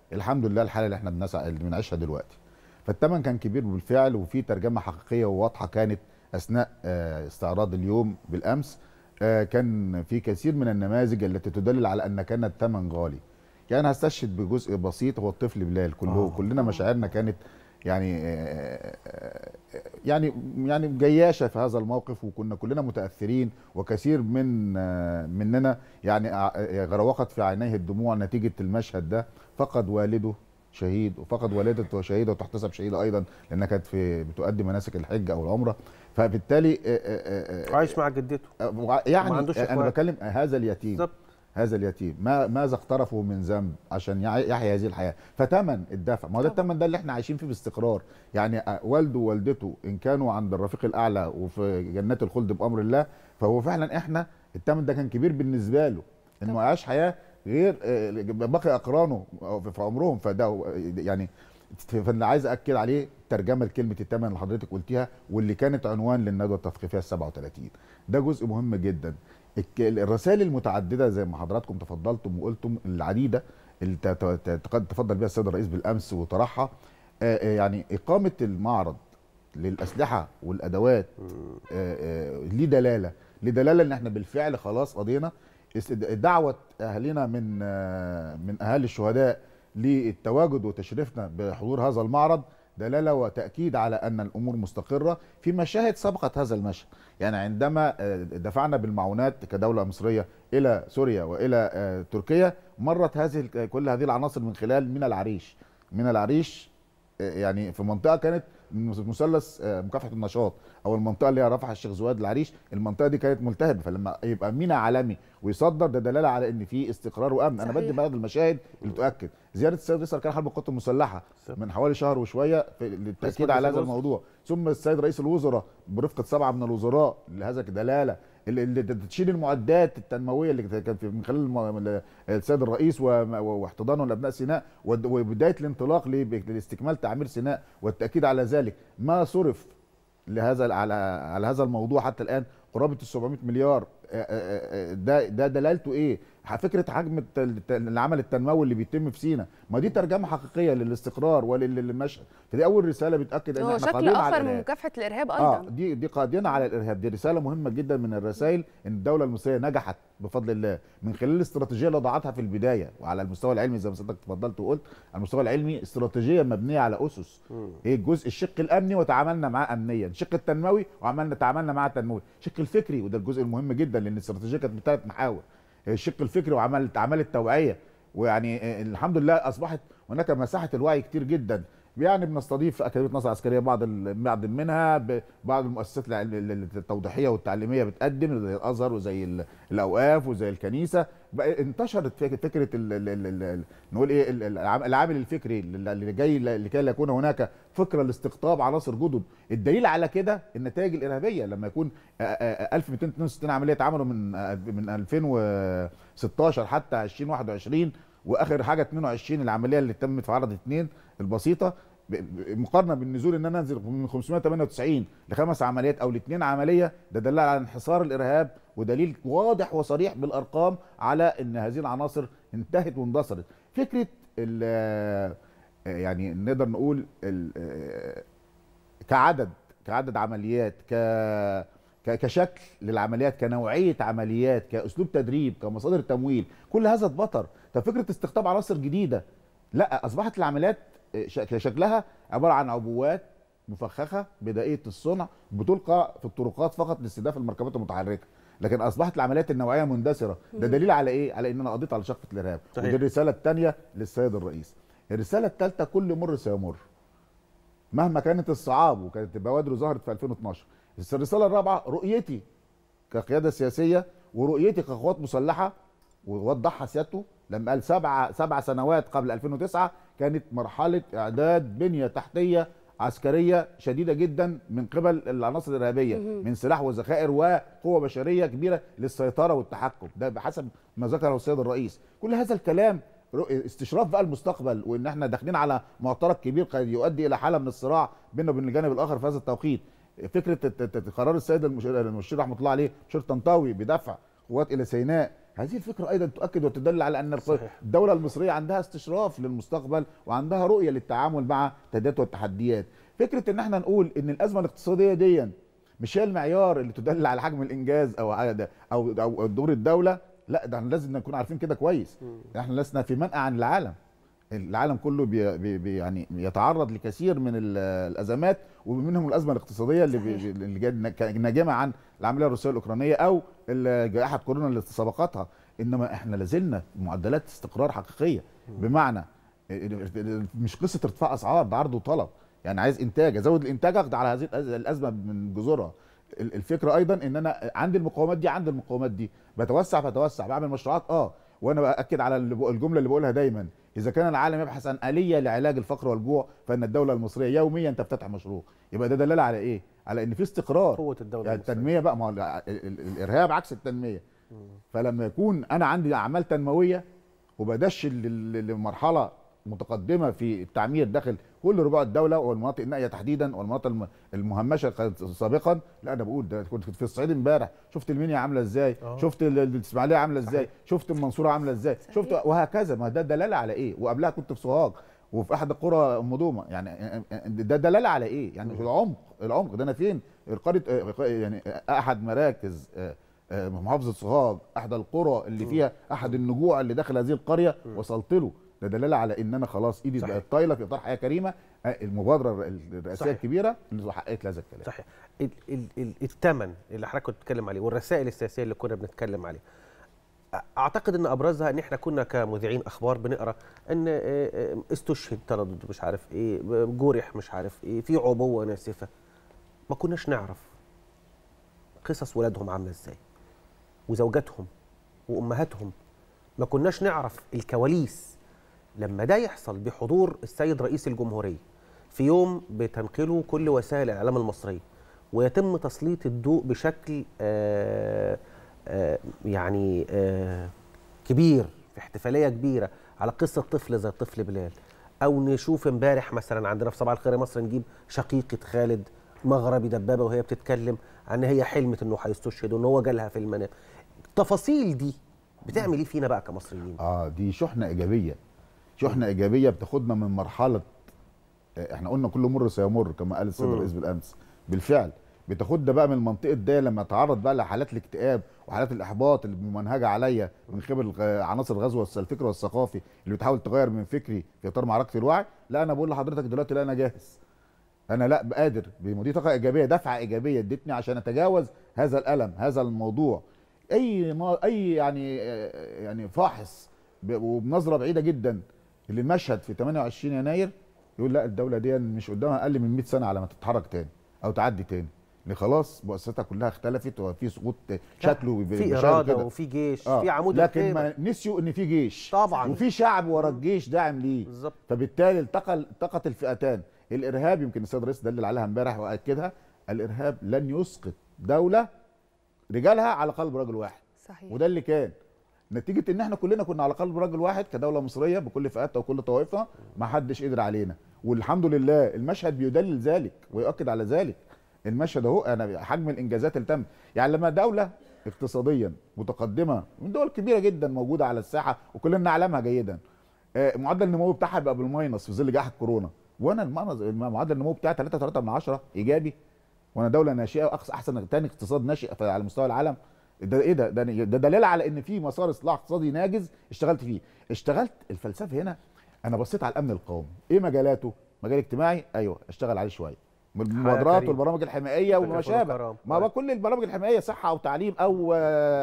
الحمد لله الحاله اللي احنا بنسع اللي بنعيشها دلوقتي فالثمن كان كبير بالفعل وفي ترجمه حقيقيه وواضحه كانت اثناء آه، استعراض اليوم بالامس آه، كان في كثير من النماذج التي تدلل على ان كان الثمن غالي يعني هستشهد بجزء بسيط هو الطفل بلال كله آه. كلنا مشاعرنا كانت يعني آه، آه، يعني يعني جياشه في هذا الموقف وكنا كلنا متاثرين وكثير من آه، مننا يعني آه، غروقت في عينيه الدموع نتيجه المشهد ده فقد والده شهيد وفقد والدته شهيده وتحتسب شهيده ايضا لانها كانت في بتؤدي مناسك الحج او العمره فبالتالي آه، آه، آه، عايش مع جدته آه، يعني ما عندوش انا إخوات. بكلم هذا اليتيم بالظبط. هذا اليتيم ما ماذا اقترفوا من ذنب عشان يع- يحيا هذه الحياه فتمن الدفع ما هو ده الثمن ده اللي احنا عايشين فيه باستقرار يعني آه، والده ووالدته ان كانوا عند الرفيق الاعلى وفي جنات الخلد بامر الله فهو فعلا احنا الثمن ده كان كبير بالنسبه له انه عاش حياه غير آه، باقي اقرانه في عمرهم فده هو- يعني فانا عايز اكد عليه ترجمه لكلمه الثمن اللي حضرتك قلتيها واللي كانت عنوان للندوه التثقيفيه ال 37 ده جزء مهم جدا الك- الرسائل المتعدده زي ما حضراتكم تفضلتم وقلتم العديده اللي ت- ت- ت- قد تفضل بها السيد الرئيس بالامس وطرحها آه، آه، يعني اقامه المعرض للاسلحه والادوات آه، آه، ليه دلاله ليه دلاله ان احنا بالفعل خلاص قضينا است- دعوه اهالينا من آه، من اهالي الشهداء للتواجد وتشريفنا بحضور هذا المعرض دلاله وتاكيد على ان الامور مستقره في مشاهد سبقت هذا المشهد يعني عندما آه، دفعنا بالمعونات كدوله مصريه الى سوريا والى آه، تركيا مرت هذه ال- كل هذه العناصر من خلال من العريش من العريش آه، يعني في منطقه كانت مثلث آه، مكافحه النشاط او المنطقه اللي هي رفح الشيخ زواد العريش المنطقه دي كانت ملتهبه فلما يبقى مينا عالمي ويصدر ده دلاله على ان في استقرار وامن انا صحيح. بدي بعض المشاهد اللي تؤكد زياره السيد رئيس اركان حرب القوات المسلحه من حوالي شهر وشويه في للتاكيد مجلس على هذا الوزراء. الموضوع ثم السيد رئيس الوزراء برفقه سبعه من الوزراء لهذا دلاله اللي اللي تشيل المعدات التنمويه اللي كانت في- من خلال الم- السيد الرئيس و- واحتضانه لابناء سيناء ود- وبدايه الانطلاق ل- لاستكمال تعمير سيناء والتاكيد على ذلك ما صرف لهذا على على هذا الموضوع حتى الان قرابه ال 700 مليار آه، آه، آه، ده ده دلالته ايه؟ فكره حجم الت- الت- العمل التنموي اللي بيتم في سينا ما دي ترجمه حقيقيه للاستقرار وللمشهد فدي اول رساله بتاكد ان هو احنا شكل قادرين على اخر من الإرهاب. مكافحه الارهاب اه ايضا دي دي قادين على الارهاب دي رساله مهمه جدا من الرسائل ان الدوله المصريه نجحت بفضل الله من خلال الاستراتيجيه اللي وضعتها في البدايه وعلى المستوى العلمي زي ما سيادتك تفضلت وقلت على المستوى العلمي استراتيجيه مبنيه على اسس ايه الجزء الشق الامني وتعاملنا معاه امنيا الشق التنموي وعملنا تعاملنا معاه تنموي الشق الفكري وده الجزء المهم جدا لان الاستراتيجيه كانت بثلاث محاور الشق الفكري وعمل اعمال التوعيه ويعني آه، الحمد لله اصبحت هناك مساحه الوعي كتير جدا يعني بنستضيف في اكاديميه نصر العسكريه بعض ال- بعض منها ب- بعض المؤسسات الع- ال- ال- التوضيحيه والتعليميه بتقدم زي الازهر وزي ال- الاوقاف وزي الكنيسه بقى انتشرت فك- فكره ال ال ال ال ال نقول ايه ال- العام- العامل الفكري اللي اللي جاي ل- لكي لا يكون هناك فكره لاستقطاب عناصر جدد الدليل على كده النتائج الارهابيه لما يكون آه، آه، 1262 عمليه اتعملوا من آه، من 2016 حتى 2021 واخر حاجه 22 العمليه اللي تمت في عرض اثنين البسيطه ب- ب- مقارنه بالنزول ان انا انزل من 598 لخمس عمليات او لاثنين عمليه ده دل على انحصار الارهاب ودليل واضح وصريح بالارقام على ان هذه العناصر انتهت واندثرت فكره ال- آه، يعني نقدر نقول ال- آه، كعدد كعدد عمليات ك ك- كشكل للعمليات كنوعيه عمليات كاسلوب تدريب كمصادر تمويل كل هذا اتبطر طب فكره استقطاب عناصر جديده لا اصبحت العمليات ش- شكلها عباره عن عبوات مفخخه بدائيه الصنع بتلقى في الطرقات فقط لاستهداف المركبات المتحركه لكن اصبحت العمليات النوعيه مندثره ده مم. دليل على ايه على ان انا قضيت على شقه الارهاب صحيح. ودي الرساله الثانيه للسيد الرئيس الرساله الثالثه كل مر سيمر مهما كانت الصعاب وكانت البوادر ظهرت في 2012 بس الرساله الرابعه رؤيتي كقياده سياسيه ورؤيتي كقوات مسلحه ووضحها سيادته لما قال سبع سبع سنوات قبل 2009 كانت مرحله اعداد بنيه تحتيه عسكريه شديده جدا من قبل العناصر الارهابيه مهم. من سلاح وذخائر وقوه بشريه كبيره للسيطره والتحكم ده بحسب ما ذكره السيد الرئيس كل هذا الكلام رؤ- استشراف بقى المستقبل وان احنا داخلين على معترك كبير قد يؤدي الى حاله من الصراع بيننا وبين الجانب الاخر في هذا التوقيت فكره الت- الت- قرار السيد المشير المشير رحمه الله عليه مشير طنطاوي بدفع قوات الى سيناء هذه الفكره ايضا تؤكد وتدل على ان الق- صحيح. الدوله المصريه عندها استشراف للمستقبل وعندها رؤيه للتعامل مع التهديدات والتحديات فكره ان احنا نقول ان الازمه الاقتصاديه دي مش هي المعيار اللي تدل على حجم الانجاز او عدد- او او دور الدوله لا ده احنا لازم نكون عارفين كده كويس احنا لسنا في منأى عن العالم العالم كله بي بي بي يعني يتعرض لكثير من ال- الازمات ومنهم الازمه الاقتصاديه اللي بي اللي جايه ناجمه عن العمليه الروسيه الاوكرانيه او ال- جائحه كورونا اللي سبقتها انما احنا لازلنا معدلات استقرار حقيقيه بمعنى مش قصه ارتفاع اسعار ده عرض وطلب يعني عايز انتاج ازود الانتاج اقضي على هذه الأز- الازمه من جذورها ال- الفكره ايضا ان انا عندي المقومات دي عندي المقومات دي بتوسع بتوسع بعمل مشروعات اه وانا باكد على اللي بق- الجمله اللي بقولها دايما اذا كان العالم يبحث عن اليه لعلاج الفقر والجوع فان الدوله المصريه يوميا تفتتح مشروع يبقى ده دلاله على ايه على ان في استقرار قوه الدوله يعني التنميه بقى ما هو ال- ال- ال- الارهاب عكس التنميه فلما يكون انا عندي اعمال تنمويه وبدش ل- ل- لمرحله متقدمه في التعمير داخل كل ربوع الدوله والمناطق النائيه تحديدا والمناطق الم- المهمشه كانت سابقا لا انا بقول ده كنت في الصعيد امبارح شفت المنيا عامله ازاي آه. شفت ال- الاسماعيليه عامله ازاي شفت المنصوره عامله ازاي شفت وهكذا ما ده دلاله على ايه وقبلها كنت في سوهاج وفي احد القرى ام دومه يعني ده دلاله على ايه يعني العمق العمق ده انا فين القريه يعني احد مراكز آه، آه، محافظه سوهاج احدى القرى اللي فيها احد النجوع اللي داخل هذه القريه وصلت له ده دلاله على ان انا خلاص ايدي بقت طايله في اطار حياه كريمه آه، المبادره الرئاسيه صحيح. الكبيره اللي حققت لهذا الكلام صحيح ال- ال- ال- الثمن اللي حضرتك كنت بتتكلم عليه والرسائل السياسيه اللي كنا بنتكلم عليها أ- اعتقد ان ابرزها ان احنا كنا كمذيعين اخبار بنقرا ان آه، آه، استشهد تردد مش عارف ايه جرح مش عارف ايه في عبوه ناسفه ما كناش نعرف قصص ولادهم عامله ازاي وزوجاتهم وامهاتهم ما كناش نعرف الكواليس لما ده يحصل بحضور السيد رئيس الجمهوريه في يوم بتنقله كل وسائل الاعلام المصريه ويتم تسليط الضوء بشكل آه آه يعني آه كبير في احتفاليه كبيره على قصه طفل زي طفل بلال او نشوف امبارح مثلا عندنا في صباح الخير يا مصر نجيب شقيقه خالد مغربي دبابه وهي بتتكلم عن هي حلمت انه هيستشهد وان هو جالها في المنام التفاصيل دي بتعمل ايه فينا بقى كمصريين اه دي شحنه ايجابيه شحنه ايجابيه بتاخدنا من مرحله آه، احنا قلنا كل مر سيمر كما قال السيد مم. الرئيس بالامس بالفعل بتاخدنا بقى من منطقه ده لما اتعرض بقى لحالات الاكتئاب وحالات الاحباط اللي ممنهجه عليا من قبل غ- عناصر الغزو والس- الفكر والثقافي اللي بتحاول تغير من فكري في اطار معركه الوعي لا انا بقول لحضرتك دلوقتي لا انا جاهز انا لا قادر ودي طاقه ايجابيه دفعه ايجابيه ادتني عشان اتجاوز هذا الالم هذا الموضوع اي ما اي يعني آه، يعني فاحص ب- وبنظره بعيده جدا للمشهد في 28 يناير يقول لا الدوله دي مش قدامها اقل من 100 سنه على ما تتحرك تاني او تعدي تاني لان خلاص مؤسساتها كلها اختلفت وفي سقوط شكله في بمشاهد اراده كده. وفي جيش آه. في عمود لكن الخيمة. ما نسيوا ان في جيش طبعا وفي شعب ورا الجيش داعم ليه بالظبط فبالتالي التقى التقت الفئتان الارهاب يمكن السيد الرئيس دلل عليها امبارح واكدها الارهاب لن يسقط دوله رجالها على قلب رجل واحد صحيح وده اللي كان نتيجه ان احنا كلنا كنا على قلب رجل واحد كدوله مصريه بكل فئاتها وكل طوائفها ما حدش قدر علينا والحمد لله المشهد بيدلل ذلك ويؤكد على ذلك المشهد اهو انا حجم الانجازات اللي تم يعني لما دوله اقتصاديا متقدمه من دول كبيره جدا موجوده على الساحه وكلنا نعلمها جيدا آه، معدل النمو بتاعها بيبقى بالماينس في ظل جائحه كورونا وانا المعنى- معدل النمو بتاعي 3.3 من 10 ايجابي وانا دوله ناشئه واقصى احسن تاني اقتصاد ناشئ في- على مستوى العالم ده ايه ده ده, ده دليل على ان في مسار اصلاح اقتصادي ناجز اشتغلت فيه اشتغلت الفلسفه هنا انا بصيت على الامن القومي ايه مجالاته مجال اجتماعي ايوه اشتغل عليه شويه من المبادرات كريم. والبرامج الحمائيه وما تكافل شابه وكرامة. ما بقى كل البرامج الحمائيه صحه او تعليم او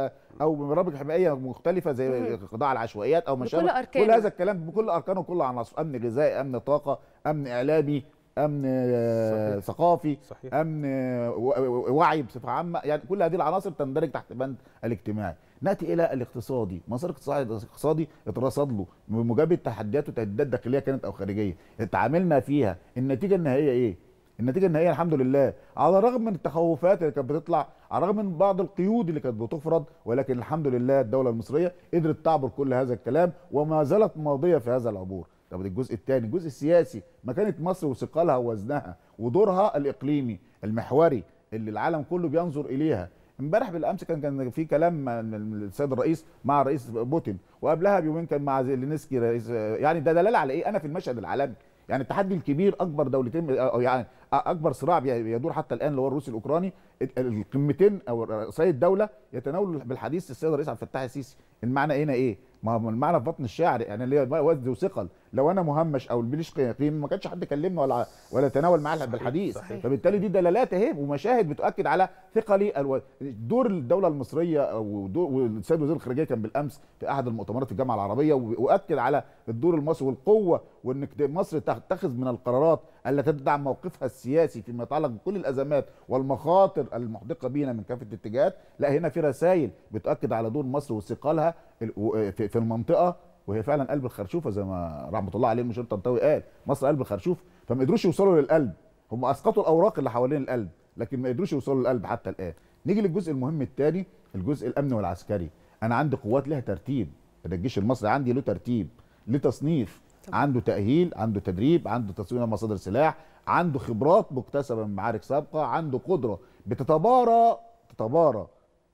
او برامج حمائيه مختلفه زي مهم. قضاء على العشوائيات او ما بكل شابه أركانه. كل هذا الكلام بكل اركانه وكل عناصره امن غذائي امن طاقه امن اعلامي امن آه، صحيح. ثقافي صحيح. امن آه، و- و- وعي بصفه عامه يعني كل هذه العناصر تندرج تحت بند الاجتماعي ناتي الى الاقتصادي مسار اقتصادي اقتصادي اترصد له بمجابهه تحديات وتهديدات داخليه كانت او خارجيه اتعاملنا فيها النتيجه النهائيه ايه النتيجه النهائيه الحمد لله على الرغم من التخوفات اللي كانت بتطلع على الرغم من بعض القيود اللي كانت بتفرض ولكن الحمد لله الدوله المصريه قدرت تعبر كل هذا الكلام وما زالت ماضيه في هذا العبور طب ده الجزء الثاني الجزء السياسي مكانه مصر وثقلها ووزنها ودورها الاقليمي المحوري اللي العالم كله بينظر اليها امبارح بالامس كان كان في كلام مع السيد الرئيس مع الرئيس بوتين وقبلها بيومين كان مع زيلينسكي رئيس يعني ده دلاله على ايه انا في المشهد العالمي يعني التحدي الكبير اكبر دولتين او يعني اكبر صراع بي- يدور حتى الان اللي هو الروسي الاوكراني القمتين او رؤساء الدوله يتناولوا بالحديث السيد الرئيس عبد الفتاح السيسي المعنى هنا ايه ما هو المعنى في بطن الشعر يعني اللي هي وزن وثقل لو انا مهمش او البليش قيم ما كانش حد كلمنا ولا ولا تناول معاه بالحديث صحيح. فبالتالي دي دلالات اهي ومشاهد بتؤكد على ثقلي الو... دور الدوله المصريه او دور والسيد وزير الخارجيه كان بالامس في احد المؤتمرات في الجامعه العربيه واكد على الدور المصري والقوه وان مصر تتخذ من القرارات التي تدعم موقفها السياسي فيما يتعلق بكل الازمات والمخاطر المحدقه بينا من كافه الاتجاهات لا هنا في رسائل بتؤكد على دور مصر واستقلالها ال- و- في في المنطقه وهي فعلا قلب الخرشوفه زي ما رحمه الله عليه المشير طنطاوي قال مصر قلب الخرشوف فما قدروش يوصلوا للقلب هم اسقطوا الاوراق اللي حوالين القلب لكن ما قدروش يوصلوا للقلب حتى الان نيجي للجزء المهم الثاني الجزء الامني والعسكري انا عندي قوات لها ترتيب ده الجيش المصري عندي له ترتيب له تصنيف عنده تاهيل عنده تدريب عنده تصميم مصادر سلاح عنده خبرات مكتسبه من معارك سابقه عنده قدره بتتبارى تتبارى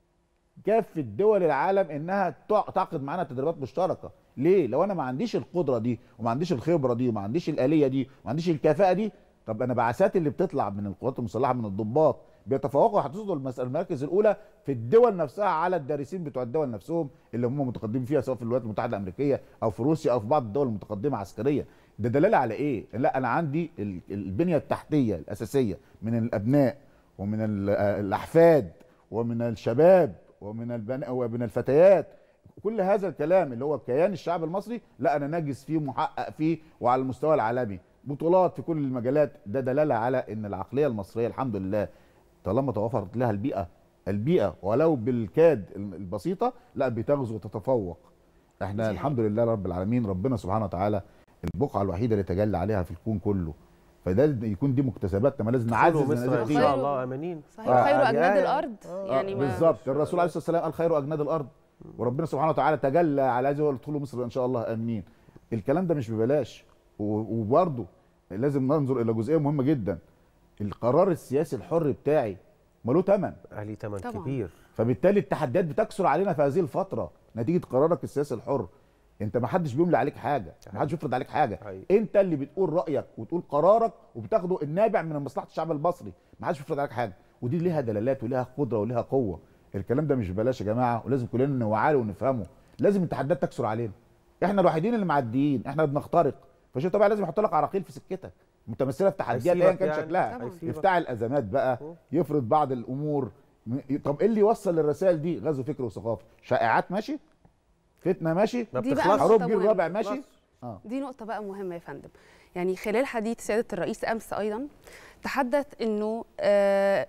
كافه دول العالم انها تع- تعقد معانا تدريبات مشتركه ليه لو انا ما عنديش القدره دي وما عنديش الخبره دي وما عنديش الاليه دي وما عنديش الكفاءه دي طب انا بعثات اللي بتطلع من القوات المسلحه من الضباط بيتفوقوا هتصدوا المس- المراكز الاولى في الدول نفسها على الدارسين بتوع الدول نفسهم اللي هم متقدمين فيها سواء في الولايات المتحده الامريكيه او في روسيا او في بعض الدول المتقدمه عسكريا ده دلاله على ايه لا انا عندي ال- البنيه التحتيه الاساسيه من الابناء ومن ال- الاحفاد ومن الشباب ومن البناء ومن الفتيات كل هذا الكلام اللي هو كيان الشعب المصري لا انا ناجز فيه محقق فيه وعلى المستوى العالمي بطولات في كل المجالات ده دلاله على ان العقليه المصريه الحمد لله طالما توفرت لها البيئه البيئه ولو بالكاد البسيطه لا بتغزو وتتفوق احنا الحمد لله رب العالمين ربنا سبحانه وتعالى البقعه الوحيده اللي تجلى عليها في الكون كله فده يكون دي مكتسباتنا ما لازم نعزز ادخلوا مصر منازل ان دي. شاء الله امنين صحيح خير اجناد الارض يعني ما بالظبط الرسول عليه الصلاه والسلام قال خير اجناد الارض وربنا سبحانه وتعالى تجلى على هذه ادخلوا مصر ان شاء الله امنين الكلام ده مش ببلاش و- وبرضه لازم ننظر الى جزئيه مهمه جدا القرار السياسي الحر بتاعي ملوه ثمن عليه ثمن طبعاً. كبير فبالتالي التحديات بتكثر علينا في هذه الفتره نتيجه قرارك السياسي الحر انت ما حدش بيملي عليك حاجه ما حدش يفرض عليك حاجه حقيقي. انت اللي بتقول رايك وتقول قرارك وبتاخده النابع من مصلحه الشعب المصري ما حدش يفرض عليك حاجه ودي ليها دلالات وليها قدره وليها قوه الكلام ده مش ببلاش يا جماعه ولازم كلنا نوعى له ونفهمه لازم التحديات تكثر علينا احنا الوحيدين اللي معديين احنا بنخترق فشيء طبعا لازم يحط لك عراقيل في سكتك متمثله في تحديات ايا هيسيبك كان يعني. شكلها طبعاً. هيسيبك. يفتعل الازمات بقى يفرض بعض الامور م- طب ايه اللي يوصل للرسائل دي غزو فكر وثقافه شائعات ماشي فتنه ماشي ما دي بقى بتخلصش. حروب نقطة جيل مهمة. رابع ماشي اه دي نقطة بقى مهمة يا فندم يعني خلال حديث سيادة الرئيس أمس أيضا تحدث إنه آه،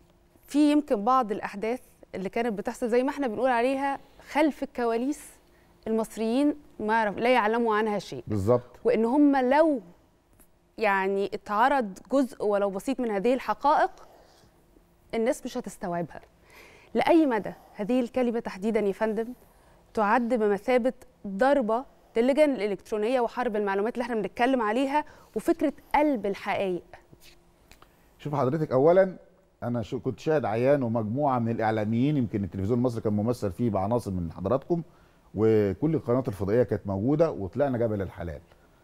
في يمكن بعض الأحداث اللي كانت بتحصل زي ما احنا بنقول عليها خلف الكواليس المصريين ما يعرف لا يعلموا عنها شيء بالظبط وإن هم لو يعني اتعرض جزء ولو بسيط من هذه الحقائق الناس مش هتستوعبها لأي مدى هذه الكلمة تحديدا يا فندم تعد بمثابة ضربة للجان الإلكترونية وحرب المعلومات اللي احنا بنتكلم عليها وفكرة قلب الحقائق شوف حضرتك اولا انا شو كنت شاهد عيان ومجموعه من الاعلاميين يمكن التلفزيون المصري كان ممثل فيه بعناصر من حضراتكم وكل القنوات الفضائيه كانت موجوده وطلعنا جبل الحلال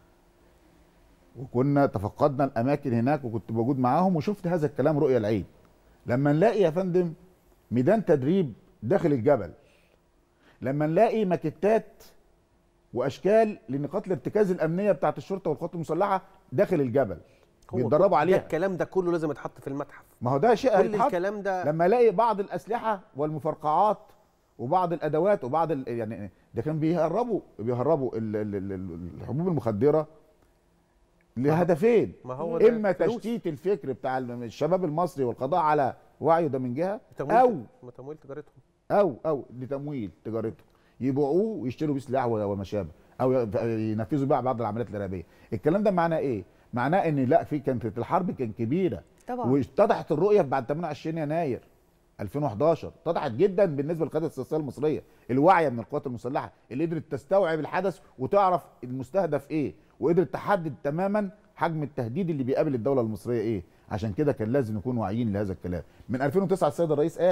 وكنا تفقدنا الاماكن هناك وكنت موجود معاهم وشفت هذا الكلام رؤيه العين لما نلاقي يا فندم ميدان تدريب داخل الجبل لما نلاقي ماكيتات واشكال لنقاط الارتكاز الامنيه بتاعت الشرطه والقوات المسلحه داخل الجبل هو بيتدربوا ده عليها الكلام ده كله لازم يتحط في المتحف ما هو ده شيء كل هيتحط الكلام ده لما الاقي بعض الاسلحه والمفرقعات وبعض الادوات وبعض ال... يعني ده كان بيهربوا بيهربوا ال... ال... ال... ال- الحبوب المخدره لهدفين ما هو ده اما فلوس. تشتيت الفكر بتاع الشباب المصري والقضاء على وعيه ده من جهه تمويل او تمويل تجارتهم او او لتمويل تجارتهم يبيعوه ويشتروا بيه سلاح و- وما شابه او ي- ينفذوا بقى بعض العمليات الارهابيه الكلام ده معناه ايه معناه ان لا في كانت الحرب كان كبيره طبعا واتضحت الرؤيه بعد 28 يناير 2011 اتضحت جدا بالنسبه للقياده السياسيه المصريه الواعيه من القوات المسلحه اللي قدرت تستوعب الحدث وتعرف المستهدف ايه وقدرت تحدد تماما حجم التهديد اللي بيقابل الدوله المصريه ايه عشان كده كان لازم نكون واعيين لهذا الكلام من 2009 السيد الرئيس قال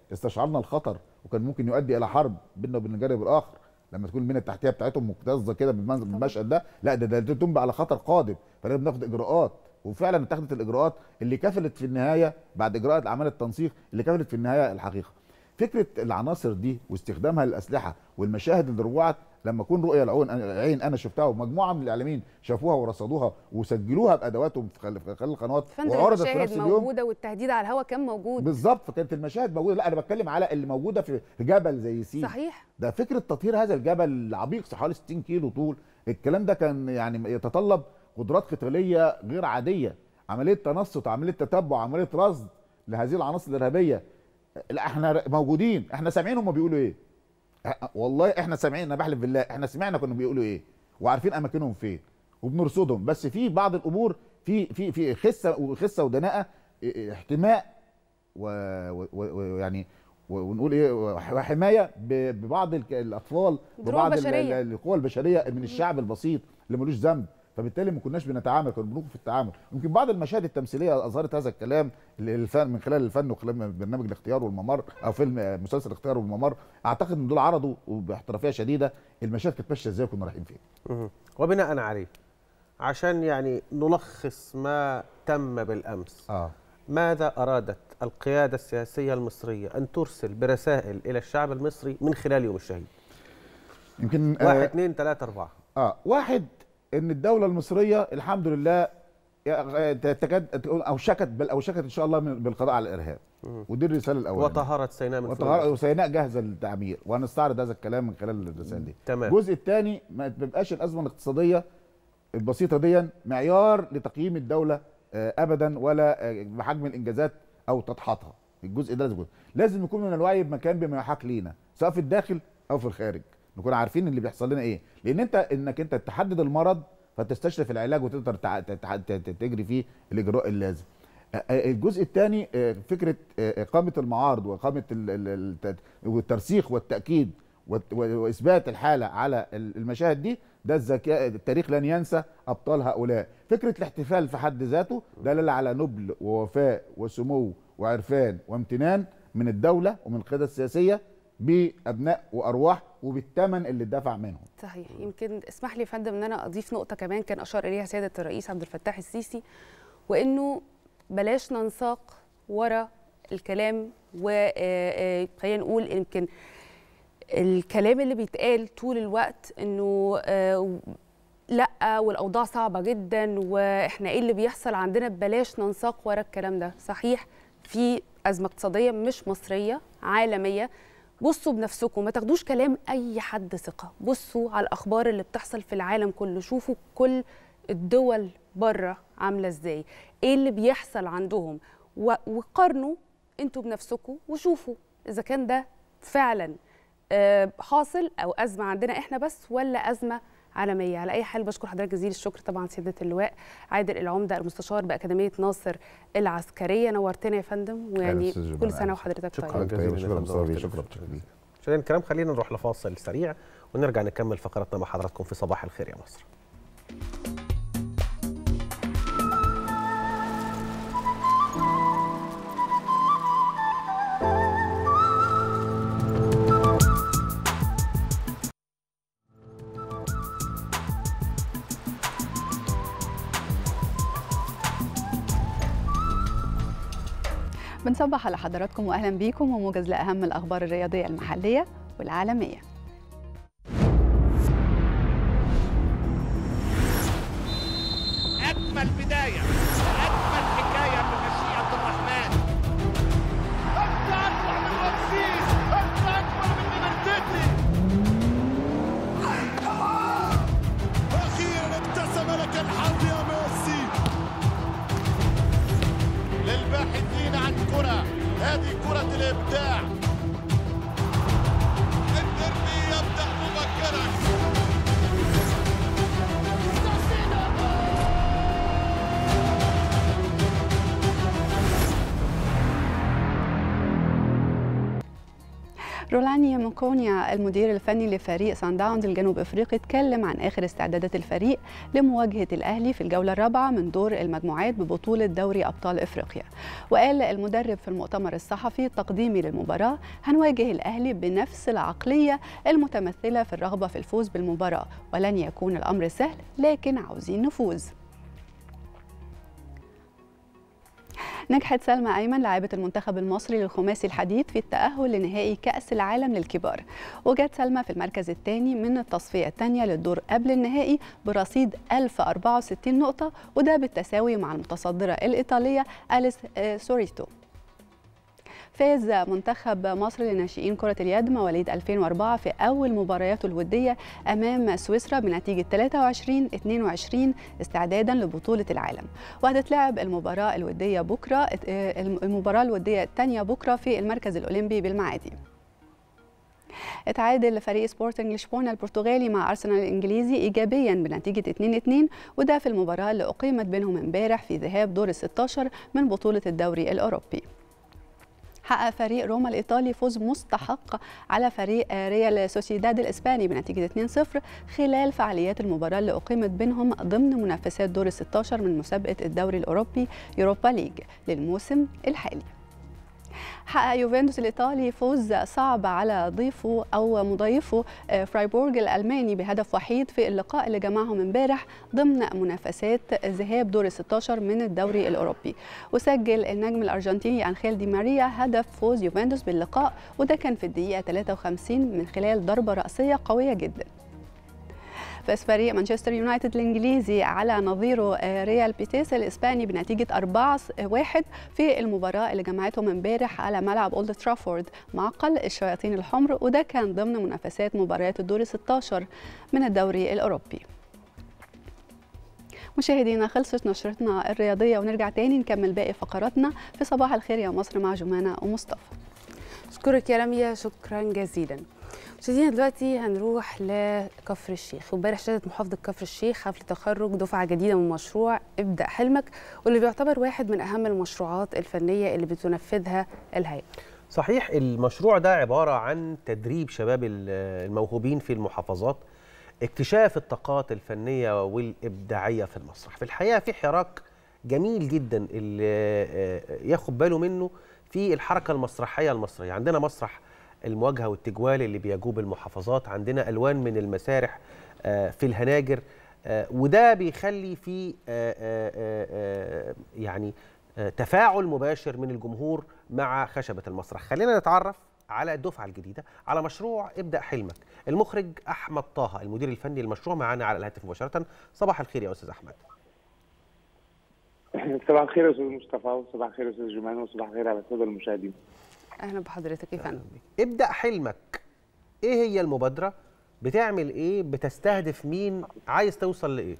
استشعرنا الخطر وكان ممكن يؤدي الى حرب بيننا وبين الجانب الاخر لما تكون المينا التحتيه بتاعتهم مكتظه كده بالمنظر- بالمشهد ده لا ده ده تنبأ على خطر قادم فلازم ناخد اجراءات وفعلا اتخذت الاجراءات اللي كفلت في النهايه بعد اجراءات اعمال التنسيق اللي كفلت في النهايه الحقيقه فكره العناصر دي واستخدامها للاسلحه والمشاهد اللي روعت لما اكون رؤيه العين عين انا شفتها ومجموعه من الاعلاميين شافوها ورصدوها وسجلوها بادواتهم في خلال في خلال القنوات فندم وعرضت في المشاهد نفس اليوم موجوده والتهديد على الهواء كان موجود بالظبط فكانت المشاهد موجوده لا انا بتكلم على اللي موجوده في في جبل زي سينا صحيح ده فكره تطهير هذا الجبل العميق حوالي 60 كيلو طول الكلام ده كان يعني يتطلب قدرات قتاليه غير عاديه عمليه تنصت عمليه تتبع عمليه رصد لهذه العناصر الارهابيه لا احنا موجودين احنا سامعين هم بيقولوا ايه اه، والله احنا سامعين انا بحلف بالله احنا سمعنا كانوا بيقولوا ايه وعارفين اماكنهم فين وبنرصدهم بس في بعض الامور في في في خسه وخسه ودناءه اه، احتماء ويعني ونقول ايه وحمايه ب- ببعض الك- الاطفال دروع وبعض ال- بشرية. ال- القوى البشريه من الشعب البسيط اللي ملوش ذنب فبالتالي ما كناش بنتعامل كنا بنوقف في التعامل يمكن بعض المشاهد التمثيليه اظهرت هذا الكلام ال- الفن من خلال الفن وخلال برنامج الاختيار والممر او فيلم آه، مسلسل الاختيار والممر اعتقد ان دول عرضوا وباحترافيه شديده المشاهد كانت ماشيه ازاي وكنا رايحين فين مهم. وبناء عليه عشان يعني نلخص ما تم بالامس اه ماذا ارادت القياده السياسيه المصريه ان ترسل برسائل الى الشعب المصري من خلال يوم الشهيد يمكن واحد آه اثنين ثلاثة أربعة اه واحد ان الدوله المصريه الحمد لله يا- تكاد اوشكت بل اوشكت ان شاء الله من- بالقضاء على الارهاب ودي الرساله الاولانيه وطهرت سيناء من وطهارة فلول. وسيناء جاهزه للتعمير وهنستعرض هذا الكلام من خلال الرسائل دي تمام. الجزء الثاني ما تبقاش الازمه الاقتصاديه البسيطه دي معيار لتقييم الدوله آه، ابدا ولا آه، بحجم الانجازات او تضحياتها الجزء ده لازم يكون لازم يكون من الوعي بمكان بما يحاك لينا سواء في الداخل او في الخارج نكون عارفين اللي بيحصل لنا ايه لان انت انك انت تحدد المرض فتستشرف العلاج وتقدر تع- تع- ت- ت- تجري فيه الاجراء اللازم آه، آه، الجزء الثاني فكره آه، اقامه المعارض واقامه ال- ال- الت- والترسيخ والتاكيد وت- واثبات الحاله على ال- المشاهد دي ده الذكاء التاريخ لن ينسى ابطال هؤلاء فكره الاحتفال في حد ذاته دلاله على نبل ووفاء وسمو وعرفان وامتنان من الدوله ومن القياده السياسيه بابناء وارواح وبالثمن اللي اتدفع منهم صحيح يمكن اسمح لي يا فندم ان انا اضيف نقطه كمان كان اشار اليها سياده الرئيس عبد الفتاح السيسي وانه بلاش ننساق ورا الكلام وخلينا نقول يمكن الكلام اللي بيتقال طول الوقت انه آه، لا والاوضاع صعبه جدا واحنا ايه اللي بيحصل عندنا بلاش ننساق ورا الكلام ده صحيح في ازمه اقتصاديه مش مصريه عالميه بصوا بنفسكم ما تاخدوش كلام اي حد ثقه بصوا على الاخبار اللي بتحصل في العالم كله شوفوا كل الدول بره عامله ازاي ايه اللي بيحصل عندهم و- وقارنوا انتوا بنفسكم وشوفوا اذا كان ده فعلا آه، حاصل او ازمه عندنا احنا بس ولا ازمه عالميه على اي حال بشكر حضرتك جزيل الشكر طبعا سياده اللواء عادل العمده المستشار باكاديميه ناصر العسكريه نورتنا يا فندم ويعني أستاذ جمال كل سنه أهلا. وحضرتك شكرا طيب جزيلا شكرا يا مصطفى فندم. شكرا بشكل كبير مشاهدينا الكرام خلينا نروح لفاصل سريع ونرجع نكمل فقرتنا مع حضراتكم في صباح الخير يا مصر بنصبح على حضراتكم واهلا بيكم وموجز لاهم الاخبار الرياضيه المحليه والعالميه أجمل بداية أجمل حكاية بمشيئة الرحمن أنت أكبر من رمسيس أنت أكبر من ليبرتيتي أخيرا ابتسم لك الحظ يا ميسي للباحثين عن كرة هذه كرة الإبداع الدربي يبدأ مبكرا رولاني موكونيا المدير الفني لفريق سان داونز الجنوب افريقي اتكلم عن اخر استعدادات الفريق لمواجهه الاهلي في الجوله الرابعه من دور المجموعات ببطوله دوري ابطال افريقيا وقال المدرب في المؤتمر الصحفي التقديمي للمباراه هنواجه الاهلي بنفس العقليه المتمثله في الرغبه في الفوز بالمباراه ولن يكون الامر سهل لكن عاوزين نفوز نجحت سلمى أيمن لاعبة المنتخب المصري للخماسي الحديث في التأهل لنهائي كأس العالم للكبار وجت سلمى في المركز الثاني من التصفية الثانية للدور قبل النهائي برصيد 1064 نقطة وده بالتساوي مع المتصدرة الإيطالية أليس آه، سوريتو فاز منتخب مصر لناشئين كرة اليد مواليد 2004 في أول مبارياته الودية أمام سويسرا بنتيجة 23-22 استعدادا لبطولة العالم وهتتلعب المباراة الودية بكرة آه، المباراة الودية الثانية بكرة في المركز الأولمبي بالمعادي اتعادل فريق سبورتنج لشبونه البرتغالي مع ارسنال الانجليزي ايجابيا بنتيجه 2-2 وده في المباراه اللي اقيمت بينهم امبارح في ذهاب دور ال 16 من بطوله الدوري الاوروبي حقق فريق روما الإيطالي فوز مستحق على فريق ريال سوسيداد الإسباني بنتيجة 2-0 خلال فعاليات المباراة اللي أقيمت بينهم ضمن منافسات دور ال 16 من مسابقة الدوري الأوروبي يوروبا ليج للموسم الحالي حقق يوفنتوس الإيطالي فوز صعب على ضيفه أو مضيفه آه، فرايبورغ الألماني بهدف وحيد في اللقاء اللي جمعهم امبارح ضمن منافسات ذهاب دور ال 16 من الدوري الأوروبي وسجل النجم الأرجنتيني أنخيل دي ماريا هدف فوز يوفنتوس باللقاء وده كان في الدقيقة 53 من خلال ضربة رأسية قوية جدا فاز فريق مانشستر يونايتد الانجليزي على نظيره آه، ريال بيتيس الاسباني بنتيجه 4-1 في المباراه اللي جمعتهم امبارح على ملعب اولد ترافورد معقل الشياطين الحمر وده كان ضمن منافسات مباريات الدور 16 من الدوري الاوروبي مشاهدينا خلصت نشرتنا الرياضيه ونرجع تاني نكمل باقي فقراتنا في صباح الخير يا مصر مع جمانه ومصطفى اشكرك يا رمية شكرا جزيلا مشاهدينا دلوقتي هنروح لكفر الشيخ وامبارح شهدت محافظه كفر الشيخ حفل تخرج دفعه جديده من مشروع ابدا حلمك واللي بيعتبر واحد من اهم المشروعات الفنيه اللي بتنفذها الهيئه صحيح المشروع ده عبارة عن تدريب شباب ال- الموهوبين في المحافظات اكتشاف الطاقات الفنية والإبداعية في المسرح في الحقيقة في حراك جميل جدا اللي آه، ياخد باله منه في الحركة المسرحية المصرية عندنا مسرح المواجهة والتجوال اللي بيجوب المحافظات عندنا ألوان من المسارح آه، في الهناجر آه، وده بيخلي في آه، آه، آه، آه، يعني آه، تفاعل مباشر من الجمهور مع خشبة المسرح خلينا نتعرف على الدفعة الجديدة على مشروع ابدأ حلمك المخرج أحمد طه المدير الفني للمشروع معانا على الهاتف مباشرة صباح الخير يا أستاذ أحمد صباح الخير يا استاذ مصطفى وصباح الخير يا استاذ جمان وصباح الخير على الساده المشاهدين اهلا بحضرتك يا فندم ابدأ حلمك إيه هي المبادرة بتعمل إيه بتستهدف مين عايز توصل لإيه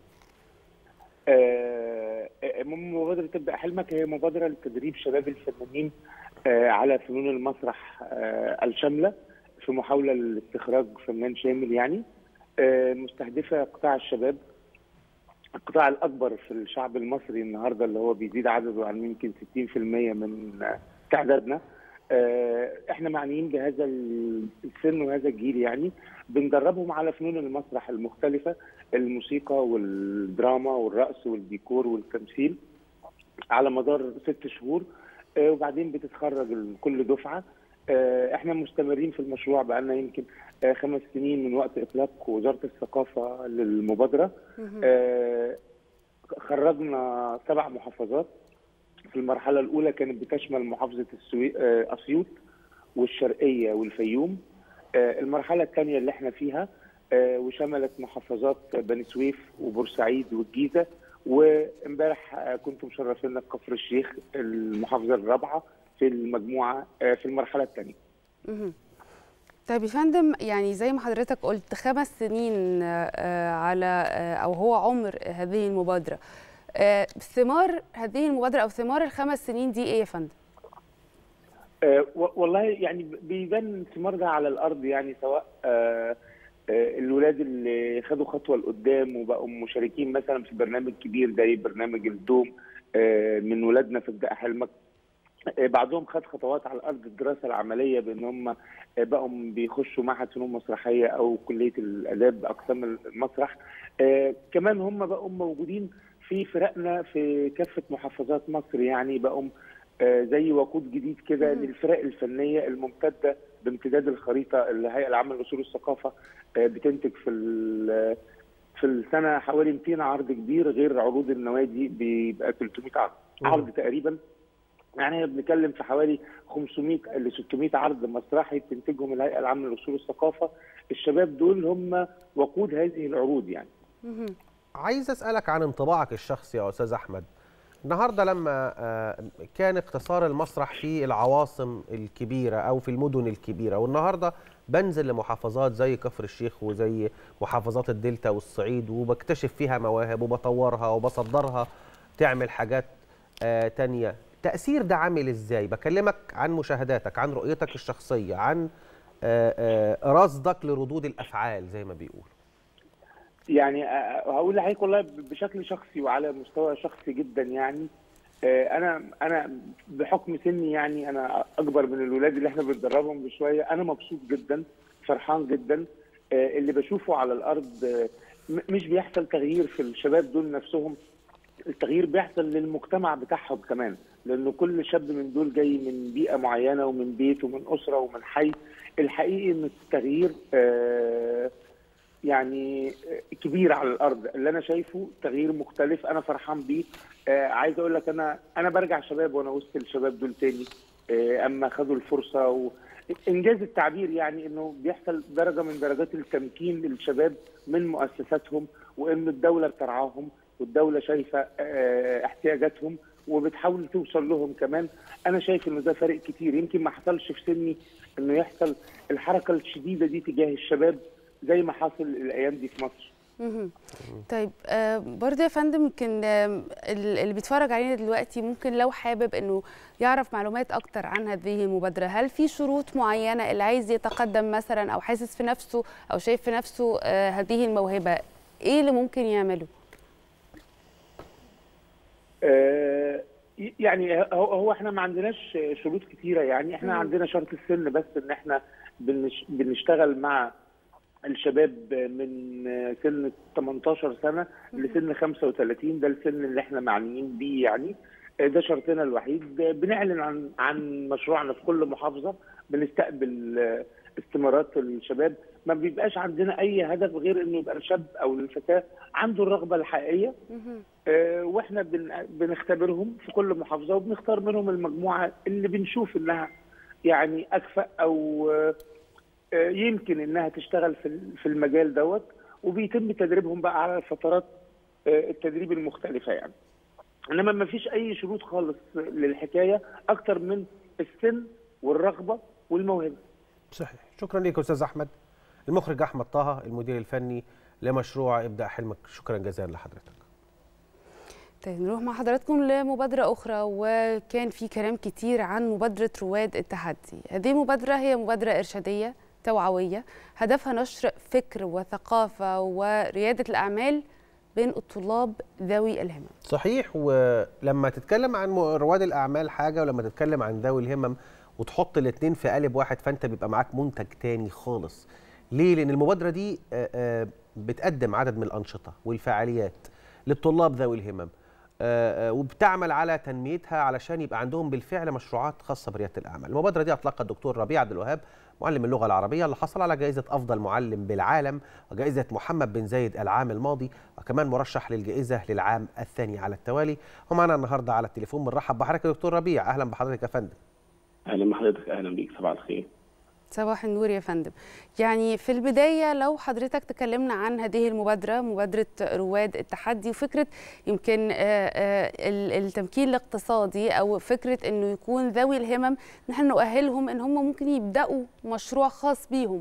آه، آه، مبادره تبدا حلمك هي مبادره لتدريب شباب الفنانين آه، على فنون المسرح آه، الشامله في محاوله لاستخراج فنان شامل يعني آه، مستهدفه قطاع الشباب القطاع الاكبر في الشعب المصري النهارده اللي هو بيزيد عدده عن يمكن 60% من آه، تعدادنا آه، احنا معنيين بهذا السن وهذا الجيل يعني بندربهم على فنون المسرح المختلفه الموسيقى والدراما والرقص والديكور والتمثيل على مدار ست شهور آه، وبعدين بتتخرج ال- كل دفعه آه، احنا مستمرين في المشروع بقالنا يمكن آه، خمس سنين من وقت اطلاق وزاره الثقافه للمبادره آه، خرجنا سبع محافظات في المرحله الاولى كانت بتشمل محافظه السوي... آه، اسيوط والشرقيه والفيوم آه، المرحله الثانيه اللي احنا فيها آه، وشملت محافظات بني سويف وبورسعيد والجيزه وامبارح آه، كنتم مشرفينا في كفر الشيخ المحافظه الرابعه في المجموعه آه، في المرحله الثانيه مهم. طيب يا فندم يعني زي ما حضرتك قلت خمس سنين آه، على آه، او هو عمر هذه المبادره آه، ثمار هذه المبادره او ثمار الخمس سنين دي ايه يا فندم؟ آه، و- والله يعني بيبان ثمار ده على الارض يعني سواء آه، آه، الولاد اللي خدوا خطوه لقدام وبقوا مشاركين مثلا في برنامج كبير زي برنامج الدوم آه، من ولادنا في ابداع حلمك آه، بعضهم خد خطوات على ارض الدراسه العمليه بان هم آه، بقوا بيخشوا معهد فنون مسرحيه او كليه الاداب اقسام المسرح آه، كمان هم بقوا موجودين في فرقنا في كافه محافظات مصر يعني بقوا آه، زي وقود جديد كده للفرق الفنيه الممتده بامتداد الخريطه الهيئه العامه لاصول الثقافه آه، بتنتج في ال- في السنه حوالي 200 عرض كبير غير عروض النوادي بيبقى 300 عرض عرض تقريبا يعني بنتكلم في حوالي 500 ل 600 عرض مسرحي بتنتجهم الهيئه العامه لاصول الثقافه الشباب دول هم وقود هذه العروض يعني عايز اسالك عن انطباعك الشخصي يا استاذ احمد النهارده لما آه، كان اقتصار المسرح في العواصم الكبيره او في المدن الكبيره والنهارده بنزل لمحافظات زي كفر الشيخ وزي محافظات الدلتا والصعيد وبكتشف فيها مواهب وبطورها وبصدرها تعمل حاجات آه، تانية تأثير ده عامل ازاي بكلمك عن مشاهداتك عن رؤيتك الشخصية عن آه، آه، رصدك لردود الأفعال زي ما بيقول يعني آه، هقول لحضرتك والله بشكل شخصي وعلى مستوى شخصي جدا يعني آه، انا انا بحكم سني يعني انا اكبر من الولاد اللي احنا بندربهم بشويه انا مبسوط جدا فرحان جدا آه، اللي بشوفه على الارض آه، م- مش بيحصل تغيير في الشباب دول نفسهم التغيير بيحصل للمجتمع بتاعهم كمان لانه كل شاب من دول جاي من بيئه معينه ومن بيت ومن اسره ومن حي الحقيقي ان التغيير آه، يعني كبير على الارض اللي انا شايفه تغيير مختلف انا فرحان بيه آه عايز اقول لك انا انا برجع شباب وانا وسط الشباب دول تاني آه اما خدوا الفرصه و... انجاز التعبير يعني انه بيحصل درجه من درجات التمكين للشباب من مؤسساتهم وان الدوله بترعاهم والدوله شايفه آه احتياجاتهم وبتحاول توصل لهم كمان انا شايف انه ده فارق كتير يمكن ما حصلش في سني انه يحصل الحركه الشديده دي تجاه الشباب زي ما حاصل الايام دي في مصر مهم. طيب آه، برضه يا فندم يمكن آم، ال- اللي بيتفرج علينا دلوقتي ممكن لو حابب انه يعرف معلومات اكتر عن هذه المبادره هل في شروط معينه اللي عايز يتقدم مثلا او حاسس في نفسه او شايف في نفسه آه، هذه الموهبه ايه اللي ممكن يعمله آه، يعني هو هو احنا ما عندناش شروط كتيره يعني احنا مم. عندنا شرط السن بس ان احنا بنش بنشتغل مع الشباب من سن 18 سنه لسن 35 ده السن اللي احنا معنيين بيه يعني آه، ده شرطنا الوحيد بنعلن عن عن مشروعنا في كل محافظه بنستقبل آه، استمارات الشباب ما بيبقاش عندنا اي هدف غير انه يبقى الشاب او الفتاه عنده الرغبه الحقيقيه آه، واحنا بن- بنختبرهم في كل محافظه وبنختار منهم المجموعه اللي بنشوف انها يعني اكفأ او آه، آه، يمكن انها تشتغل في ال- في المجال دوت وبيتم تدريبهم بقى على فترات آه، التدريب المختلفه يعني انما ما فيش اي شروط خالص للحكايه اكتر من السن والرغبه والموهبه صحيح شكرا لك استاذ احمد المخرج احمد طه المدير الفني لمشروع ابدا حلمك شكرا جزيلا لحضرتك طيب نروح مع حضراتكم لمبادرة أخرى وكان في كلام كتير عن مبادرة رواد التحدي هذه المبادرة هي مبادرة إرشادية توعوية هدفها نشر فكر وثقافة وريادة الأعمال بين الطلاب ذوي الهمم صحيح ولما تتكلم عن م- رواد الاعمال حاجه ولما تتكلم عن ذوي الهمم وتحط الاثنين في قالب واحد فانت بيبقى معاك منتج تاني خالص ليه لان المبادره دي آه، آه، بتقدم عدد من الانشطه والفعاليات للطلاب ذوي الهمم آه، آه، وبتعمل على تنميتها علشان يبقى عندهم بالفعل مشروعات خاصه برياده الاعمال المبادره دي اطلقها الدكتور ربيع عبد الوهاب معلم اللغه العربيه اللي حصل على جائزه افضل معلم بالعالم وجائزه محمد بن زايد العام الماضي وكمان مرشح للجائزه للعام الثاني على التوالي ومعنا النهارده على التليفون بنرحب بحضرتك يا دكتور ربيع اهلا بحضرتك يا فندم اهلا بحضرتك اهلا بيك صباح الخير صباح النور يا فندم يعني في البداية لو حضرتك تكلمنا عن هذه المبادرة مبادرة رواد التحدي وفكرة يمكن آه، آه، ال- التمكين الاقتصادي أو فكرة أنه يكون ذوي الهمم نحن نؤهلهم أن هم ممكن يبدأوا مشروع خاص بيهم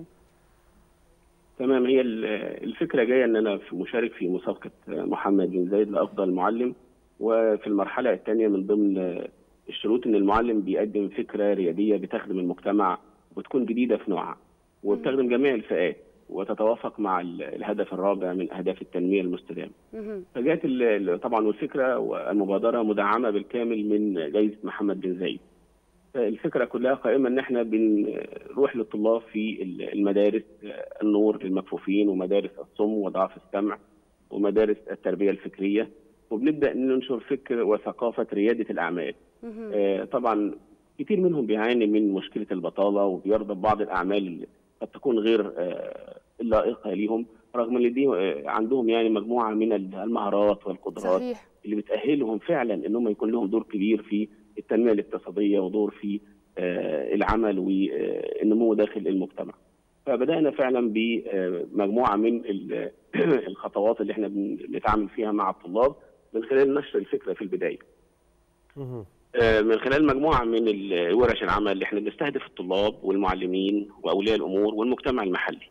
تمام هي ال- الفكره جايه ان انا في مشارك في مسابقه محمد بن زايد لافضل معلم وفي المرحله الثانيه من ضمن الشروط ان المعلم بيقدم فكره رياديه بتخدم المجتمع وتكون جديده في نوعها وبتخدم جميع الفئات وتتوافق مع ال- الهدف الرابع من اهداف التنميه المستدامه. فجاءت ال- ال- طبعا والفكره والمبادره مدعمه بالكامل من جائزه محمد بن زايد. الفكره كلها قائمه ان احنا بنروح للطلاب في المدارس النور للمكفوفين ومدارس الصم وضعاف السمع ومدارس التربيه الفكريه وبنبدا ننشر فكر وثقافه رياده الاعمال. آه، طبعا كتير منهم بيعاني من مشكله البطاله وبيرضى ببعض الاعمال اللي قد تكون غير آه، اللائقه ليهم رغم ان دي آه، عندهم يعني مجموعه من المهارات والقدرات صحيح اللي بتاهلهم فعلا ان هم يكون لهم دور كبير في التنميه الاقتصاديه ودور في آه، العمل والنمو داخل المجتمع. فبدانا فعلا بمجموعه من ال- الخطوات اللي احنا بنتعامل فيها مع الطلاب من خلال نشر الفكره في البدايه. آه، من خلال مجموعه من ال- ورش العمل اللي احنا بنستهدف الطلاب والمعلمين واولياء الامور والمجتمع المحلي.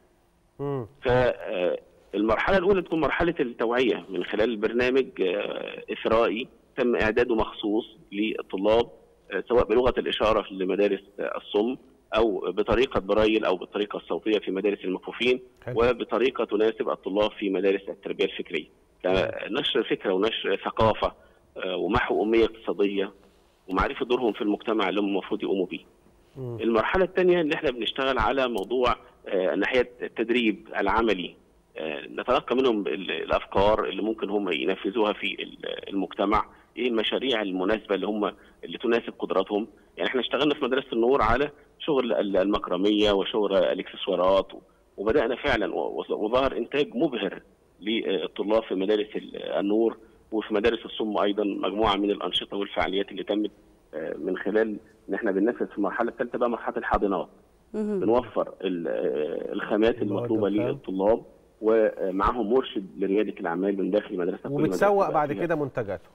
فالمرحله الاولى تكون مرحله التوعيه من خلال برنامج آه، اثرائي تم اعداده مخصوص للطلاب آه، سواء بلغه الاشاره لمدارس آه، الصم او بطريقه برايل او بالطريقه الصوتيه في مدارس المكفوفين وبطريقه تناسب الطلاب في مدارس التربيه الفكريه. نشر فكره ونشر ثقافه آه، ومحو اميه اقتصاديه ومعرفه دورهم في المجتمع اللي هم المفروض يقوموا بيه. المرحلة الثانية إن إحنا بنشتغل على موضوع آه، ناحية التدريب العملي آه، نتلقى منهم ال- الأفكار اللي ممكن هم ينفذوها في ال- المجتمع إيه المشاريع المناسبة اللي هم اللي تناسب قدراتهم يعني إحنا اشتغلنا في مدرسة النور على شغل ال- المكرمية وشغل الإكسسوارات وبدأنا فعلا و- وظهر إنتاج مبهر للطلاب في مدارس ال- النور وفي مدارس الصم أيضا مجموعة من الأنشطة والفعاليات اللي تمت آه، من خلال ان احنا بننفذ في المرحله الثالثه بقى مرحله الحاضنات بنوفر ال- آه، الخامات المطلوبه للطلاب ومعاهم مرشد لرياده الاعمال من داخل مدرسه كل مدرسة وبتسوق بقى بعد فيها. كده منتجاته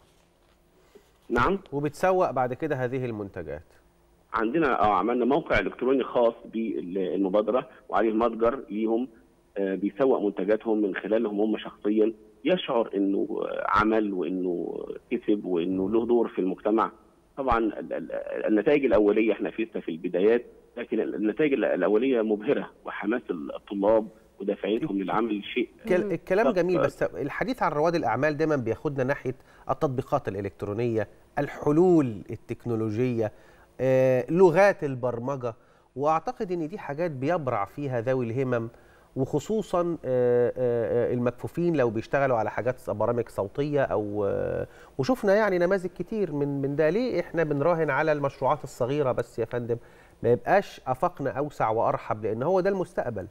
نعم وبتسوق بعد كده هذه المنتجات عندنا اه عملنا موقع الكتروني خاص بالمبادره وعليه متجر ليهم آه، بيسوق منتجاتهم من خلالهم هم شخصيا يشعر انه آه، عمل وانه كسب وانه له دور في المجتمع طبعا ال- ال- النتائج الاوليه احنا لسه في البدايات لكن النتائج الاوليه مبهره وحماس الطلاب ودافعيتهم للعمل شيء كل- الكلام طب- جميل بس الحديث عن رواد الاعمال دايما بياخدنا ناحيه التطبيقات الالكترونيه الحلول التكنولوجيه آه، لغات البرمجه واعتقد ان دي حاجات بيبرع فيها ذوي الهمم وخصوصا آه، آه، آه، المكفوفين لو بيشتغلوا على حاجات برامج صوتيه او آه، وشفنا يعني نماذج كتير من من ده ليه احنا بنراهن على المشروعات الصغيره بس يا فندم ما يبقاش افاقنا اوسع وارحب لان هو ده المستقبل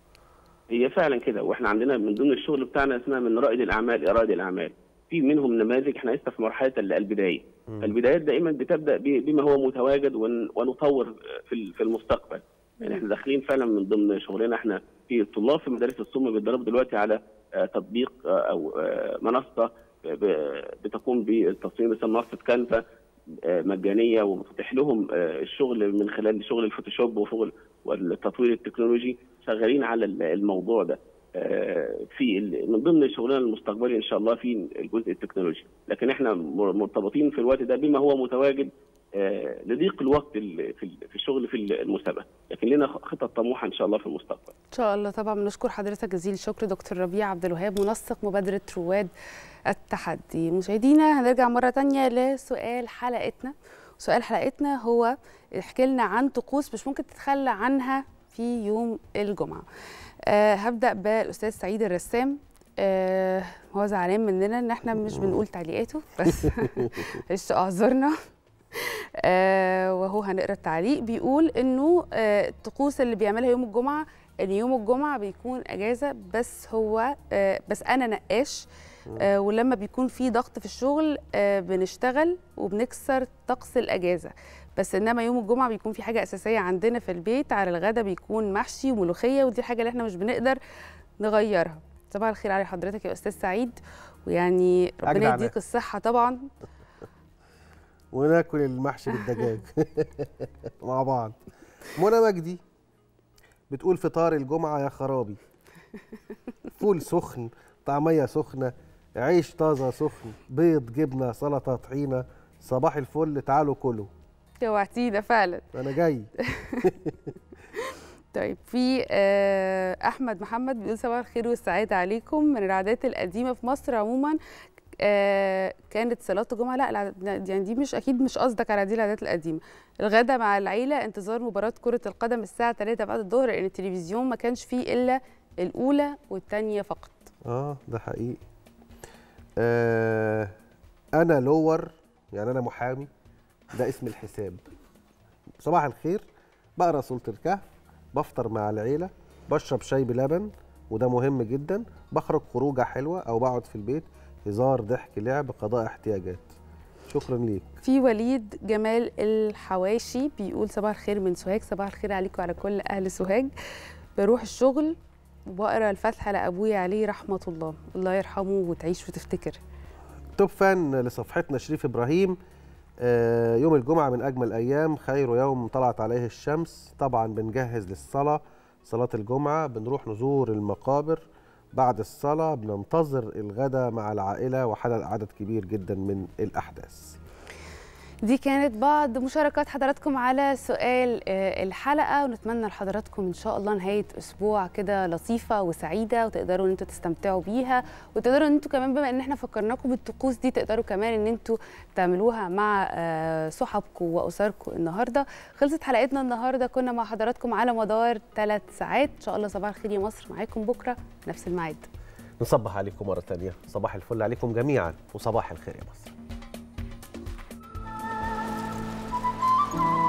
هي فعلا كده واحنا عندنا من ضمن الشغل بتاعنا اسمها من رائد الاعمال اراد الاعمال في منهم نماذج احنا لسه في مرحله ال- البدايه البدايات دائما بتبدا ب- بما هو متواجد ون- ونطور في ال- في المستقبل يعني احنا داخلين فعلا من ضمن شغلنا احنا في الطلاب في مدارس الصم بيتدربوا دلوقتي على آه، تطبيق آه، او آه، منصه ب- بتقوم بالتصميم اسمها منصه كانفا آه، مجانيه وبتتيح لهم آه، الشغل من خلال شغل الفوتوشوب وشغل والتطوير التكنولوجي شغالين على ال- الموضوع ده آه، في ال- من ضمن شغلنا المستقبلي ان شاء الله في الجزء التكنولوجي لكن احنا مر- مرتبطين في الوقت ده بما هو متواجد آه، لضيق الوقت ال- في ال- في الشغل في المسابقه لكن لنا خطط طموحه ان شاء الله في المستقبل ان شاء الله طبعا بنشكر حضرتك جزيل الشكر دكتور ربيع عبد الوهاب منسق مبادره رواد التحدي مشاهدينا هنرجع مره تانية لسؤال حلقتنا سؤال حلقتنا هو احكي لنا عن طقوس مش ممكن تتخلى عنها في يوم الجمعه أه هبدا بالاستاذ سعيد الرسام أه هو زعلان مننا ان احنا مش بنقول تعليقاته بس معلش اعذرنا آه وهو هنقرا التعليق بيقول انه آه الطقوس اللي بيعملها يوم الجمعه ان يوم الجمعه بيكون اجازه بس هو آه بس انا نقاش آه ولما بيكون في ضغط في الشغل آه بنشتغل وبنكسر طقس الاجازه بس انما يوم الجمعه بيكون في حاجه اساسيه عندنا في البيت على الغدا بيكون محشي وملوخيه ودي الحاجه اللي احنا مش بنقدر نغيرها صباح الخير على حضرتك يا استاذ سعيد ويعني ربنا أجدع يديك الصحه طبعا وناكل المحشي بالدجاج مع بعض منى مجدي بتقول فطار الجمعة يا خرابي فول سخن طعمية سخنة عيش طازة سخن بيض جبنة سلطة طحينة صباح الفل تعالوا كلوا جوعتينا فعلا أنا جاي طيب في آه، احمد محمد بيقول صباح الخير والسعاده عليكم من العادات القديمه في مصر عموما آه كانت صلاه الجمعه لا الع- لا، يعني دي مش اكيد مش قصدك على دي العادات القديمه الغدا مع العيله انتظار مباراه كره القدم الساعه 3 بعد الظهر لان التلفزيون ما كانش فيه الا الاولى والثانيه فقط اه ده حقيقي آه انا لور يعني انا محامي ده اسم الحساب صباح الخير بقرا سوره الكهف بفطر مع العيله بشرب شاي بلبن وده مهم جدا بخرج خروجه حلوه او بقعد في البيت هزار ضحك لعب قضاء احتياجات شكرا ليك في وليد جمال الحواشي بيقول صباح الخير من سوهاج صباح الخير عليكم وعلى كل اهل سوهاج بروح الشغل وبقرا الفاتحه لابويا عليه رحمه الله الله يرحمه وتعيش وتفتكر توب فان لصفحتنا شريف ابراهيم آه، يوم الجمعه من اجمل الايام خير يوم طلعت عليه الشمس طبعا بنجهز للصلاه صلاه الجمعه بنروح نزور المقابر بعد الصلاه بننتظر الغداء مع العائله وحدث عدد كبير جدا من الاحداث دي كانت بعض مشاركات حضراتكم على سؤال آه، الحلقه ونتمنى لحضراتكم ان شاء الله نهايه اسبوع كده لطيفه وسعيده وتقدروا ان انتوا تستمتعوا بيها وتقدروا ان انتوا كمان بما ان احنا فكرناكم بالطقوس دي تقدروا كمان ان انتوا تعملوها مع آه، صحابكم واسركم النهارده خلصت حلقتنا النهارده كنا مع حضراتكم على مدار ثلاث ساعات ان شاء الله صباح الخير يا مصر معاكم بكره نفس الميعاد نصبح عليكم مره ثانيه صباح الفل عليكم جميعا وصباح الخير يا مصر